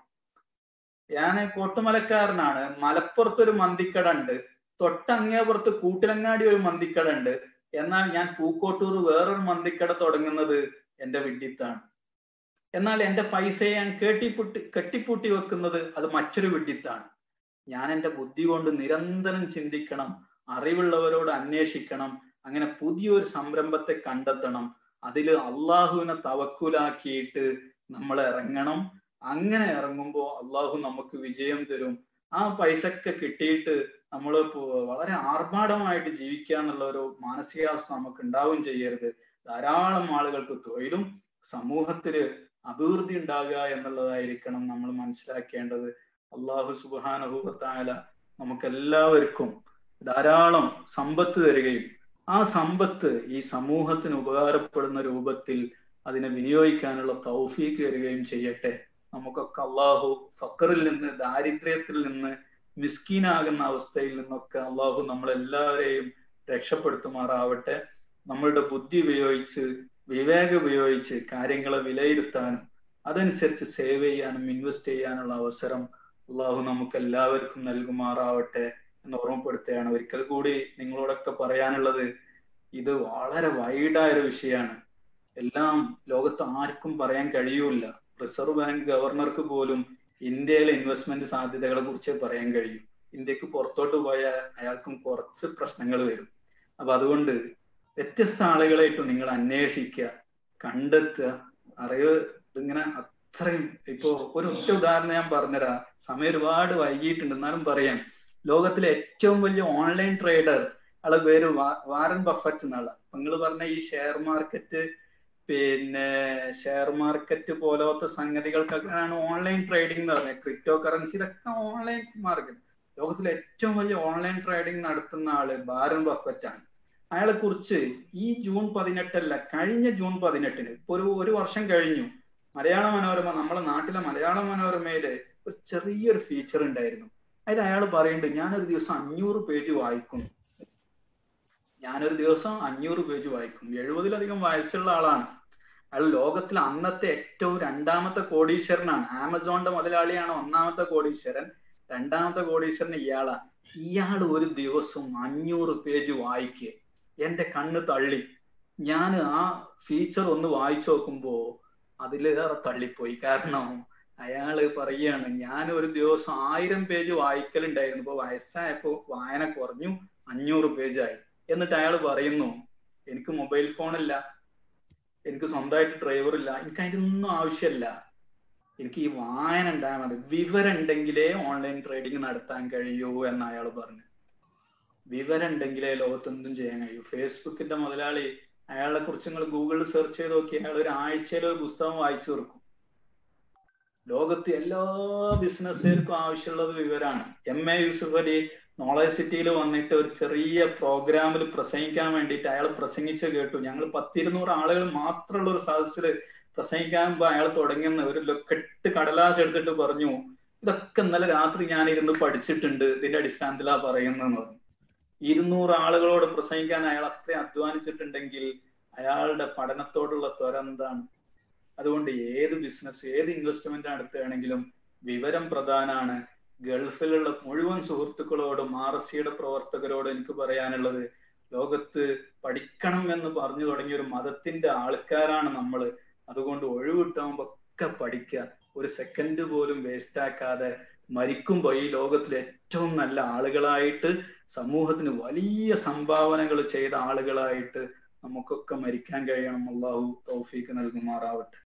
ഞാൻ കോട്ടുമലക്കാരനാണ് മലപ്പുറത്ത് ഒരു മന്തിക്കട ഉണ്ട് തൊട്ടങ്ങേപ്പുറത്ത് കൂട്ടിലങ്ങാടി ഒരു മന്തിക്കട ഉണ്ട് എന്നാൽ ഞാൻ പൂക്കോട്ടൂർ വേറൊരു മന്തിക്കട തുടങ്ങുന്നത് എന്റെ വിഡ്ഢിത്താണ് എന്നാൽ എന്റെ പൈസയെ ഞാൻ കെട്ടിപ്പൂട്ടി കെട്ടിപ്പൂട്ടി വെക്കുന്നത് അത് മറ്റൊരു വിഡ്ഢിത്താണ് ഞാൻ എന്റെ ബുദ്ധി കൊണ്ട് നിരന്തരം ചിന്തിക്കണം അറിവുള്ളവരോട് അന്വേഷിക്കണം അങ്ങനെ പുതിയൊരു സംരംഭത്തെ കണ്ടെത്തണം അതിൽ അള്ളാഹുവിനെ തവക്കുലാക്കിയിട്ട് നമ്മൾ ഇറങ്ങണം അങ്ങനെ ഇറങ്ങുമ്പോൾ അള്ളാഹു നമുക്ക് വിജയം തരും ആ പൈസക്ക് കിട്ടിയിട്ട് നമ്മൾ വളരെ ആർഭാടമായിട്ട് ജീവിക്കുക എന്നുള്ള ഒരു മാനസികാവസ്ഥ നമുക്ക് ഉണ്ടാവും ചെയ്യരുത് ധാരാളം ആളുകൾക്ക് തൊഴിലും സമൂഹത്തില് അഭിവൃദ്ധി ഉണ്ടാകുക എന്നുള്ളതായിരിക്കണം നമ്മൾ മനസ്സിലാക്കേണ്ടത് അള്ളാഹു സുബാനുഭവത്തായ നമുക്ക് എല്ലാവർക്കും ധാരാളം സമ്പത്ത് തരികയും ആ സമ്പത്ത് ഈ സമൂഹത്തിന് ഉപകാരപ്പെടുന്ന രൂപത്തിൽ അതിനെ വിനിയോഗിക്കാനുള്ള തൗഫീക്ക് തരികയും ചെയ്യട്ടെ നമുക്കൊക്കെ അള്ളാഹു ഫക്കറിൽ നിന്ന് ദാരിദ്ര്യത്തിൽ നിന്ന് മിസ്കീനാകുന്ന അവസ്ഥയിൽ നിന്നൊക്കെ അള്ളാഹു നമ്മളെല്ലാവരെയും രക്ഷപ്പെടുത്തുമാറാവട്ടെ നമ്മളുടെ ബുദ്ധി ഉപയോഗിച്ച് വിവേകം ഉപയോഗിച്ച് കാര്യങ്ങളെ വിലയിരുത്താനും അതനുസരിച്ച് സേവ് ചെയ്യാനും ഇൻവെസ്റ്റ് ചെയ്യാനുള്ള അവസരം അള്ളാഹു നമുക്ക് എല്ലാവർക്കും നൽകുമാറാവട്ടെ എന്ന് ഓർമ്മപ്പെടുത്തുകയാണ് ഒരിക്കൽ കൂടി നിങ്ങളോടൊക്കെ പറയാനുള്ളത് ഇത് വളരെ വൈഡായ ഒരു വിഷയമാണ് എല്ലാം ലോകത്ത് ആർക്കും പറയാൻ കഴിയൂല റിസർവ് ബാങ്ക് ഗവർണർക്ക് പോലും ഇന്ത്യയിലെ ഇൻവെസ്റ്റ്മെന്റ് സാധ്യതകളെ കുറിച്ച് പറയാൻ കഴിയും ഇന്ത്യക്ക് പുറത്തോട്ട് പോയാൽ അയാൾക്കും കുറച്ച് പ്രശ്നങ്ങൾ വരും അപ്പൊ അതുകൊണ്ട് വ്യത്യസ്ത ആളുകളായിട്ട് നിങ്ങൾ അന്വേഷിക്കുക കണ്ടെത്തുക അറിവ് ഇതിങ്ങനെ അത്രയും ഇപ്പോ ഒരു ഒറ്റ ഉദാഹരണം ഞാൻ പറഞ്ഞുതരാം സമയം ഒരുപാട് വൈകിട്ടുണ്ട് എന്നാലും പറയാം ലോകത്തിലെ ഏറ്റവും വലിയ ഓൺലൈൻ ട്രേഡർ ആളെ പേര് വാരൻ ബഫറ്റ് എന്നുള്ള നിങ്ങൾ പറഞ്ഞ ഈ ഷെയർ മാർക്കറ്റ് പിന്നെ ഷെയർ മാർക്കറ്റ് പോലത്തെ സംഗതികൾക്കൊക്കെയാണ് ഓൺലൈൻ ട്രേഡിംഗ് എന്ന് പറയുന്നത് ക്രിപ്റ്റോ കറൻസി ഇതൊക്കെ ഓൺലൈൻ മാർക്കറ്റ് ലോകത്തിലെ ഏറ്റവും വലിയ ഓൺലൈൻ ട്രേഡിംഗ് നടത്തുന്ന ആള് ബാരൻ ബഫറ്റ് ആണ് അയാളെ കുറിച്ച് ഈ ജൂൺ പതിനെട്ടല്ല കഴിഞ്ഞ ജൂൺ പതിനെട്ടിന് ഇപ്പൊ ഒരു ഒരു വർഷം കഴിഞ്ഞു മലയാള മനോരമ നമ്മളെ നാട്ടിലെ മലയാള മനോരമയില് ഒരു ചെറിയൊരു ഫീച്ചർ ഉണ്ടായിരുന്നു അതിൽ അയാൾ പറയുന്നുണ്ട് ഞാനൊരു ദിവസം അഞ്ഞൂറ് പേജ് വായിക്കും ഞാനൊരു ദിവസം അഞ്ഞൂറ് പേജ് വായിക്കും എഴുപതിലധികം വയസ്സുള്ള ആളാണ് അയാൾ ലോകത്തിൽ അന്നത്തെ ഏറ്റവും രണ്ടാമത്തെ കോടീശ്വരനാണ് ആമസോണിന്റെ മുതലാളിയാണ് ഒന്നാമത്തെ കോടീശ്വരൻ രണ്ടാമത്തെ കോടീശ്വരൻ ഇയാളാ ഇയാൾ ഒരു ദിവസം അഞ്ഞൂറ് പേജ് വായിക്കുക എന്റെ കണ്ണ് തള്ളി ഞാൻ ആ ഫീച്ചർ ഒന്ന് വായിച്ചു നോക്കുമ്പോ അതിലേറെ തള്ളിപ്പോയി കാരണം അയാള് പറയാണ് ഞാൻ ഒരു ദിവസം ആയിരം പേജ് വായിക്കലുണ്ടായിരുന്നു ഇപ്പൊ വയസ്സായപ്പോ വായന കുറഞ്ഞു അഞ്ഞൂറ് പേജായി എന്നിട്ട് അയാൾ പറയുന്നു എനിക്ക് മൊബൈൽ ഫോണില്ല എനിക്ക് സ്വന്തമായിട്ട് ഡ്രൈവർ ഇല്ല എനിക്ക് അതിനൊന്നും ആവശ്യമില്ല എനിക്ക് ഈ വായന ഉണ്ടായാൽ മതി വിവരം ഉണ്ടെങ്കിലേ ഓൺലൈൻ ട്രേഡിംഗ് നടത്താൻ കഴിയൂ എന്ന് അയാൾ പറഞ്ഞു വിവരം ഉണ്ടെങ്കിലേ ലോകത്തെന്തും ചെയ്യാൻ കഴിയൂ ഫേസ്ബുക്കിന്റെ മുതലാളി അയാളെ കുറിച്ച് നിങ്ങൾ ഗൂഗിളിൽ സെർച്ച് ചെയ്ത് നോക്കി അയാൾ ഒരു ആഴ്ചയിൽ ഒരു പുസ്തകം വായിച്ചു തീർക്കും ലോകത്ത് എല്ലാ ബിസിനസ്സുകാർക്കും ആവശ്യമുള്ളത് വിവരമാണ് M A Yusuf Ali knowledge സിറ്റിയിൽ വന്നിട്ട് ഒരു ചെറിയ പ്രോഗ്രാമിൽ പ്രസംഗിക്കാൻ വേണ്ടിയിട്ട് അയാൾ പ്രസംഗിച്ച് കേട്ടു ഞങ്ങൾ പത്തിരുന്നൂറ് ആളുകൾ മാത്രമുള്ള ഒരു സദസ്സിൽ പ്രസംഗിക്കാൻ പോകുമ്പോൾ അയാൾ തുടങ്ങുന്ന ഒരു കെട്ട് കടലാസ് എടുത്തിട്ട് പറഞ്ഞു ഇതൊക്കെ ഇന്നലെ രാത്രി ഞാൻ ഇരുന്ന് പഠിച്ചിട്ടുണ്ട് ഇതിന്റെ അടിസ്ഥാനത്തിലാ പറയുന്നതെന്ന് പറഞ്ഞു ഇരുന്നൂറ് ആളുകളോട് പ്രസംഗിക്കാൻ അയാൾ അത്രയും അധ്വാനിച്ചിട്ടുണ്ടെങ്കിൽ അയാളുടെ പഠനത്തോടുള്ള ത്വര എന്താണ് അതുകൊണ്ട് ഏത് ബിസിനസ് ഏത് ഇൻവെസ്റ്റ്മെന്റ് നടത്തുകയാണെങ്കിലും വിവരം പ്രധാനമാണ് ഗൾഫിലുള്ള മുഴുവൻ സുഹൃത്തുക്കളോടും ആർ എസ് സിയുടെ പ്രവർത്തകരോടും എനിക്ക് പറയാനുള്ളത് ലോകത്ത് പഠിക്കണം എന്ന് പറഞ്ഞു തുടങ്ങിയ ഒരു മതത്തിന്റെ ആൾക്കാരാണ് നമ്മൾ അതുകൊണ്ട് ഒഴിവിട്ടാകുമ്പോ ഒക്കെ പഠിക്കുക ഒരു സെക്കൻഡ് പോലും വേസ്റ്റ് ആക്കാതെ മരിക്കുമ്പോൾ ഈ ലോകത്തിലെ ഏറ്റവും നല്ല ആളുകളായിട്ട് സമൂഹത്തിന് വലിയ സംഭാവനകൾ ചെയ്ത ആളുകളായിട്ട് നമുക്കൊക്കെ മരിക്കാൻ കഴിയണം അള്ളാഹു തൗഫീക്ക് നൽകുമാറാവട്ടെ